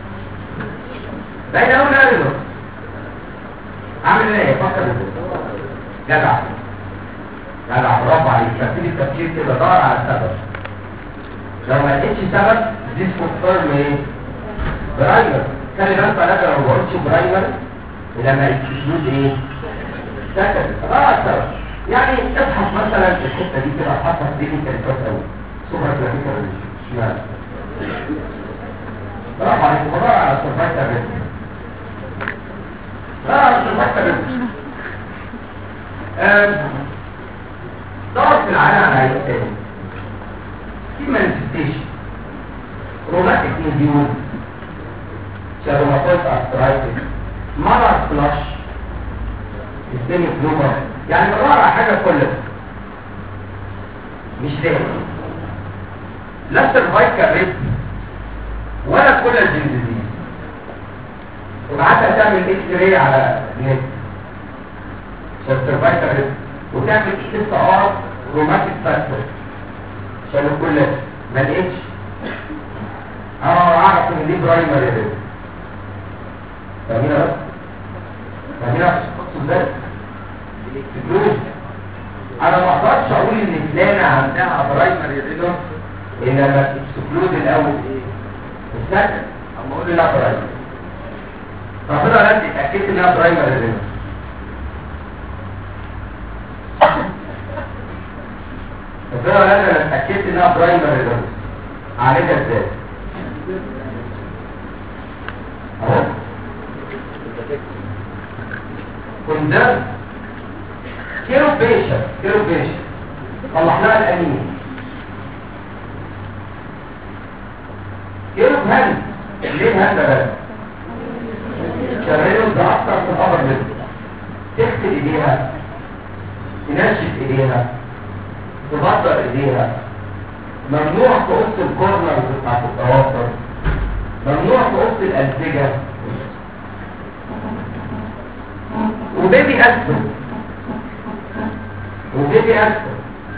Speaker 3: باين قوي انا رضا اعمل ايه فكر ازاي جدع جدع برافو عليك تبتدي التفكير كده دور على السبب لو ما لقيتش سبب دي كونفيرم ايه برايمر خلي بالك انا لو ما قلتش برايمر لما يكتشفوه ايه سكت اه السبب يعني ابحث مثلا في الحته دي كده حتى في دي كانت قوي سوبر كلاسيكال اشمعنى برافو عليك بدور على السرفايتر ريسك لا على السرفايتر ريسك دور في العالم على عيب تاني في مانيفستيشن روماتيك نيديول شاروماتويد ارثرايتس مرض فلاش الدنيا فلوبر يعني بدور على حاجه كلها مش لازم لا سيرفايكال ريسك ولا كل الجنزيز وبعدها تعمل اكس راي على النت عشان سيرفايكال ريسك وتعمل اس ار روماتيك فاكتور عشان كل ما لقيتش اه اعرف ان دي برايمري ريسك فاهمين بس فاهمين اقصد ازاي الاكسكلوجن انا ما اقدرش اقول ان فلانه عندها برايمري ريسك الا لما اكسكلود الاول ايه السكن اما اقول لا برايمري ربنا لازم اتاكدت انها برايمري ريسك ربنا لازم اتاكدت انها برايمري ريسك عالجها ازاي اهو كونزرف كيلو بيشن كيلو بيشن طلعناها الانيميا كيلو هند ليه هند بس شغالين ده اكتر في الخبر منه تغسل ايديها تنشف ايديها تبطر ايديها ممنوع تقص الكورنر بتاعت التوتر ممنوع تقص الانسجه وبيبي اسفل وبيبي اسفل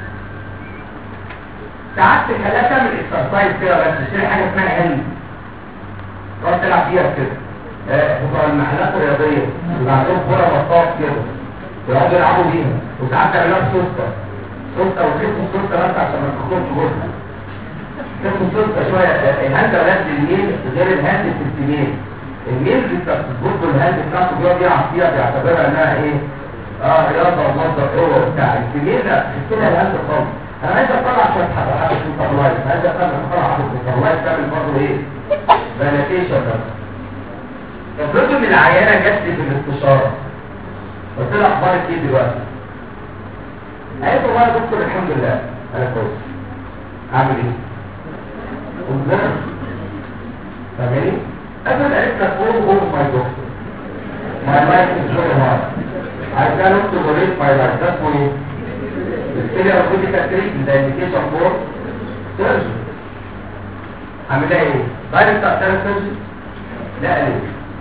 Speaker 3: ساعات تخليها تعمل اكسرسايز كده بس تشتري حاجه اسمها علم تقعد تلعب فيها كده آه، بتوع المحلات الرياضيه يبقى عندهم كوره بطاط كده يقعدوا يلعبوا بيها وساعات تعملوها بسوسته سوسته وتخفوا السوسته بس عشان ما تخرجش جوزها تخفوا السوسته شويه آه، الهاند ولاد الميل غير الهاند في السمين الميل بتبقى بتظبط الهاند بتاعته بيقعد يلعب فيها بيعتبرها انها ايه اه رياضه ومصدر قوه وبتاع السمين لا تحس لها الهاند خالص انا عايز اطلع شويه حاجه حاجه في الطبلايت عايز اطلع حاجه في الطبلايت تعمل برضه ايه فاليتيشن بس افرضوا ان العيانه جت لي في الاستشاره قلت لها اخبارك ايه دلوقتي قالت والله يا دكتور الحمد لله انا كويس اعمل ايه قلت فاهماني قبل قالت لك قول قول ماي دكتور ماي لايف از فيري هارد عايز قال انت وريت ماي لايف ده اسمه ايه السيريا ريبوتيكا تريتمنت ده انديكيشن فور سيرجن عامل لها ايه دايركت ارتيريال سيرجن لا ليه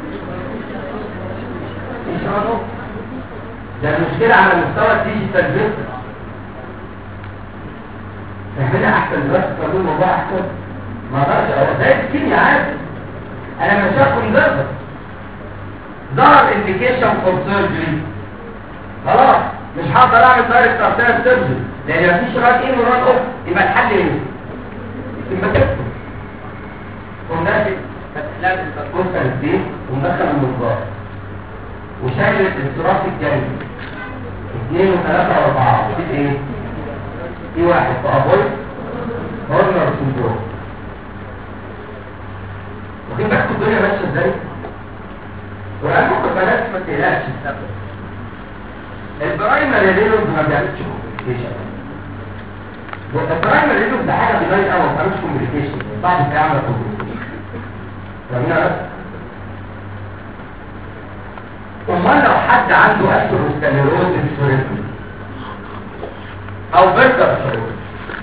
Speaker 3: ان شاء الله ده المشكلة على مستوى الديجيتال بيزنس فاهمنا احسن دلوقتي تقول الموضوع احسن ما اقدرش أقول. زي الكيمياء عادي انا مش هاكل جربة ظهر انديكيشن فور سيرجري خلاص مش هقدر اعمل دايركت ارتيريال سيرجري لان مفيش ران ان وران اوف يبقى الحل ايه؟ السمباتكتوم قلنا فتحلال التركوز الدين ومدخل المنظار وشايل الانصراف الجانبي اثنين وثلاثة واربعة في ايه؟ في واحد في ابوي هورنر سندروم واخدين بالكم الدنيا ماشية ازاي؟ وقال ممكن بلاش ما تقلقش البرايمري رينوز ما بيعملش كومبليكيشن البرايمري رينوز ده حاجه بيبان قوي ما بيعملش كومبليكيشن بعد كده يعمل كومبليكيشن فاهمين يا امال لو حد عنده اثيروسكليروز سوريتي او برجر سوريتي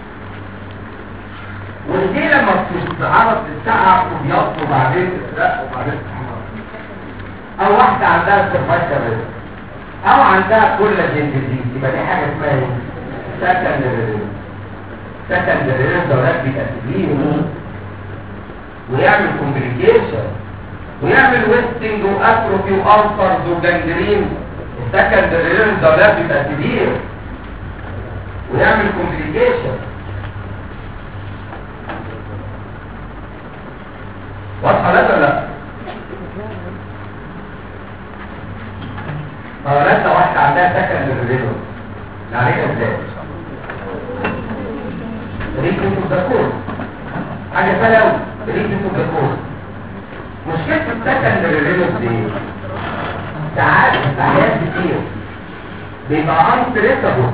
Speaker 3: ودي لما بتتعرض للسقع وبيض وبعدين تسرق وبعدين تحمر او واحده عندها سيرفايكال ريسك او عندها كل ديزيز يبقى دي حاجه اسمها ايه سكندري سكندري دورات بتسليم ويعمل كومبليكيشن ويعمل ويستنج واتروفي والفرز وجنجرين السكندري دورات بتسليم ويعمل كومبليكيشن واضحه لا ولا لا فولادة واحدة عندها سكن للرينو نعرفها ازاي ريكو الذكور حاجة سهلة أوي ريكو الذكور مشكلة السكن للرينو دي ساعات في حاجات كتير بيبقى انتريتابل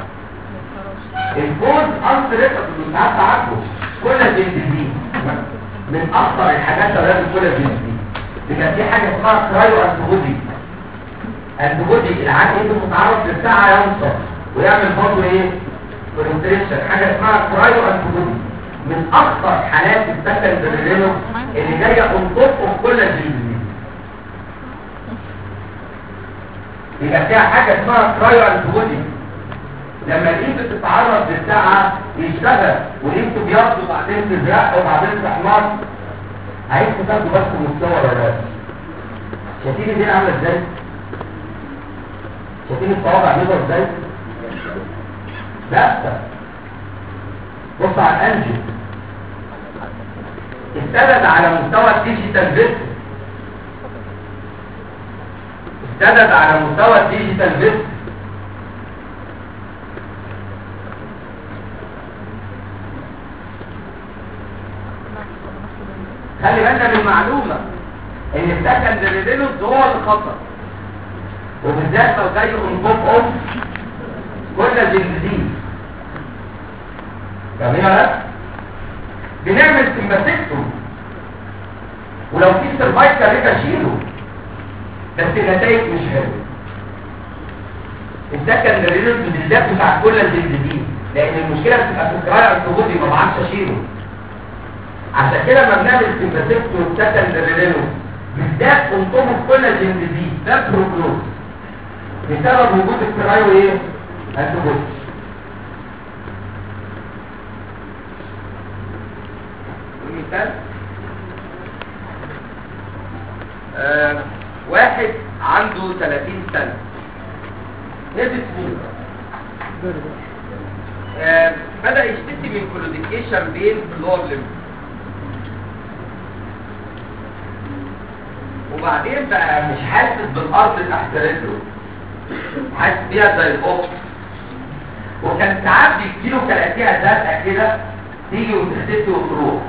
Speaker 3: الكود انتريتابل ساعات تعرفه كل دي من اخطر الحاجات اللي لازم كل دي بيبقى في حاجة اسمها كرايو انتيبودي البودي العقل انت متعرض للساعة ينصر ويعمل برضه ايه برنتريشن حاجة اسمها كرايو انتبودي من اخطر حالات السكن بالرينو اللي جاية انطق في كل الجلد يبقى فيها حاجة اسمها كرايو انتبودي لما الايد بتتعرض للساعة يشتغل والايد بيض وبعدين تزرق وبعدين تحمر عايزكم تاخدوا بس مستوى ولا شايفين دي عامله ازاي؟ شايفين الصوابع بيضة ازاي لا بص على الانجل استند على مستوى الديجيتال بيت استند على مستوى الديجيتال بيت خلي بالنا من معلومة ان السكن للريدينوس هو الخطر وبالذات لو جاي انبوب ام كل الجنزين فاهمين ولا بنعمل سمباتكتوم ولو في سيرفايكال ريكا شيله بس النتائج مش حلوه السكن الرينوس بالذات بتاع كل الجنزين لان المشكله بتبقى في الكراية الضغوطي ما بعرفش اشيله عشان كده لما بنعمل سمباتكتوم سكن الرينوس بالذات انطبق كل الجنزين ده بروجنوز بسبب وجود الكرايو ايه انتبوت مثال آه واحد عنده 30 سنة هيبت موزة آه بدأ يشتكي من كلوديكيشن بين اللور ليمب وبعدين بقى مش حاسس بالارض اللي تحت رجله حاسس بيها زي القط وكان ساعات بيجيله كلاكيها زرقاء كده تيجي وتختفي وتروح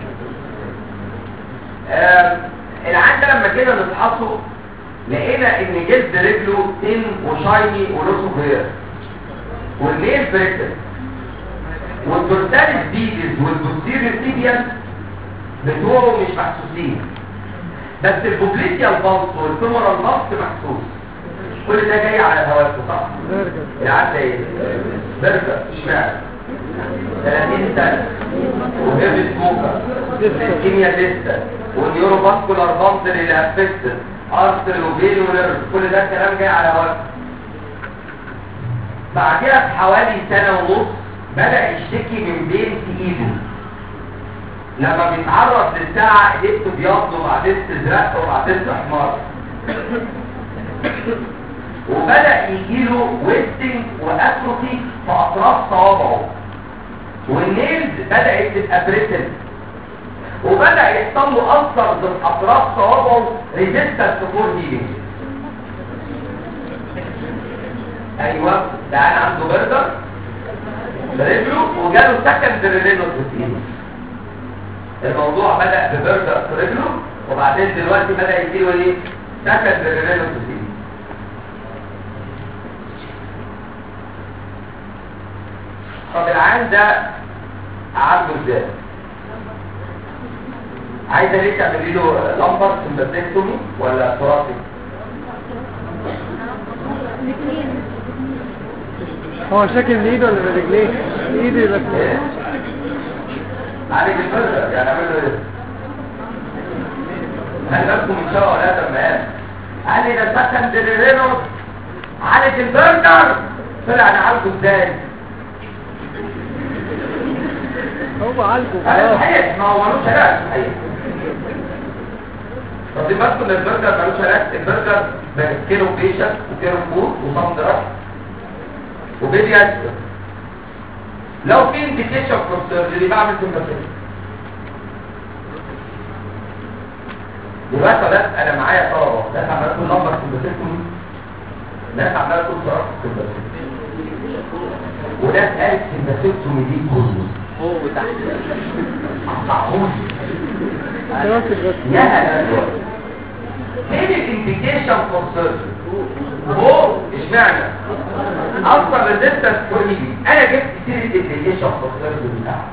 Speaker 3: آه العيان ده لما جينا نفحصه لقينا ان جلد رجله تن وشايني ولوسه غير والليل فريكتر والدورساليس بيدز والبوستيريور تيبيان بتوعه مش محسوسين بس البوبليتيا البلط والفيمورال بلط محسوس كل ده جاي على هواته صح؟ العدد ايه؟ برجر اشمعنى؟ 30 سنة وهيرد سموكر الكيميا لسه والنيورو باسكولار بامبر اللي افكتد ارتر وفيل ونيرف كل ده كلام جاي على هواته بعدها بحوالي سنة ونص بدأ يشتكي من بين في ايده لما بيتعرض للساعة ايده بيض وبعدين تزرق وبعدين تحمر وبدأ يجيله ويستنج واتروفي في اطراف صوابعه والنيلز بدأت تبقى بريتل وبدأ يحصل له أثر من أطراف صوابعه ريزيستنس فور هيلينج أيوه ده أنا عنده بردر برجله وجاله سكند رينوس الموضوع بدأ ببردر في رجله وبعدين دلوقتي بدأ يجيله ايه؟ سكند رينوس طب العين ده عالجه ازاي؟ عايزه ليه تعملي له لمبر سمباتيكتومي ولا ثوراسيك؟
Speaker 2: هو شاكل الايد ولا برجليه ايدي بس
Speaker 3: ايه؟ عالج البرجر يعني اعمل له ايه؟ هل بالكم ان شاء الله لا تمام قال لي ده سكند رينوس عالج البرجر طلع نعالجه ازاي؟
Speaker 2: هو عالجه
Speaker 3: هذا
Speaker 2: خلاص
Speaker 3: صحيح ما هو ملوش علاج صحيح طب دي بالكم ان البرجر ملوش علاج البرجر كيلو بيشن وكيلو فود وصم دراسه وبيبي أسفل لو في انديكيشن فور سيرجري بعمل سمباتيك دلوقتي بس انا معايا طلبه ناس عماله تقول نمبر سمباتيكتومي ناس عماله تقول صراحه سمباتيك وناس قالت سمباتيكتومي دي كله
Speaker 1: فوق وتحت
Speaker 3: قطعهولي
Speaker 2: دراسة بس
Speaker 3: يا هلا فين الانديكيشن فور سيرجري هو اشمعنى اصلا ريزيستنس كورنيجي انا جبت سيره الانديكيشن فور سيرجري بتاعه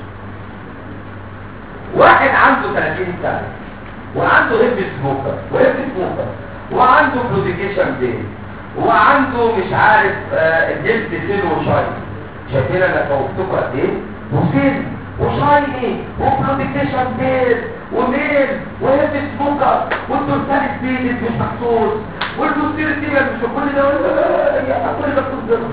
Speaker 3: واحد عنده 30 سنه وعنده هيب سموكر وهيب سموكر وعنده بلوديكيشن دي وعنده مش عارف آه، الجلد سيل وشاين شايفين انا فوقتكم قد ايه وسيل وشايني وبلوديكيشن ديل وميل وهيب سموكر والدورساليس بيلز مش محسوس والبوستير تيبل مش كل ده ولا- يا كل ده بتظهر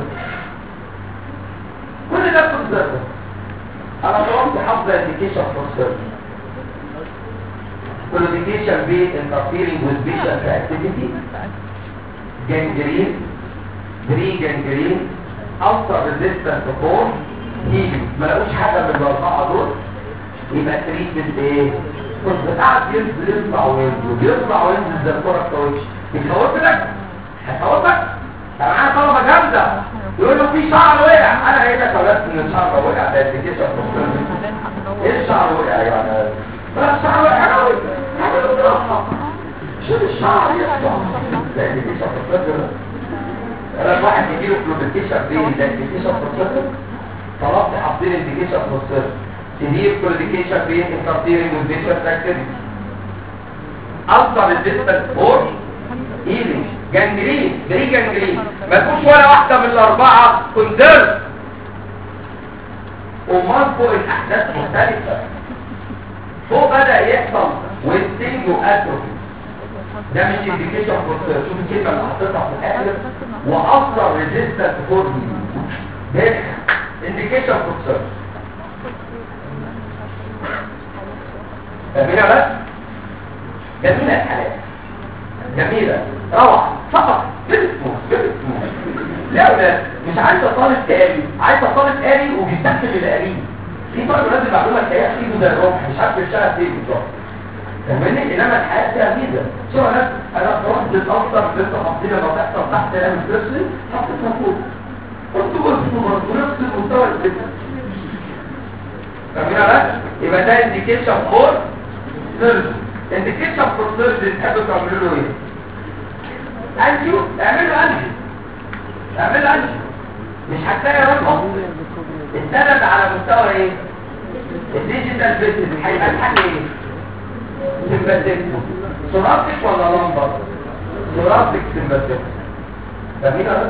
Speaker 3: كل ده بتظهر انا طلبت حفظ انديكيشن فور سيرجري qualification be interfering with patient activity gangrene pre-gangrene ulcer resistant to form healing ما لقوش حاجة من الأربعة دول يبقى تريتمنت ايه؟ كنت بتاعك ينزل يطلع وينزل ويطلع وينزل زي الكورة الكاوتش يخوفك هيخوفك ده معايا طلبة جامدة يقول له في شعر وقع انا قايل لك يا ولاد ان الشعر وقع ده انديكيشن ايه الشعر وقع يعني لا الشعر وقع قوي شوف الشعر يطلع ده انديكيشن انا واحد يجي له كلوديكيشن بين ده انديكيشن طلبت حاطين انديكيشن في الصفر سيفير كلوديكيشن بين انترفيرنج والفيشن اكتيفيتي اكثر الديستنس فور هيلينج جانجرين بري جانجرين ما تكونش ولا واحده من الاربعه كونزيرف امال فوق الاحداث مختلفه فوق بدا يحصل ويستنج واتروفي ده مش انديكيشن فور شوف الكلمه اللي حطيتها في الاخر واثر ريزيستنس فور ده انديكيشن فور جميله بس جميله الحالات جميله روعه فقط بسمه بسمه لا ولا مش عايزه طالب تقالي عايزه طالب قاري وبيستخدم القاري في طالب لازم معلومه تلاقيها في ايده زي الرمح مش عارف يشتغل فين بالظبط فاهمني انما الحياه فيها ميزه شو انا انا رحت للاكثر لسه حاطين لما تحصل تحت انا مش بس حطيتها فوق قلت بص نفس المستوى الفكره فاهمين بس يبقى ده انديكيشن فور سيرجن انديكيشن فور سيرجن تحبوا تعملوا له ايه انجيو اعملوا انجيو اعملوا انجيو مش هتلاقي رقم السند على مستوى ايه الديجيتال بيزنس هيبقى الحل ايه سمباتيكتو سورابتك ولا لمبر سورابتك سمباتيكتو فاهمين بس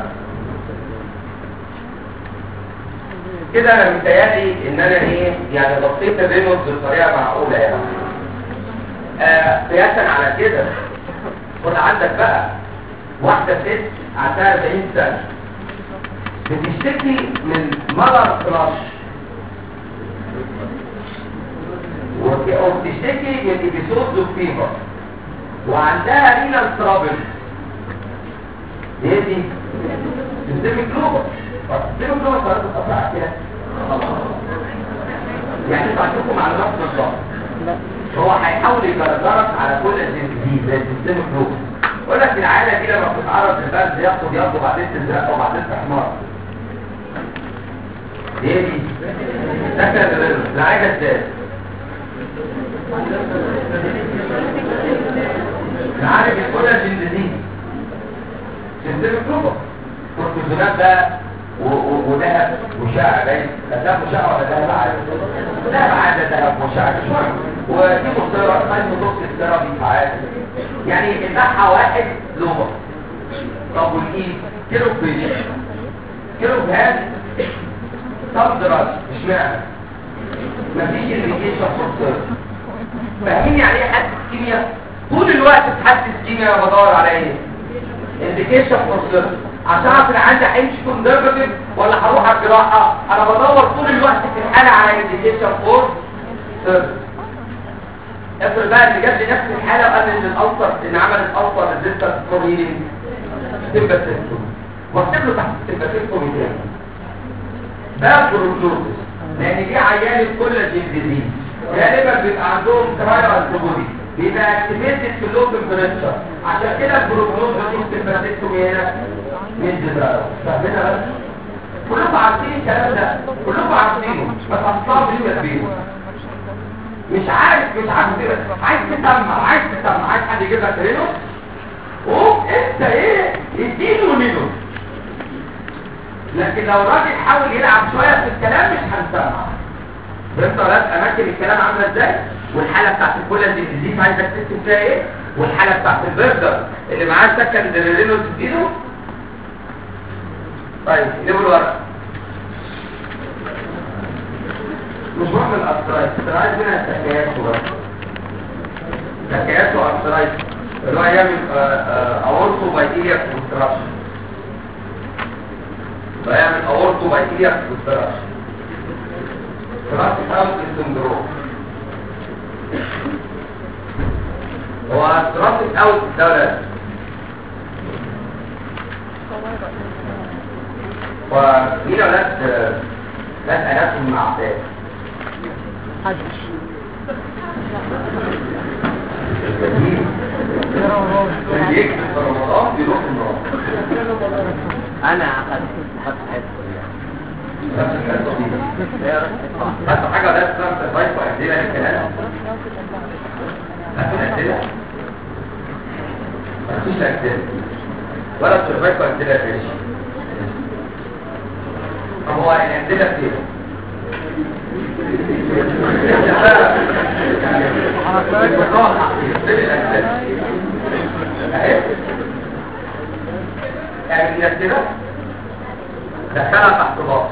Speaker 3: كده انا متهيألي ان انا ايه يعني بسيط الرينولد بطريقه معقوله يعني آه قياسا على كده خد عندك بقى واحده ست عندها 40 سنه بتشتكي من ملر فلاش وبتشتكي من ابيسود اوف فيفر وعندها رينال ترابل ايه دي سيستميك لوبر سيستميك لوبر صارت تقطع كده يعني انتوا عندكم معلومات بالظبط هو هيحاول يجرجرك على كل الجنسيين زي السيستميك لوبر يقول لك العاده دي لما بتتعرض للبرد ياخد ياخد وبعدين تزرق وبعدين تحمر ايه دي؟ ده كده العاده ازاي؟ عارف الكولاجين دي سيستم كلوبر كورتيزونات ده و- و- وذهب وشعر باين لا ده مشعر ولا ده بعد ده بعد ذهب وشعر شويه ودي مصيرة خلي نص الثيرابي عادي يعني النحى واحد لغة طب والايه كيلو بيش كيلو بهاد طب دراسة مش معنى مفيش انديكيشن فور فاهمين يعني ايه حد كيمياء طول الوقت في حد الكيمياء بدور على ايه انديكيشن فور عشان اعرف ان عندي هيمشي كونزرفاتيف ولا هروح على الجراحه انا بدور طول الوقت في الحاله على انديكيشن فور افرض بقى اللي جاب لي نفس الحاله وقال ان الالسر ان عملت السر ريزيستنس فور هيلينج سيمباثيكتوم واكتب له تحت السيمباثيكتوم تاني ده بروجلوزس لان دي عيان الكولاجين ديزيز غالبا بيبقى عندهم كرايو انتيبودي بيبقى اكتيفيتد في اللو تمبريتشر عشان كده البروجنوز بتشوف سيمباثيكتوم هنا من دراو فاهمينها بس كلكم عارفين الكلام ده كلكم عارفينه بس هتطلعوا بيه تدبيره مش عارف مش عارف كده عايز تسمع عايز تسمع عايز حد يجيب لك رينو اوه انت ايه اديله نينو لكن لو الراجل حاول يلعب شويه في الكلام مش هنسمع فهمت ولا لا؟ اماكن الكلام عامله ازاي والحاله بتاعت الكولا دي دي عايزك تكتب فيها ايه والحاله بتاعت البردر اللي معاه سكن رينو تديله طيب نجيب الورق مش مهم الأسرايت الأسرايت منها تكيات بس تكيات وأسرايت اللي هو يعمل أورتو بايتيريا كونستراكشن ويعمل أورتو بايتيريا كونستراكشن كلاس هاوس سندروم هو ثراسك اوت الدولة ومين أولاد ناس أناتهم مع عباد اللي يكتب في رمضان بيروح النار
Speaker 4: انا اخذت حط حته
Speaker 3: نفس الحته دي حتى حاجه ولا تسمع الفايت وعندنا الكلام هتكون أسئلة مفيش أسئلة ولا السرفايف أسئلة يا باشا طب هو الأسئلة فين؟ يعني الأسئلة دخلها تحت باص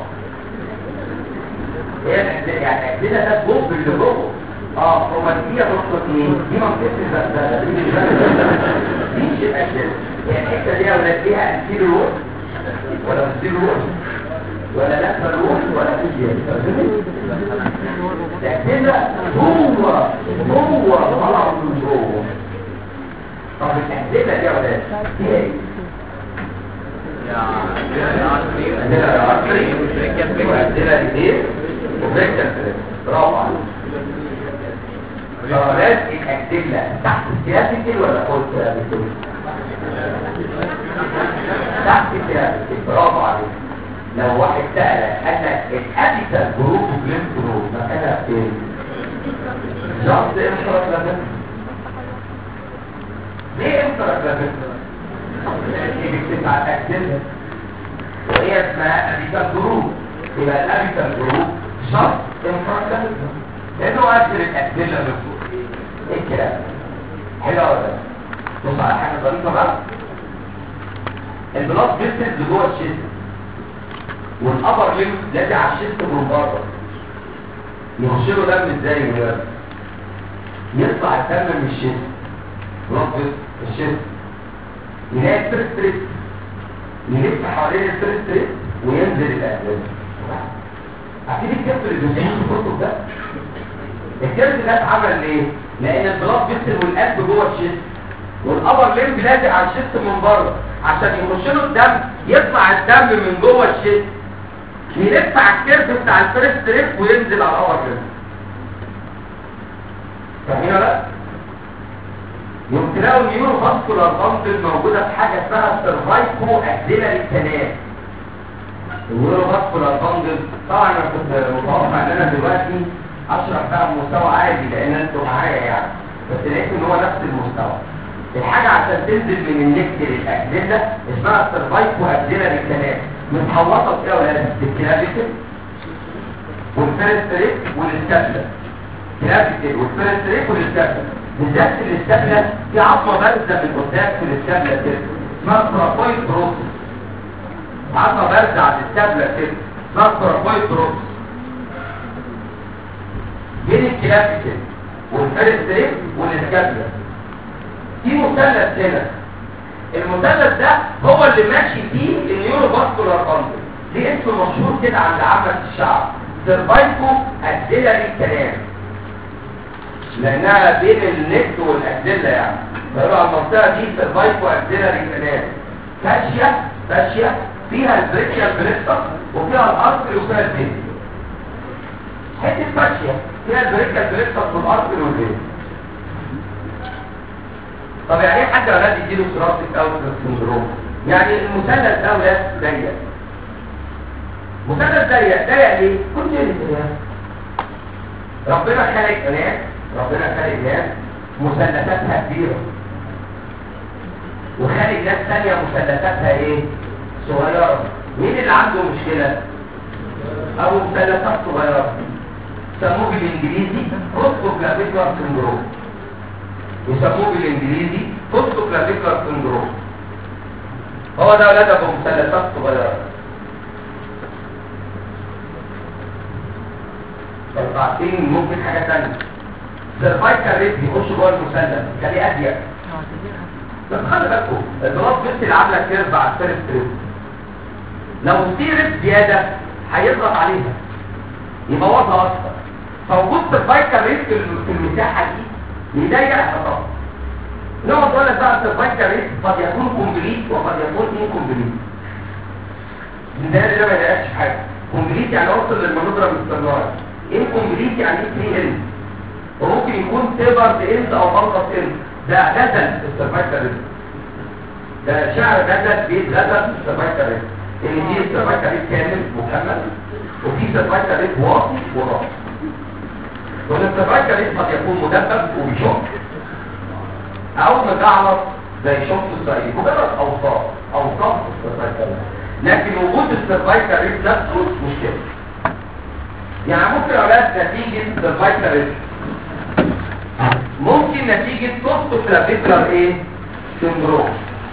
Speaker 3: هي الأسئلة يعني الأسئلة ده جوب اللي جوه اه رومانسية نقطة اثنين دي منطقة الزلزال دي مش الأسئلة يعني الحتة دي يا ولاد فيها أنتيرو رول ولا أنتيرو رول ولا لفة رول ولا فيجيال لكن هو هو غلط من جوه طب الأسئلة دي يا ولاد دي ايه؟ عندنا العصري وعندنا الايه وبريكتر برافو عليك درجات الأدلة تحت السياسة ولا فوق السياسة تحت السياسة برافو عليك لو واحد سألك أنك الأبيتال جروب وجلين جروب مكانها فين؟ جاست انفراد لابن ليه انفراد لابن؟ اللي بتبقى على الأدلة وهي اسمها أبيتال جروب يبقى الأبيتال جروب جاست انفراد لابن لأنه أثر الأدلة من فوق ايه الكلام حلو ولا لا؟ بص على حاجه ظريفه بقى البلاط بيرسل جوه الشيست والابر ليم لازق على الشيست من بره يخش له دم ازاي يا ولاد يطلع الدم من الشيست بلاط في الشيست يلاقي الفرستريت يلف حوالين الفرستريت وينزل الأهداف أكيد الكتب اللي بيسيحوا في الكتب ده الكرد ده اتعمل ليه؟ لان البلاط بيسل والقلب جوه الشيست
Speaker 1: والابر ليمب لازق على الشيست من بره عشان يخش له الدم يطلع الدم من جوه الشيست يلف على الكيرف بتاع الفيرست ريب وينزل على الابر ليمب فاهمين ولا لا؟ يوم تلاقوا النيورو فاسكولار باندل موجوده في حاجه اسمها سيرفايكو اكسيلاري كانال النيورو فاسكولار باندل طبعا انا كنت متوقع ان انا دلوقتي اشرح بقى بمستوى عادي لان انتوا معايا يعني بس لقيت ان هو نفس المستوى الحاجه عشان تنزل من النكت للاكسيلا اسمها سيرفايكو اكسيلاري كانال متحوطه بايه يا ولاد؟ بالكلافيكل والفيرست ريب والسكابلا كلافيكل والفيرست ريب والسكابلا بالذات في الاستابلة في عظمة بارزة من قدام في الاستابلة كده اسمها تراكويد بروسس عظمة بارزة على الاستابلة كده اسمها تراكويد بروسس بين الكلافيكل والفيرست ريب والاستابلة في مثلث هنا المثلث ده هو اللي ماشي فيه النيورو فاسكولار باندل ليه اسم مشهور كده عند عامة الشعب سيرفايكو اكسيلاري كلام لانها بين النكت والاكزيلا يعني فيقولوا على المنطقه دي سيرفايكو اكزيلاري كانال فاشيه فاشيه فيها البريكيال بريكتر وفيها الارتري وفيها الفين حته فاشيه فيها البريكيال بريكتر والارتري والفين طب يعني ايه حد اولاد يجيله سيرابتيك اوت سندروم يعني المثلث ده اولاد ضيق مثلث ضيق ضيق ليه؟ كنت ليه ربنا خلق ناس ربنا خلق ناس مثلثاتها كبيرة وخلق ناس ثانية مثلثاتها ايه صغيرة مين اللي عنده مشكلة او مثلثات صغيرة يسموه بالانجليزي كوستو كلافيكولار سندروم يسموه بالانجليزي كوستو كلافيكولار سندروم هو ده ولاد ابو مثلثات صغيرة طب عارفين ممكن حاجة تانية سيرفايكال ريت يخش جوه المثلث يخليه اضيق بس خلي بالكم البلاط بنت اللي عامله كيرف على الفيرست ريت لو في ريت زياده هيضغط عليها يبوظها اكتر فوجود سيرفايكال ريت في المساحه دي يضيقها طبعا نوع نقول لك بقى السيرفايكال ريت قد يكون كومبليت وقد يكون انكومبليت ده اللي ما يضايقش في حاجه كومبليت يعني اوصل للمنوبرا باستمرار انكومبليت يعني ايه فري وممكن يكون تيبرد اند او ملقط اند ده غزل في السيرفايكال ريسك ده شعر غزل بيتغزل في السيرفايكال ريسك ان دي السيرفايكال ريسك كامل مكمل وفي سيرفايكال ريسك واطي وراسي وان السيرفايكال ريسك قد يكون مدبب وبيشق او مجعلط زي شمس الصعيد مجرد اوصاف اوصاف السيرفايكال ريسك لكن وجود السيرفايكال ريسك نفسه مشكله يعني ممكن اولاد نتيجه السيرفايكال ريسك ممكن نتيجة توست كلافيكولار ايه سندروم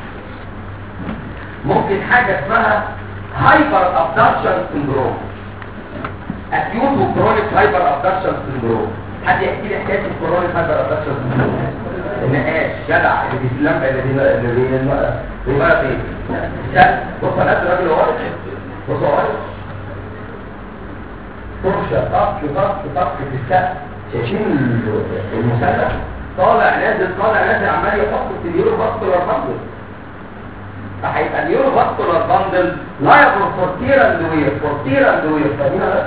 Speaker 1: ممكن حاجة اسمها هايبر ابدكشن سندروم اكيوت وكرونيك هايبر ابدكشن سندروم حد يحكي لي حكايه الكرونيك هايبر ابدكشن سندروم النقاش جدع اللي بيسلم اللي بي اللي بي بيبقى فين بص انا الراجل هو بص هو فرشه طق طق طق في السقف شايفين المثلث طالع نازل طالع نازل عمال يحط في اليورو فاسكولار باندل فهيبقى اليورو فاسكولار باندل لا يكون فورتير اند وير فورتير اند وير فاهمين ولا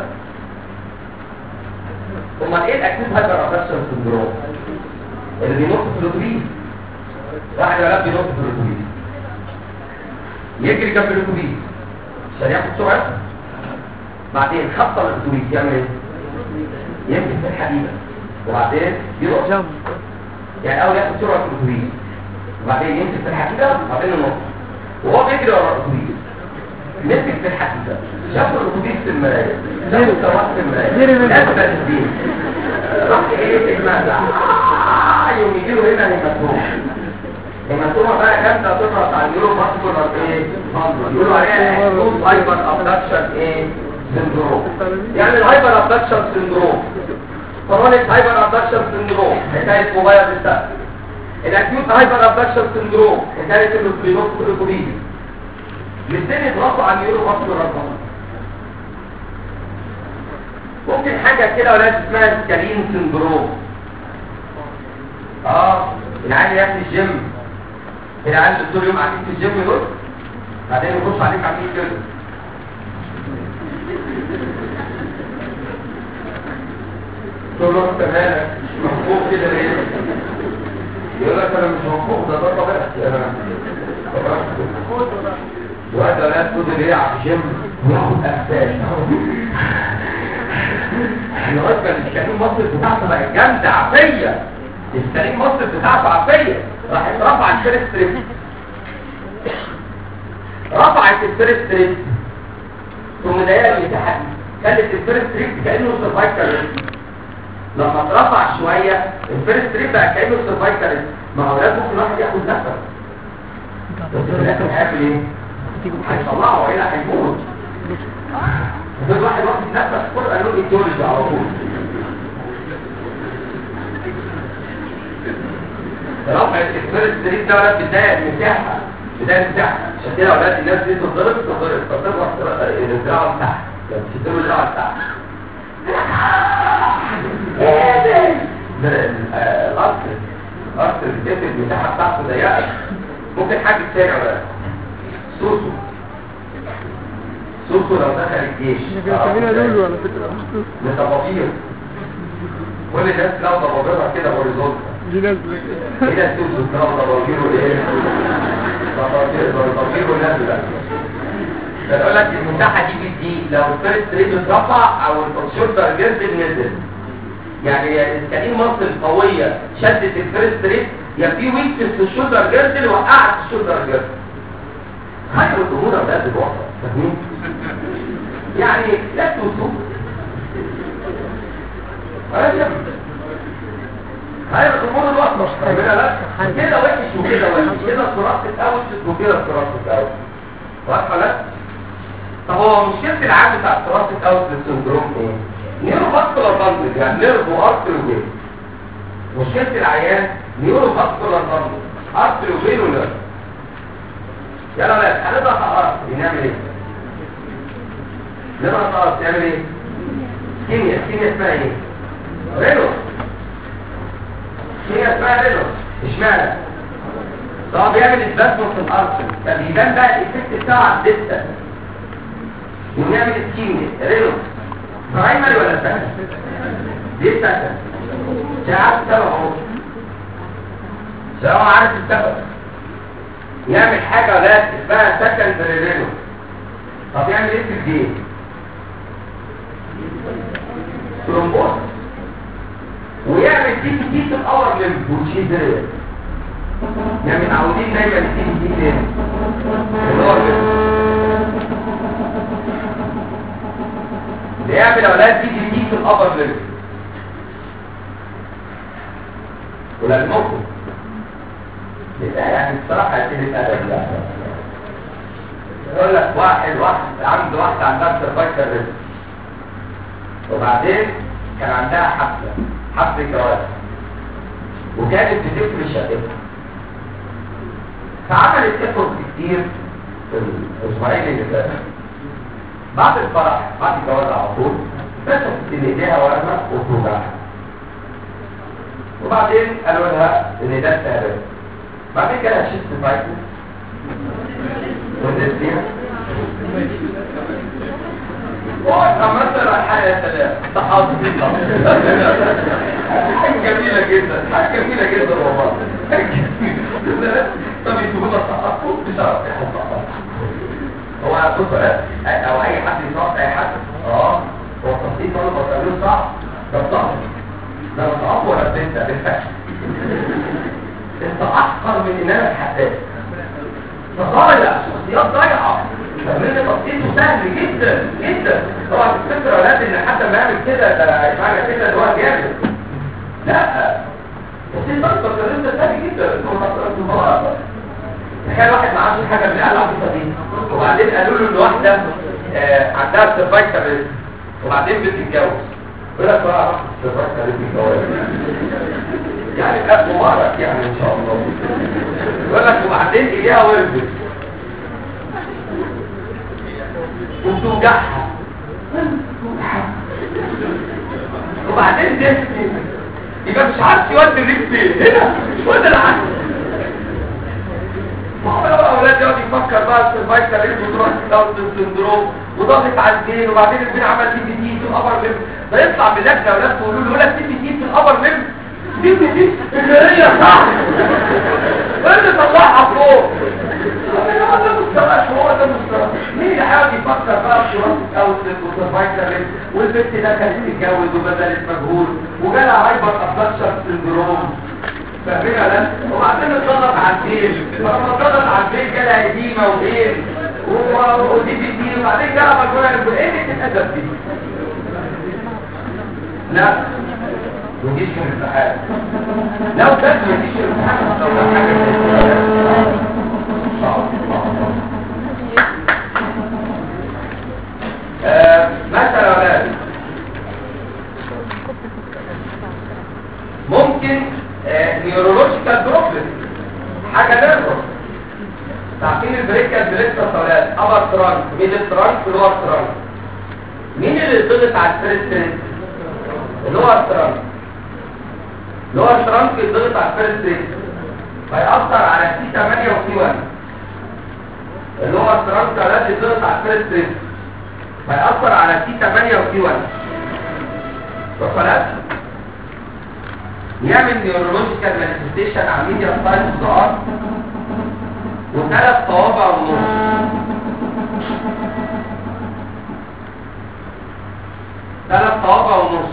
Speaker 1: امال ايه الاكيوت هايبر ابرشن سندروم اللي بينط في الاتوبيس واحد ولا بينط في الاتوبيس يجري جنب الاتوبيس عشان ياخد سرعته بعدين خبط الاتوبيس يعمل ايه يمسك في الحديدة وبعدين يروح يعني اول ياخد سرعة الاتوبيس وبعدين يمسك في الحديدة وبعدين ينط وهو بيجري ورا الاتوبيس مسك في الحديدة شاف الاتوبيس في المراية شاف السواق في المراية اثبت الدين راح ايه المهزع يوم يجيله هنا هيماتوم هيماتومة بقى جامدة تضغط على النيورو فاسكولار ايه يقولوا عليها اكيوت هايبر ابدكشن ايه سندروم يعني الهايبر ابدكشن سندروم كرونيك هايبر ابدكشن سندروم حكايه موبايل بالسقف الاكيوت هايبر ابدكشن سندروم حكايه الفلينوس كوليكوليز الاثنين يضغطوا على النيورو فاسكولار ممكن حاجه كده ولاد اسمها سكالين سندروم اه العيال يا ابني الجيم
Speaker 3: العيال اللي طول اليوم قاعدين في الجيم دول بعدين يبص عليك عاملين كده تقول له انت مالك منفوخ كده ليه؟ يقول لك انا مش منفوخ ده ده طبيعتي انا الواد ده لا تقول لي على الجيم وياخد احساس الواد كان الكريم مصر بتاعته بقت جامده عافيه الكريم مصر بتاعته عافيه راح رفع الفيرست ريب رفعت الفيرست ريب ثم دقيقه اللي تحت خلت الفيرست ريب كانه سرفايكال لما اترفع شويه الفيرست ريب بقى كانه سرفايكال ما هو لازم ممكن واحد ياخد نفس بس في الاخر هيعمل ايه؟ هيطلعه والا هيموت ده واحد واخد نفس كل قانون ايديولوجي على طول رفع الفيرست ريب ده ولا بدايه المساحه بدايه المساحه عشان كده اولاد الناس دي تتضرب تتضرب فتضرب الدراع بتاعها لما تشتروا الدراع بتاعها الأرض الأرض الجسد المساحة بتاعته ضيقة ممكن حاجة تاني ولا سوسو سوسو لو دخل الجيش
Speaker 2: بيسمينا لولو على فكرة
Speaker 3: لطبابير كل الناس لو ضبابيرها كده هوريزونتال
Speaker 2: دي نازلة
Speaker 3: ايه ده سوسو لو ضبابير وايه ضبابير ضبابير ونازلة بقول لك المساحة دي دي لو الفيرست ريت اترفع او الشولدر جيرد نزل يعني الكريم مصر القوية شدت الفيرست ريت يا في ويكس في الشولدر جيرد اللي وقعت الشولدر جيرد خير الامور ده الوسط فاهمين يعني لا توصل خير الامور الوسط فاهمين لا كده وحش وكده وحش كده الصراط الاوسط وكده الصراط الاوسط واضحه لا طب هو مشكله العام بتاع الصراط الاوسط سندروم ايه نيرو فاسكولار باندل يعني نيرف وارتر وجين مشكله العيان نيورو فاسكولار باندل ارتر وجين ونيرف يلا بقى هنبدا خلاص بنعمل ايه نبدا خلاص نعمل ايه كيمياء كيمياء اسمها ايه رينو كيمياء اسمها رينو اشمعنى طب بيعمل اسباسمو في الارتر فبيبان بقى الايفكت بتاعه على الديستا ونعمل الكيمياء رينو برايمري ولا سكند دي سكند عارف السبب اهو سواء عارف السبب يعمل حاجة ولا اسمها سكند رينو طب يعمل ايه في الجين ترومبوز ويعمل تي تي تي في الاور لمب وتشيزرية يعني متعودين دايما التي تي تي فين في الاور لمب بيعمل اولاد تي تي تي في الابر لمب وللمكم يعني الصراحة يتم الأدب لا يقول لك واحد واحد عنده واحدة عندها سيرفايكال ريسك وبعدين كان عندها حفلة حفلة جواز وكانت بتفرش شقتها فعملت ايفورت كتير في الاسبوعين اللي فاتوا بعد الفرح بعد الجواز على طول اكتشفت ان ايديها ورمه وبتوجعها وبعدين قالوا لها ان ده استهبال بعدين كده شفت فايتو ونزلت فيها وقت مثلا الحياة يا سلام تحاضر حاجة جميلة جدا حاجة جميلة جدا والله حاجة جميلة طب يسيبوا لنا التحقق بشرف هو بص او اي حد يصاب اي حد اه هو التصديق برضه بطلوه صعب ده صعب ده صعب ولا انت بالفعل انت احقر من ان انا اتحداك فضايع شخصيات ضايعه فمن تصديقه سهل جدا جدا طبعا الفكره يا اولاد ان حد ما يعمل كده ده معنى كده ان هو جامد لا بس انت اصلا انت سهل جدا تخيل واحد ما عملش حاجه من العلاقه دي وبعدين قالوا له ان واحده آه عندها سيرفايكال وبعدين بتتجوز يقول لك بقى راح سيرفايكال الجواز يعني لا مبارك يعني ان شاء الله يقول لك وبعدين ايديها ورثت وبتوجعها وبعدين دفني يبقى مش عارف يودي الريق فين هنا ولا العكس
Speaker 1: ما هو لو الاولاد يقعد يفكر بقى في الفايتال ريت وتروح تاوت سندروم وضغط على البين وبعدين البين عمل تي بي تي في الابر ليم فيطلع من لجنه اولاد تقولوا له ولا تي بي تي في الابر ليم تي بي تي اللي هي صح واللي طلعها فوق هو ده مستوى هو ده مستوى مين اللي حاول يفكر بقى في راسة اوتلت وسرفايتال ريت والبنت ده كانت تتجوز وبذلت مجهود وجالها هايبر ابدكشن سندروم فاهمين ده وبعدين اتضغط على البيل فلما اتضغط على البيل جالها اديمه وايه و- ودي بي دي وبعدين جالها مجنونه ايه اللي تتأدب دي لا وديش من الامتحان لو كانت وديش من الامتحان هتطلع حاجه زي كده. صعب، صعب، صعب. آه، مثلا يا ولاد ممكن نيورولوجيكال بروبلم حاجه نيرفس تعرفين البريكال بريكتا صلاه ابر ترانك ميدل ترانك لور ترانك مين اللي يضغط على الفيرست ريت اللور ترانك لور ترانك يضغط على الفيرست ريت فيأثر على سي 8 وسي 1 اللور ترانك الذي يضغط على الفيرست ريت فيأثر على سي 8 وسي 1 وصلات يعمل نيورولوجيكال مانيفستيشن على ميديا سايز ضغط وثلاث صوابع ونص ثلاث صوابع ونص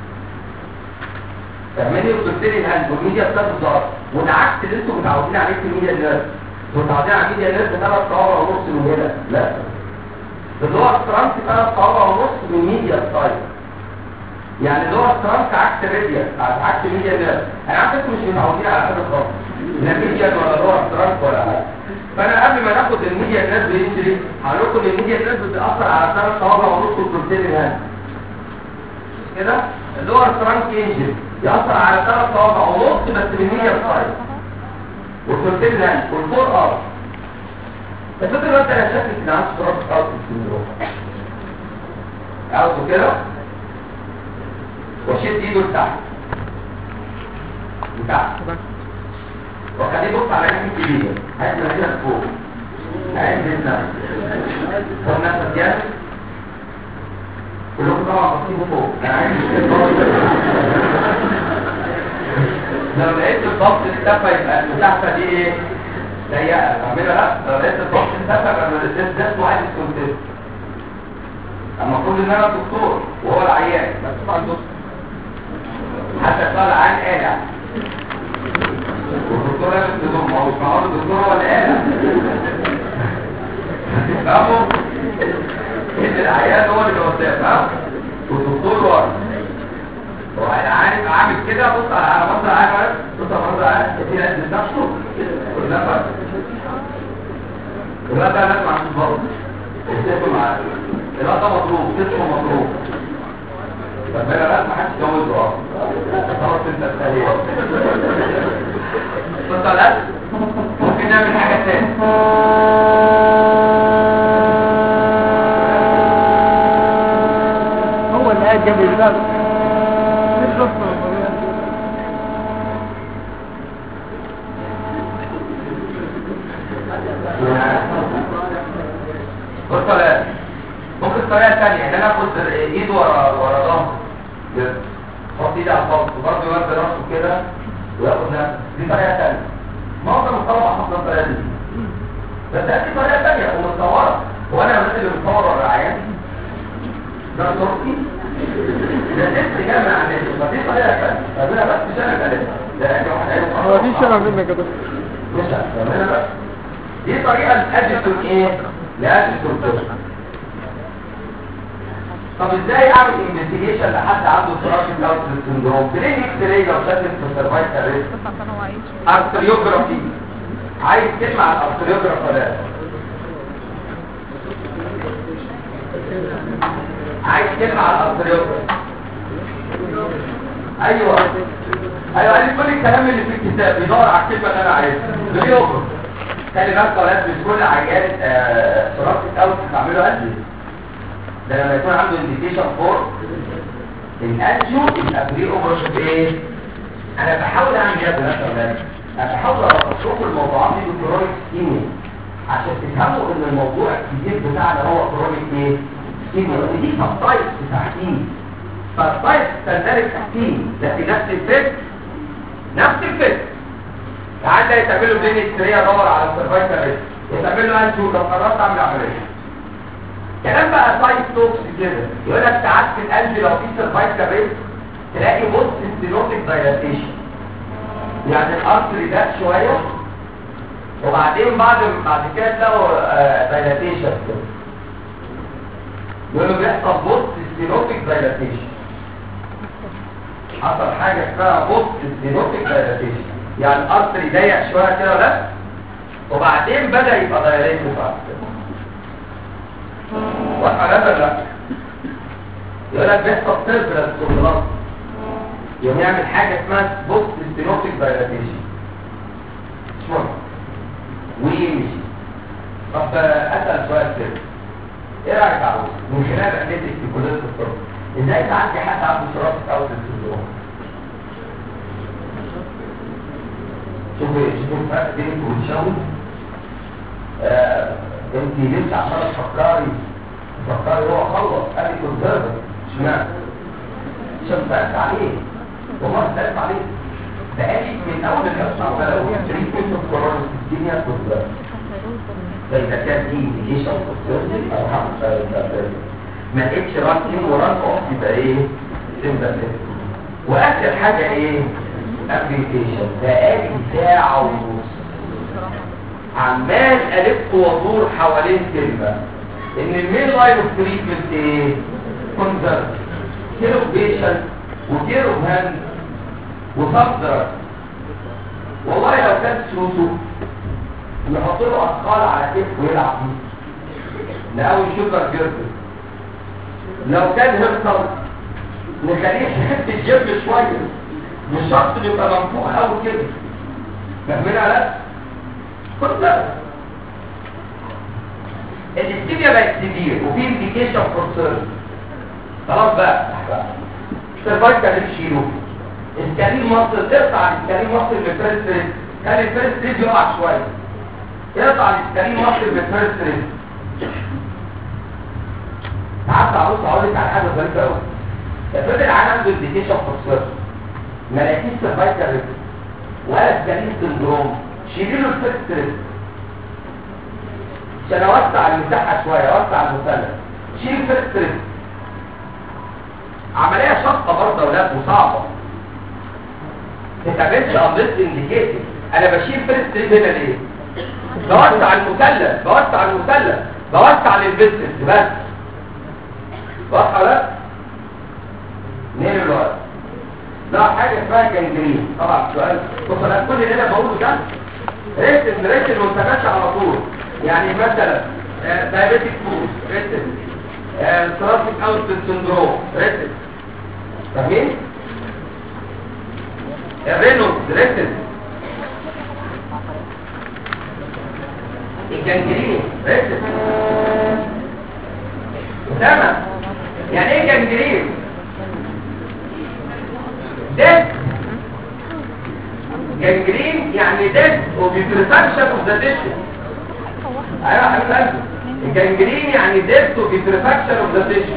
Speaker 1: فاهماني وتبتدي الهند والميديا سايز ضغط وده عكس اللي انتم متعودين عليه في الميديا نيرف انتوا متعودين على الميديا نيرف ثلاث صوابع ونص من هنا لا اللي هو الترانس ثلاث صوابع ونص من ميديا سايز يعني اللي هو الترانس عكس الراديال عكس الميديا نيرف انا عارف انتوا مش متعودين على حاجه خالص لا ميديا ولا اللي هو الترانس ولا حاجه فانا قبل ما ناخد الميديا نيرف بينجري هقول لكم ان الميديا نيرف بتاثر على ثلاث صوابع ونص والبروتين الهند كده اللي هو الترانس انجري ياثر على ثلاث صوابع ونص بس بالميديا سايز والبروتين الهند والفور ار بس انت دلوقتي انا شايف ان عندك ترانس اوت سندروم عاوزه كده وشد ايده لتحت لتحت وخليه يبص على عينك الكبيرة هات مناخيرك فوق عين النفس خد نفسك جامد كلكم طبعا باصين فوق انا عايز لو لقيت الضغط اختفى يبقى المسافه دي ايه؟ ضيقه فاهمينها لا لو لقيت الضغط اختفى يبقى ده ده اسمه عايز كونتيست المفروض ان انا دكتور وهو العيان بس طبعا دكتور حتى طالع عن قالع والدكتور لابس هدوم ما هو مش معقول الدكتور هو اللي قالع فاهموا؟ ان العيان هو اللي قدام ها والدكتور ورا هو عارف عامل كده بص على منظر عارف بص على منظر عارف في ناس نفسه والنفس والنفس ده لازم عشان برضه السيف معاه الوقت ده مطلوب جسمه مطلوب طب انا لا ما حدش يجوزه اه خلاص انت التاريخ اتصالات ممكن نعمل حاجه تاني
Speaker 2: هو اللي قاعد جنب الباب مش رفضه
Speaker 1: اتصالات ممكن طريقه ثانيه ان انا اخد ايد ورا ورا ظهر احط ايدي على الفرد وبرضه يودي راسه كده وياخد نفسه دي طريقه ثانيه معظم الطلبه حافظه الطريقه دي بس دي طريقه ثانيه ومتصوره وانا الناس اللي بتصور ورا العيان ده صورتي ده نفس جامع عن الناس فدي طريقه ثانيه فانا بس مش انا اللي ده يعني واحد هيبقى
Speaker 2: هو دي شرع منك يا دكتور
Speaker 1: مش انا بس دي طريقه لاديتون ايه لاديتون توشن طب ازاي اعمل انفستيجيشن لحد عنده تراكم اوت سندروم برين اكس راي لو شدت في السرفايكال ريسك ارتريوجرافي عايز كلمه على الارتريوجراف ولا لا؟ عايز كلمه على الارتريوجراف ايوه ايوه قال كل الكلام اللي في الكتاب بيدور على الكلمه اللي انا عايزها بريوجراف خلي بالك يا ولاد مش كل عيان تراكم اوت تعمله قد ده لما يكون عنده انديكيشن فور الانجيو يبقى بري اوبريشن ايه انا بحاول اعمل كده بنفس الوقت
Speaker 3: انا بحاول اربط لكم الموضوعات دي بكرونيك سكيميا عشان تفهموا ان الموضوع الكبير بتاعنا هو كرونيك ايه؟ سكيميا ودي سبتايب بتاعتين سبتايب تندرج تحتين لكن نفس الفكر نفس الفكر ساعات ده يتعمل له بين اكستريه ادور على السرفايفل ريسك يتعمل له انتو لو قررت اعمل عمليه كلام بقى سايد توكس كده يقول لك ساعات في القلب لو في سرفايفل ريسك تلاقي بوست ستينوتيك دايلاتيشن يعني الارتري ده شويه وبعدين بعد بعد كده تلاقوا دايلاتيشن كده يقولوا بيحصل بوست ستينوتيك دايلاتيشن حصل حاجه اسمها بوست ستينوتيك دايلاتيشن يعني الارتري ضيق شويه كده ولا وبعدين بدا يبقى دايلاتيشن بعد كده واضحه ولا لا يقول لك بيحصل تربلنس في البلد يوم يعمل حاجه اسمها بوست ستينوتيك دايلاتيشن مش مهم ويمشي طب اسال سؤال كده ايه رايك يا عروس من خلال رحلتك في كليه الطب ازاي تعدي حد عنده شراسه اوت السندروم شوفي شوفي الفرق بينك وبين شاول آه انت لسه عشان تفكري تفكري هو خلص قال لي كونسيرفر اشمعنى عشان سالت عليه والله سالت عليه بقالي من اول الحصه عمال اقول تريتمنت اوف كورونا سيستيميا كونسيرفر فإذا كان دي انديكيشن اوف سيرجري او حاجه ما لقيتش ران ان وران اوف يبقى ايه سيمباثيك واخر حاجه ايه ابليكيشن بقالي ساعه ونص عمال الف وادور حوالين كلمه ان المين لاين اوف تريتمنت ايه كونزرف كير اوف بيشنت وكير اوف هاند وصدر والله لو كانت فلوسه يحط له اثقال على كتفه ويلعب بيه نقوي شوجر جيرتل لو كان هيرتل نخليه يحب الجيم شويه مش شرط إنه يبقى منفوخ قوي كده فاهمين على كنت الاستيميا بقت سيفير وفي انديكيشن فور سيرجري خلاص بقى سيرفايكال تشيله السكالين مصر تقطع السكالين مصر من الفيرست ريد خلي الفيرست ريد يقع شويه يقطع السكالين مصر من الفيرست ريد تعالى عاوز اقول لك على حاجه ظريفه قوي افرض العيان عنده انديكيشن فور سيرجري ما لقيتيش سيرفايكال ريد ولا سكالين سندروم شيلي له الفيرست ريد عشان اوسع المساحه شويه اوسع المثلث شيل الفيرست ريد عمليه شاقه برضه اولاد وصعبه ما تعملش امبلس انديكيتنج انا بشيل فيرست ريد هنا ليه بوسع المثلث بوسع المثلث بوسع للبيسنس بس واضحه ولا منين الوقت لا حاجه اسمها جنجرين طبعا سؤال بص انا كل اللي انا بقوله ده ريتم ريتم وانت ماشي على طول يعني مثلا دايابيتيك فود ريتم ترافيك اوت سندروم ريتم فاهمين الرينولد ريتم الجنجرين ريتم تمام يعني ايه جنجرين ديت جنجرين يعني ديت وبيترفكشن اوف ذا تيشو ايوه يا حبيب قلبي الجنجرين يعني ديت وبيترفكشن اوف ذا تيشو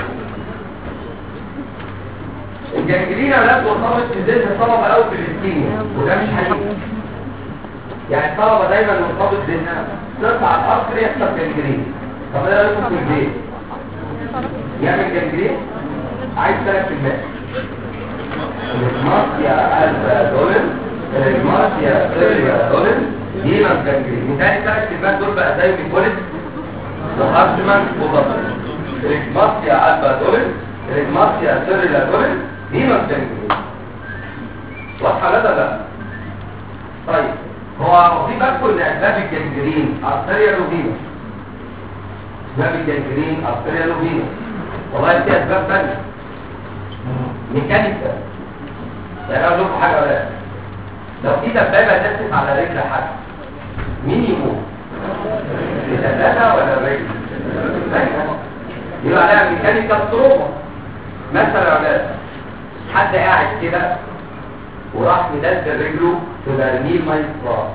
Speaker 3: الجنجرين يا ولاد مرتبط في ذهن الطلبه قوي بالاستيميا وده مش حقيقي يعني الطلبه دايما مرتبط بانها تطلع الارض يحصل جنجرين طب ايه رايكم في البيت يعمل جنجرين عايز ثلاث كلمات الإجماس يا ألف دولار الإجماس يا سيريا دولار دي ما جنجرين مثالي ثلاث كلمات دول بقى زي ميكوليس وهارتمان وضبط الإجماس يا ألف دولار الإجماس يا سيريا دولار دي ما جنجرين واضحة لا لا طيب هو في بالكم ان اسباب الجنجرين ارتريال وفينوس اسباب الجنجرين ارتريال وفينوس والله في اسباب ثانيه ميكانيكا يعني اقول لكم حاجه ولا لو في دبابه دست على رجل حد مين يموت الدبابه ولا الرجل يبقى عليها ميكانيكا تروما مثلا يا ولاد حد قاعد كده وراح مدلدل رجله في برميل ميه فراغ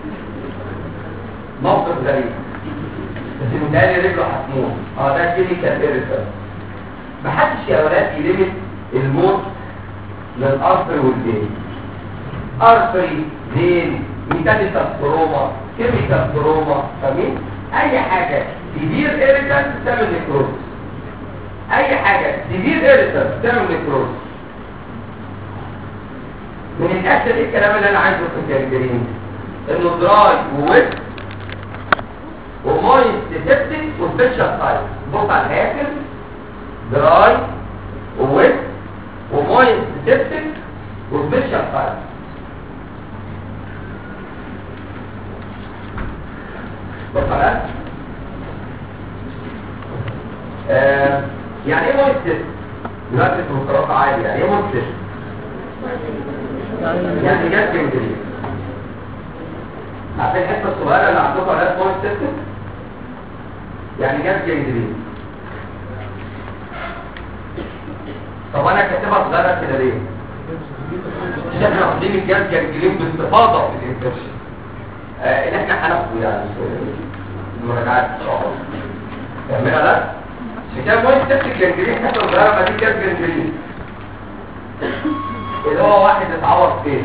Speaker 3: موقف غريب بس مدلدل رجله هتموت اه ده كيميكال ايريتر محدش يا ولاد يلمت الموت للارثر والدين ارثري دين ميكانيكال تروما كيميكال تروما فاهمين اي حاجه كبير ايريتر تعمل نيكروز اي حاجه كبير ايريتر تعمل نيكروز من الاخر ايه الكلام اللي انا عايزه في الجنجرين انه دراي وويت ومايند سيبتك وسبيشال تايب بص على الاخر دراي وويت ومايند سيبتك وسبيشال تايب بص على آه يعني ايه مايند سيبتك دلوقتي في مستوى عالي يعني ايه مايند سيبتك يعني جت جنجرين عارفين الحته الصغيره اللي عندكم عليها بوينت سيستم يعني جت جنجرين طب انا كاتبها صغيره كده ليه مش احنا واخدين الجهاز جنجرين باستفاضه في الانفكشن آه اللي احنا هناخده يعني في المراجعات ان شاء الله فاهمينها لا مش كده بوينت سيستم جنجرين حته صغيره ما دي جت جنجرين اللي هو واحد اتعور فين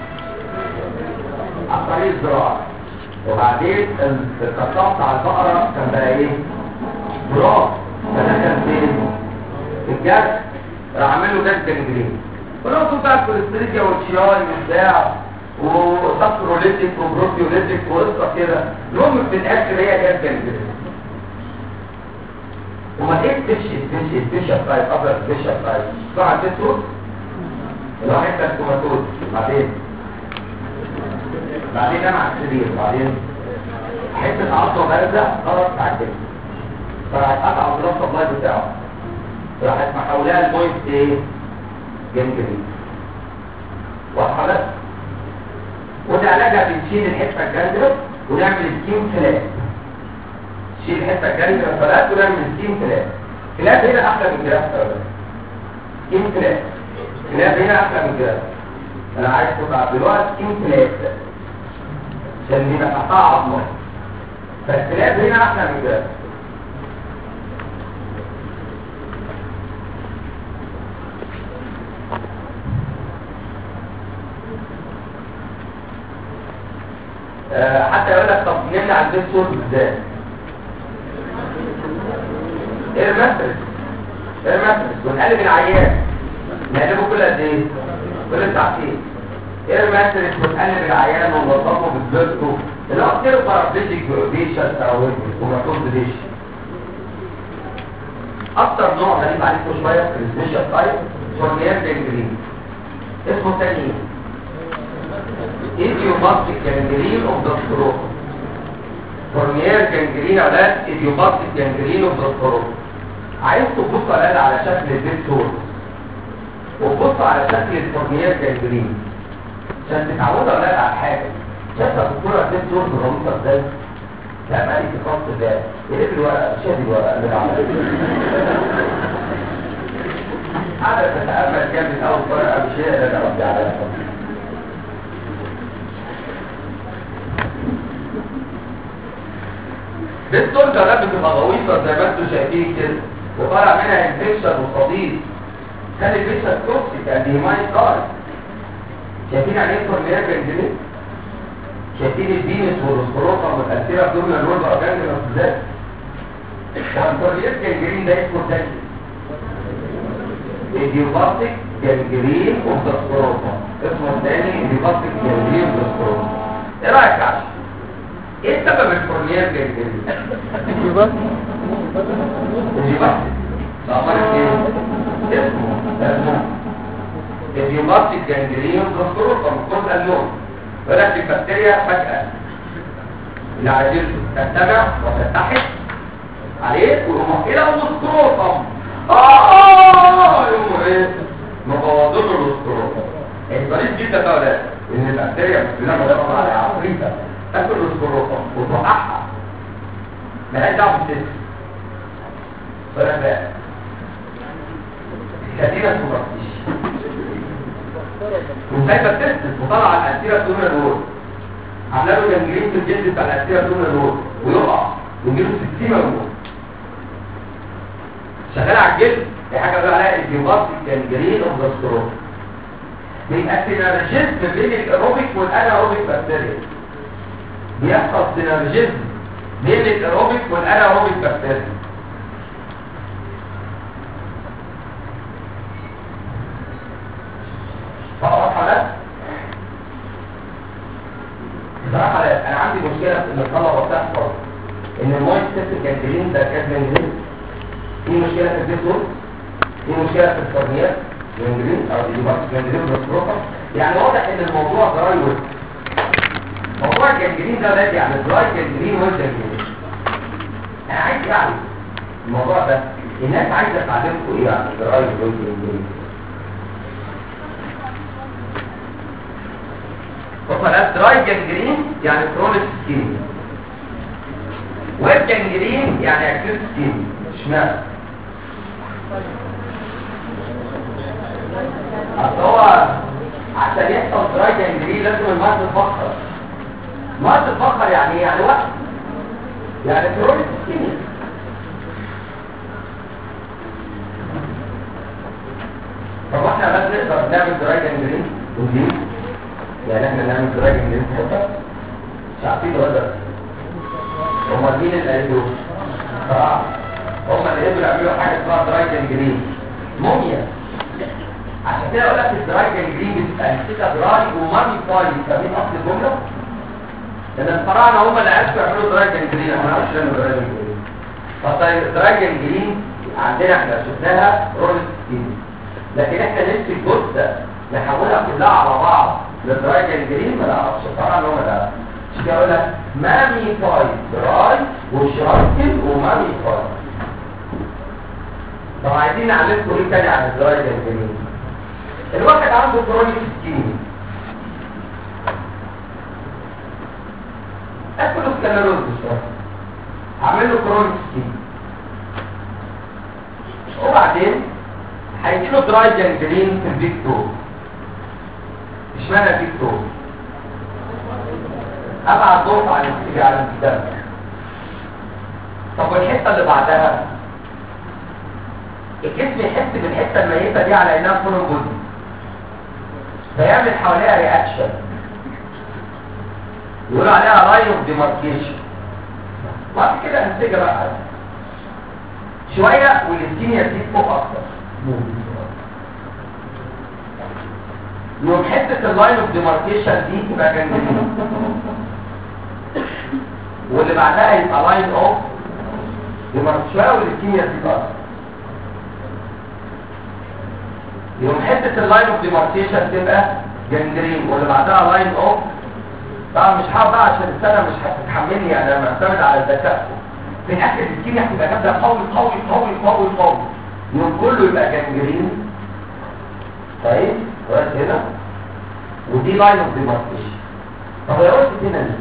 Speaker 3: عن طريق الزراعة وبعدين القطاع بتاع البقرة كان بقى ايه براس فدخل فين الجد راح عامل له جد جنجرين ولو بقى الكوليستريديا والشياي وبتاع وسكروليتيك وبروتيوليتيك وقصه كده المهم في الاخر هي جت جنجرين وما ايه تمشي تمشي تمشي طيب قبل تمشي طيب طبعا تسود الواحد كان كوماتوز بعدين بعدين انا على السرير بعدين حته عصا بارده خلاص تعدل فراحت قطع البلاد سبلاي بتاعه راحت محولها البوينت ايه جنجري واضحه بس وده علاجها بنشيل الحته الجنجره ونعمل سكيم فلات نشيل الحته الجنجره فلات ونعمل سكيم فلات فلات هنا احلى من جراف سكيم فلات كلاب هنا احلى من كده انا عايز تبقى دلوقتي سكين كلاب عشان يبقى تحتها عظمه فالكلاب هنا احلى من كده آه حتى يقول لك طب نمنع البيت صوت ازاي ايه المثل ايه المثل ونقلب العيان نقلبه كل قد ايه كل ساعتين ايه الماتريك بتقلب العيان ونظبطه بالبيرتو اللي هو كتير بارابليجيك بيشن او وماتوز بيشن اكتر نوع غريب عليكم شويه في السبيشال تايب فورنير جنجرين اسمه تاني ايديوباتيك جنجرين اوف ذا ثروت فورنير جنجرين اولاد ايديوباتيك جنجرين اوف ذا ثروت عايز تبص اولاد على شكل البيت سورس وتبص على شكل الفورنير جنجرين عشان تتعودوا اولاد على حاجه شايفه الدكتوره اديت صوره الرموزه ازاي لا مالك في خط الله يقلب الورقه شادي الورقه اللي عملها قاعده تتامل جامد اول ورقه مش هي اللي انا قصدي عليها بالطول ده بتبقى غويطه زي ما انتم شايفين كده وطالع منها انفكشن وصديد كان البيشن توكسيك and he might die شايفين يعني ايه فورمير جنجرين شايفين البينس والسكروطة والأسيرة بدون الرول بأجانب ازاي والفورمير جنجرين ده اسمه تاني ايديوباتيك جنجرين اوف ذا سكروطة اسمه الثاني ايديوباتيك جنجرين اوف ذا سكروطة ايه رأيك يا عشان؟ ايه سبب الفورمير جنجرين؟ ايديوباتيك ده عمال ايه؟ اسمه اسمه الديوماتيك جانجرين كنترول كنترول اللون ولكن البكتيريا فجأة العجل تجتمع وتتحد عليه ويقوم الى الاسكروطم اه يقوم ايه مبوظين الاسكروطم الطريق جدا ده ولا ان البكتيريا بسم الله ما شاء الله عليها عفريته تاكل الاسكروطم وتوقعها مالهاش دعوه بالجسم ولا لا خلينا نفكرش وسايبه تستس وطلع على الانتيرا تونا دول عامله له جنجرين في الجلد بتاع الانتيرا تونا دول ويقع ويجيله سكتيمه جوه شغال على الجلد دي حاجه بقى عليها الجيوباستيك جنجرين اوف ذا ستروك بيبقى سينرجيزم بين الايروبيك والانايروبيك بكتيريا بيحصل سينرجيزم بين الايروبيك والانايروبيك بكتيريا واضحه ده بصراحه لا، انا عندي مشكله في ان الطلبه بتحفظ ان المايند سيت جانجرين ده كان جانجرين في مشكله في الديسور في مشكله في الكورنيات جانجرين او الديمارك جانجرين بالسروفه يعني واضح ان الموضوع دراي ويب موضوع الجانجرين ده بادي يعني دراي جانجرين والجانجرين انا عايز يعني الموضوع ده الناس عايزه تعلمكم ايه يعني دراي والجانجرين وصلات دراي جانجرين يعني كرونيك سكين ويب جانجرين يعني اكيوت سكين اشمعنى اصل هو عشان يحصل دراي جانجرين لازم المرض تفخر المرض تفخر يعني ايه يعني وقت يعني كرونيك سكين طب احنا بس نقدر نعمل دراي جانجرين ودي يعني احنا نعمل دراي جانجرين في حته مش عارفين ولا هم مين اللي قالوا صراحه هم اللي قدروا يعملوا حاجه اسمها دراي جانجرين موميا عشان كده اقول لك الدراي جانجرين بتبقى كده دراي ومامي فاي فاهمين اصل الجمله لان الفراعنه هم اللي عرفوا يعملوا دراي جانجرين احنا ما نعرفش نعمل دراي جانجرين فالدراي جانجرين عندنا احنا شفناها رول سكين لكن احنا نمسك جثه نحولها كلها على بعض لدراي جانجرين ما نعرفش طبعا هم لا مش كده اقول لك مامي فاي دراي وشراكل ومامي فاي طب عايزين نعلمكم ايه تاني عن الدراي جانجرين الواحد عنده كرونيك سكين اكل الكالوريز شويه هعمل له كرونيك سكين وبعدين هيجيله دراي جانجرين في الفيكتور اشمعنى الفيكتور ابعد ضغط على النتيجه على الدم طب والحته اللي بعدها الجسم يحس بالحته الميته دي على انها فول بودي فيعمل حواليها رياكشن يقولوا عليها لاين اوف ديماركيشن وبعد كده انسجه بقى شويه والسكينيا تزيد فوق اكتر يوم حته اللاين اوف ديماركيشن دي تبقى جنجرين واللي بعدها يبقى لاين اوف ديماركيشن والسكينيا تزيد اكتر يوم حته اللاين اوف ديماركيشن تبقى جنجرين واللي بعدها لاين اوف طبعا مش هقعد بقى عشان السنه مش هتتحملني يعني انا معتمد على الذكاء في الاخر السكين هتبقى جامده قوي قوي قوي قوي قوي يوم كله يبقى جنجرين طيب لغايه هنا ودي لاين اوف ديماركيشن طب يا قلت هنا ليه؟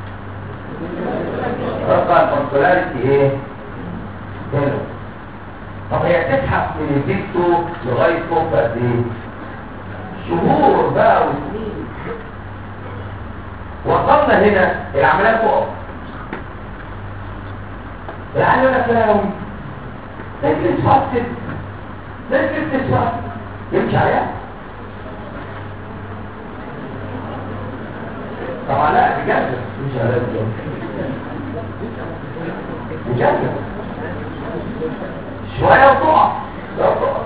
Speaker 3: رفع الكونسولاريتي ايه؟ هنا طب هي تسحب من الفيكتو لغايه فوق قد ايه؟ شهور بقى وسنين وصلنا هنا العمليه تقف العيال يقول لك يا يوم رجل اتفصل رجل اتفصل يمشي عليها طبعا لا بجد مش عليها بجد بجد شوية وتقع لا تقع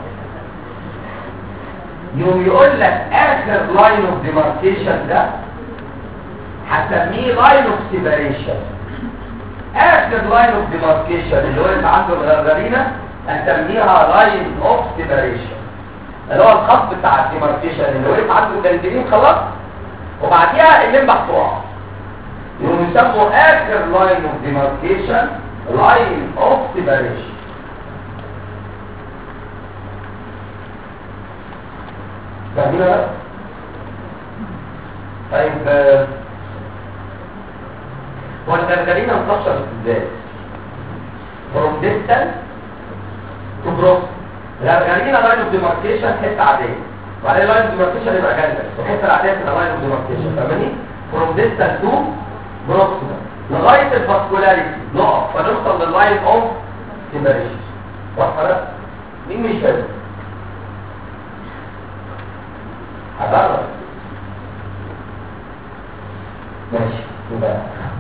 Speaker 3: يوم يقول لك اخر لاين اوف ديماركيشن ده هسميه لاين اوف سيبريشن اخر لاين اوف ديماركيشن اللي هو اللي عنده الغرغرينه هنسميها لاين اوف سيبريشن اللي هو الخط بتاع الديماركيشن اللي وقف عنده جنجرين خلاص وبعديها الليمبه هتقع يقوم يسموا اخر لاين اوف ديماركيشن لاين اوف سيبريشن فاهمين بقى؟ طيب آه، هو الغرغرينه انتشرت ازاي؟ from distance to gross الغرغرينه لاين اوف ديماركيشن حته عاديه وبعدين لاين اوف ديماركيشن يبقى جنبك الحته العاديه بتبقى لاين اوف ديماركيشن فاهماني فروم ديستال تو بروكسيمال لغايه الفاسكولاريتي نقف فنوصل لللاين اوف سيبريشن واضحه ده؟ مين مش فاهم هجرب ماشي يبقى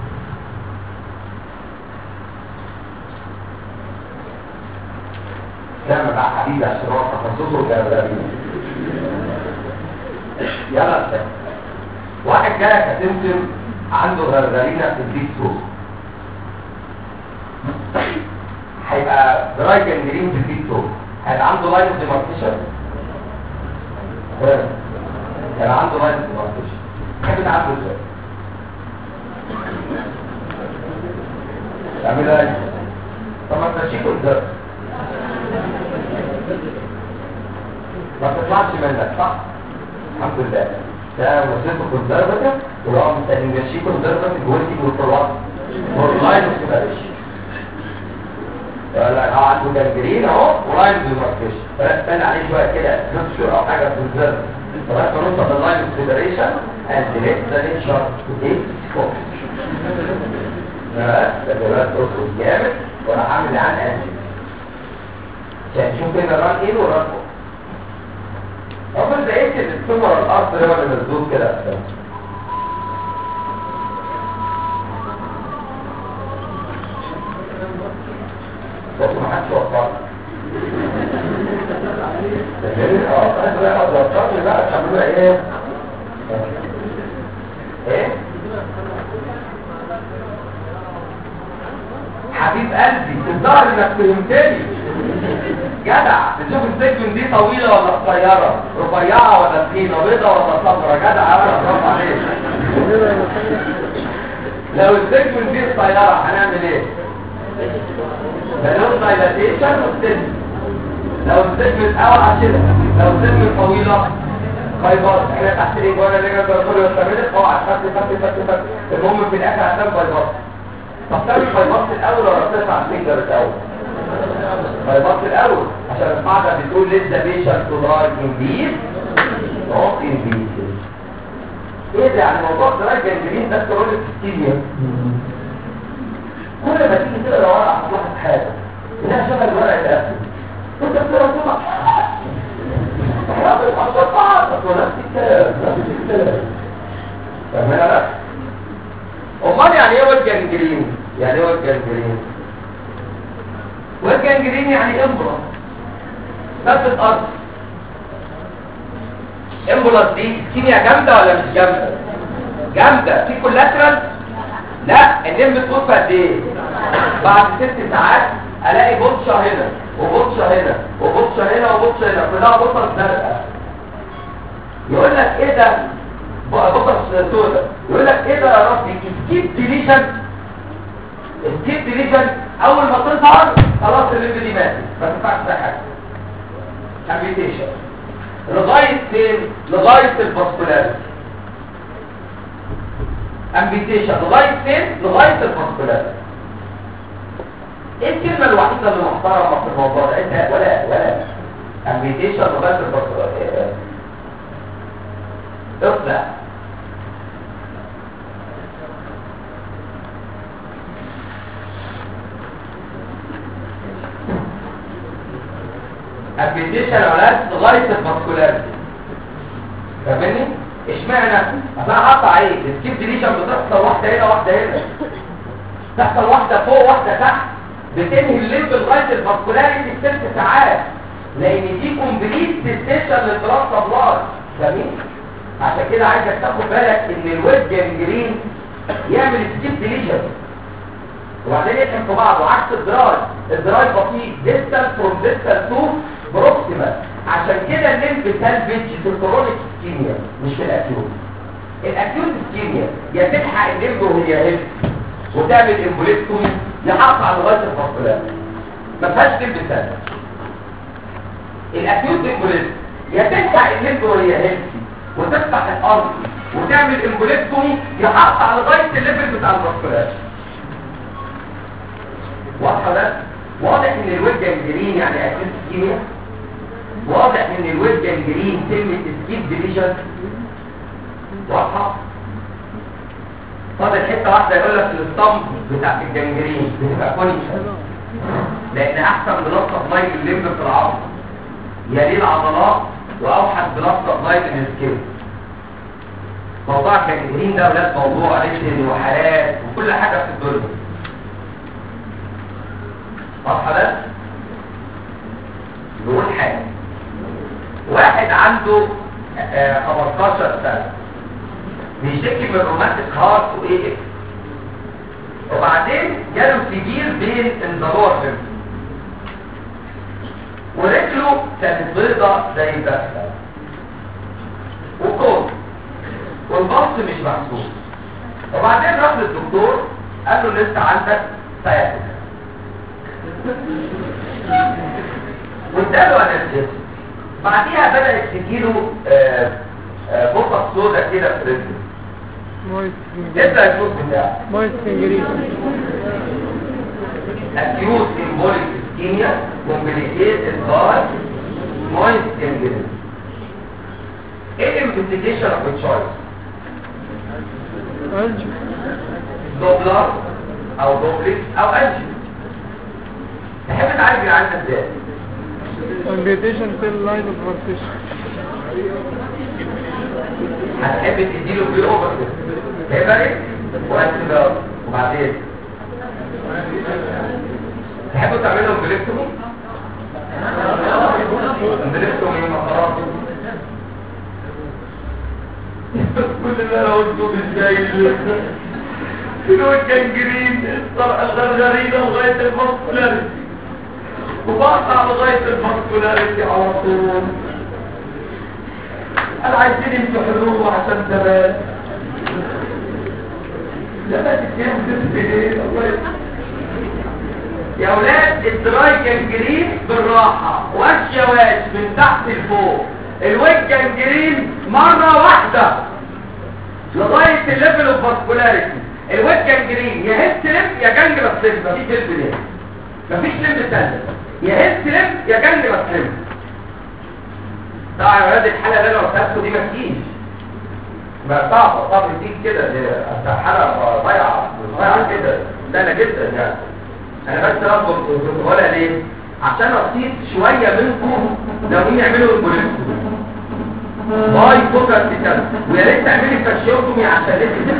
Speaker 3: كمل مع حبيبي عشان هو تخصصه الجبلانية يلا استنى واحد جالك هتمتم عنده غرغرينة في البيت صوت هيبقى دراي جنجرين في البيت صوت هيبقى عنده لاين اوف ديماركيشن كان عنده لاين اوف ديماركيشن تحب تعمله ازاي؟ تعملها ايه؟ طب ما تمشيك قدام ما تطلعش منك صح؟ الحمد لله ده وصلت كونسرفتيف ولو انت ماشي كونسرفتيف جوتي والطلعات واللاين سيبريشن لا هو عنده جنجرين اهو ولاين ديماركيشن فاستنى عليه شويه كده نفسه او حاجه في الزر لغايه ما نوصل لللاين سيبريشن اند ليت ذا نيتشر ايه فوكس ده دلوقتي تصرف جامد وانا هعمل عن انجل عشان تشوف كده ران ايه وران فوق أول لقيت ان السمر الأرض هو اللي مسدود كده بس ما حدش وقفني فاهمني؟ اه انت بقى وقفني بقى تعملوا ايه؟ ايه؟ حبيب قلبي الظاهر انك فهمتني جدع بتشوف السجن دي طويلة ولا قصيرة رفيعة ولا تخينة بيضة ولا صفرا جدع انا برافو عليك لو السجن دي قصيرة هنعمل ايه؟ بنقول دايلاتيشن والسجن لو السجن اوعى كده لو السجن طويلة بايباس احنا تحت ايه وانا اللي جنب كل يستمر اوعى فت فت فت فت المهم في الاخر هتعمل بايباس طب تعمل بايباس الاول ولا تقطع الفينجر الاول؟ بايباس الاول عشان القاعده بتقول لسه بيشن تدراج انجليز نوت انجليز ايه ده يعني موضوع دراج انجليز ده كرونيك ستيريا كل ما تيجي تقرا ورقه هتلاحظ حاجه انها شبه الورق الاسود انت بتقرا كده رابط الصفحات ونفس الكلام نفس الكلام فاهمين انا امال يعني ايه وجه جنجرين يعني ايه وجه جنجرين والجنجرين يعني امبرا بس الارض امبولاس دي كيمياء جامده ولا مش جامده جامده في كولاترال لا النم بتقول قد ايه بعد ست ساعات الاقي بطشه هنا وبطشه هنا وبطشه هنا وبطشه هنا كلها بطش زرقاء يقول لك ايه ده بطش سودا يقول لك ايه ده يا ربي سكيب ديليشن سكيب ديليشن اول ما تظهر خلاص الليمب دي ماتت ما تنفعش ده حاجه كابيتيشن لغايه فين لغايه الفاسكولاريتي امبيتيشن لغايه فين لغايه الفاسكولاريتي ايه الكلمه الوحيده اللي محترمه في الموضوع ده انت ولا ولا امبيتيشن لغايه الفاسكولاريتي اطلع ابليكيشن اولاد لغايه الفاسكولاريتي فاهمني اشمعنى اصل انا هقطع عين السكيب ديليشن بتحصل واحده هنا واحده هنا تحصل واحده فوق واحده تحت بتنهي الليمب لغايه الفاسكولاريتي في ست ساعات لان دي كومبليت ستيشن للبلاد سبلاي فاهمين عشان كده عايزك تاخد بالك ان الويب جنجرين يعمل سكيب ديليشن وبعدين يفهم في بعضه عكس الدراج الدراج بسيط ديستال فروم ديستال تو بروكسيمال عشان كده الليمب سالفج في الكرونيك اسكيميا مش في الاكيوت الاكيوت اسكيميا يا تلحق الليمب وهي هيلث وتعمل امبوليكتومي يحط على لغايه الفصلات ما فيهاش ليمب سالفج الاكيوت امبوليكتومي يا تلحق الليمب وهي هيلث وتفتح الارض وتعمل امبوليكتومي يحط على لغايه الليفل بتاع الفصلات واضحه ده واضح ان الوجه الجرين يعني اكيد كيمياء واضح ان الويب جانجرين كلمة سكيب ديليشن واضحة فاضل حتة واحدة يقول لك الصمت بتاعت الجانجرين بتبقى كونيشن لان احسن بلطة لايك الليمب في العظم يليه العضلات واوحش بلطة لايك السكيل موضوع الجانجرين ده ولاد موضوع ريتن وحالات وكل حاجة في الدنيا واضحة ده؟ نقول حاجة واحد عنده آه، 15 سنة بيشتكي من روماتيك هارت وايه اكس وبعدين جاله سجير بين اندلور ورجله كانت بيضة زي البسة وكون والبص مش محسوب وبعدين راح للدكتور قال له لسه عندك سياتيك واداله انالجيزم بعديها بدأت تجيله آه، آه، بقعة سودا كده في رجله
Speaker 2: مويس
Speaker 3: ايه الدايجنوز بتاعه؟
Speaker 2: مويس انجليزي
Speaker 3: acute embolic ischemia complicated by moist embolism. ايه الانفستيجيشن اوف تشويس؟
Speaker 2: انجو
Speaker 3: دوبلر او دوبلكس او انجي تحب تعالج العيان ازاي؟
Speaker 2: امبيتيشن سيل لاين اوف بارتيشن
Speaker 3: هتحب تديله في اوفر هيبري وانتجار وبعدين تحبوا تعملوا امبليكتومي؟ امبليكتومي مقرات كل اللي انا قلته ازاي كيلو الجنجرين الطرقه الغرغرينه لغايه الماسكولاريتي وبقطع لغايه الماسكولاريتي على طول انا عايزين يمتحنوه عشان زمان زمان الجنس ايه الله يسلمك. يا ولاد الدراي جنجرين بالراحة واش يا واش من تحت لفوق الويج جنجرين مرة واحدة لغاية الليفل اوف فاسكولاريتي الويج جنجرين يا هيد ليف يا جنجرة سلم مفيش هيد ليف مفيش ليف تاني يا هيد ليف يا جنجرة سلم طبعا يا ولاد الحالة اللي انا قلتها لكم دي ما تجيش ما صعبة صعب تيجي كده دي حالة ضايعة ضايعة كده سهلة جدا يعني انا بس رفض ولا ليه عشان اصيب شوية منكم ناويين يعملوا البوليسكو باي فوكس كده ويا ريت تعملي فاشيوتومي عشان لسه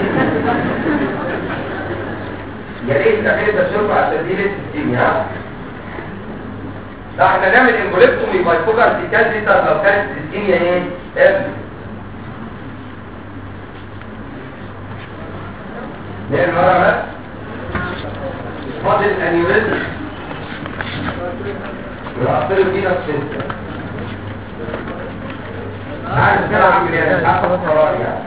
Speaker 3: يا ريت تعملي فاشيوتومي عشان دي لسه ستيمي ها لا احنا نعمل امبوليكتومي باي فوكس كده لو كانت الستيميا ايه ابن نعمل مرة بس فاضل انيوريزم يؤثروا فينا السنسر عارف كده عامل ايه حسب القرار يعني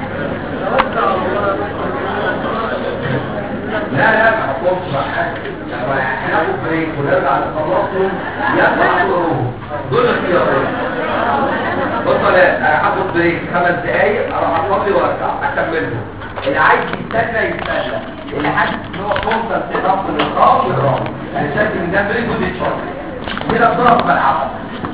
Speaker 3: لا لا ما حكمش مع حاجه هناخد بريك ونرجع نخلصهم يطلع دورهم دول اختيارين بص لا انا هاخد بريك خمس دقايق اروح اصلي وارجع اكملهم اللي عايز يستنى يستنى اللي حاسس ان هو فرصه تضرب من الراس يضرب انا شايف ان ده بريك ودي شويه كده بضرب ملعبك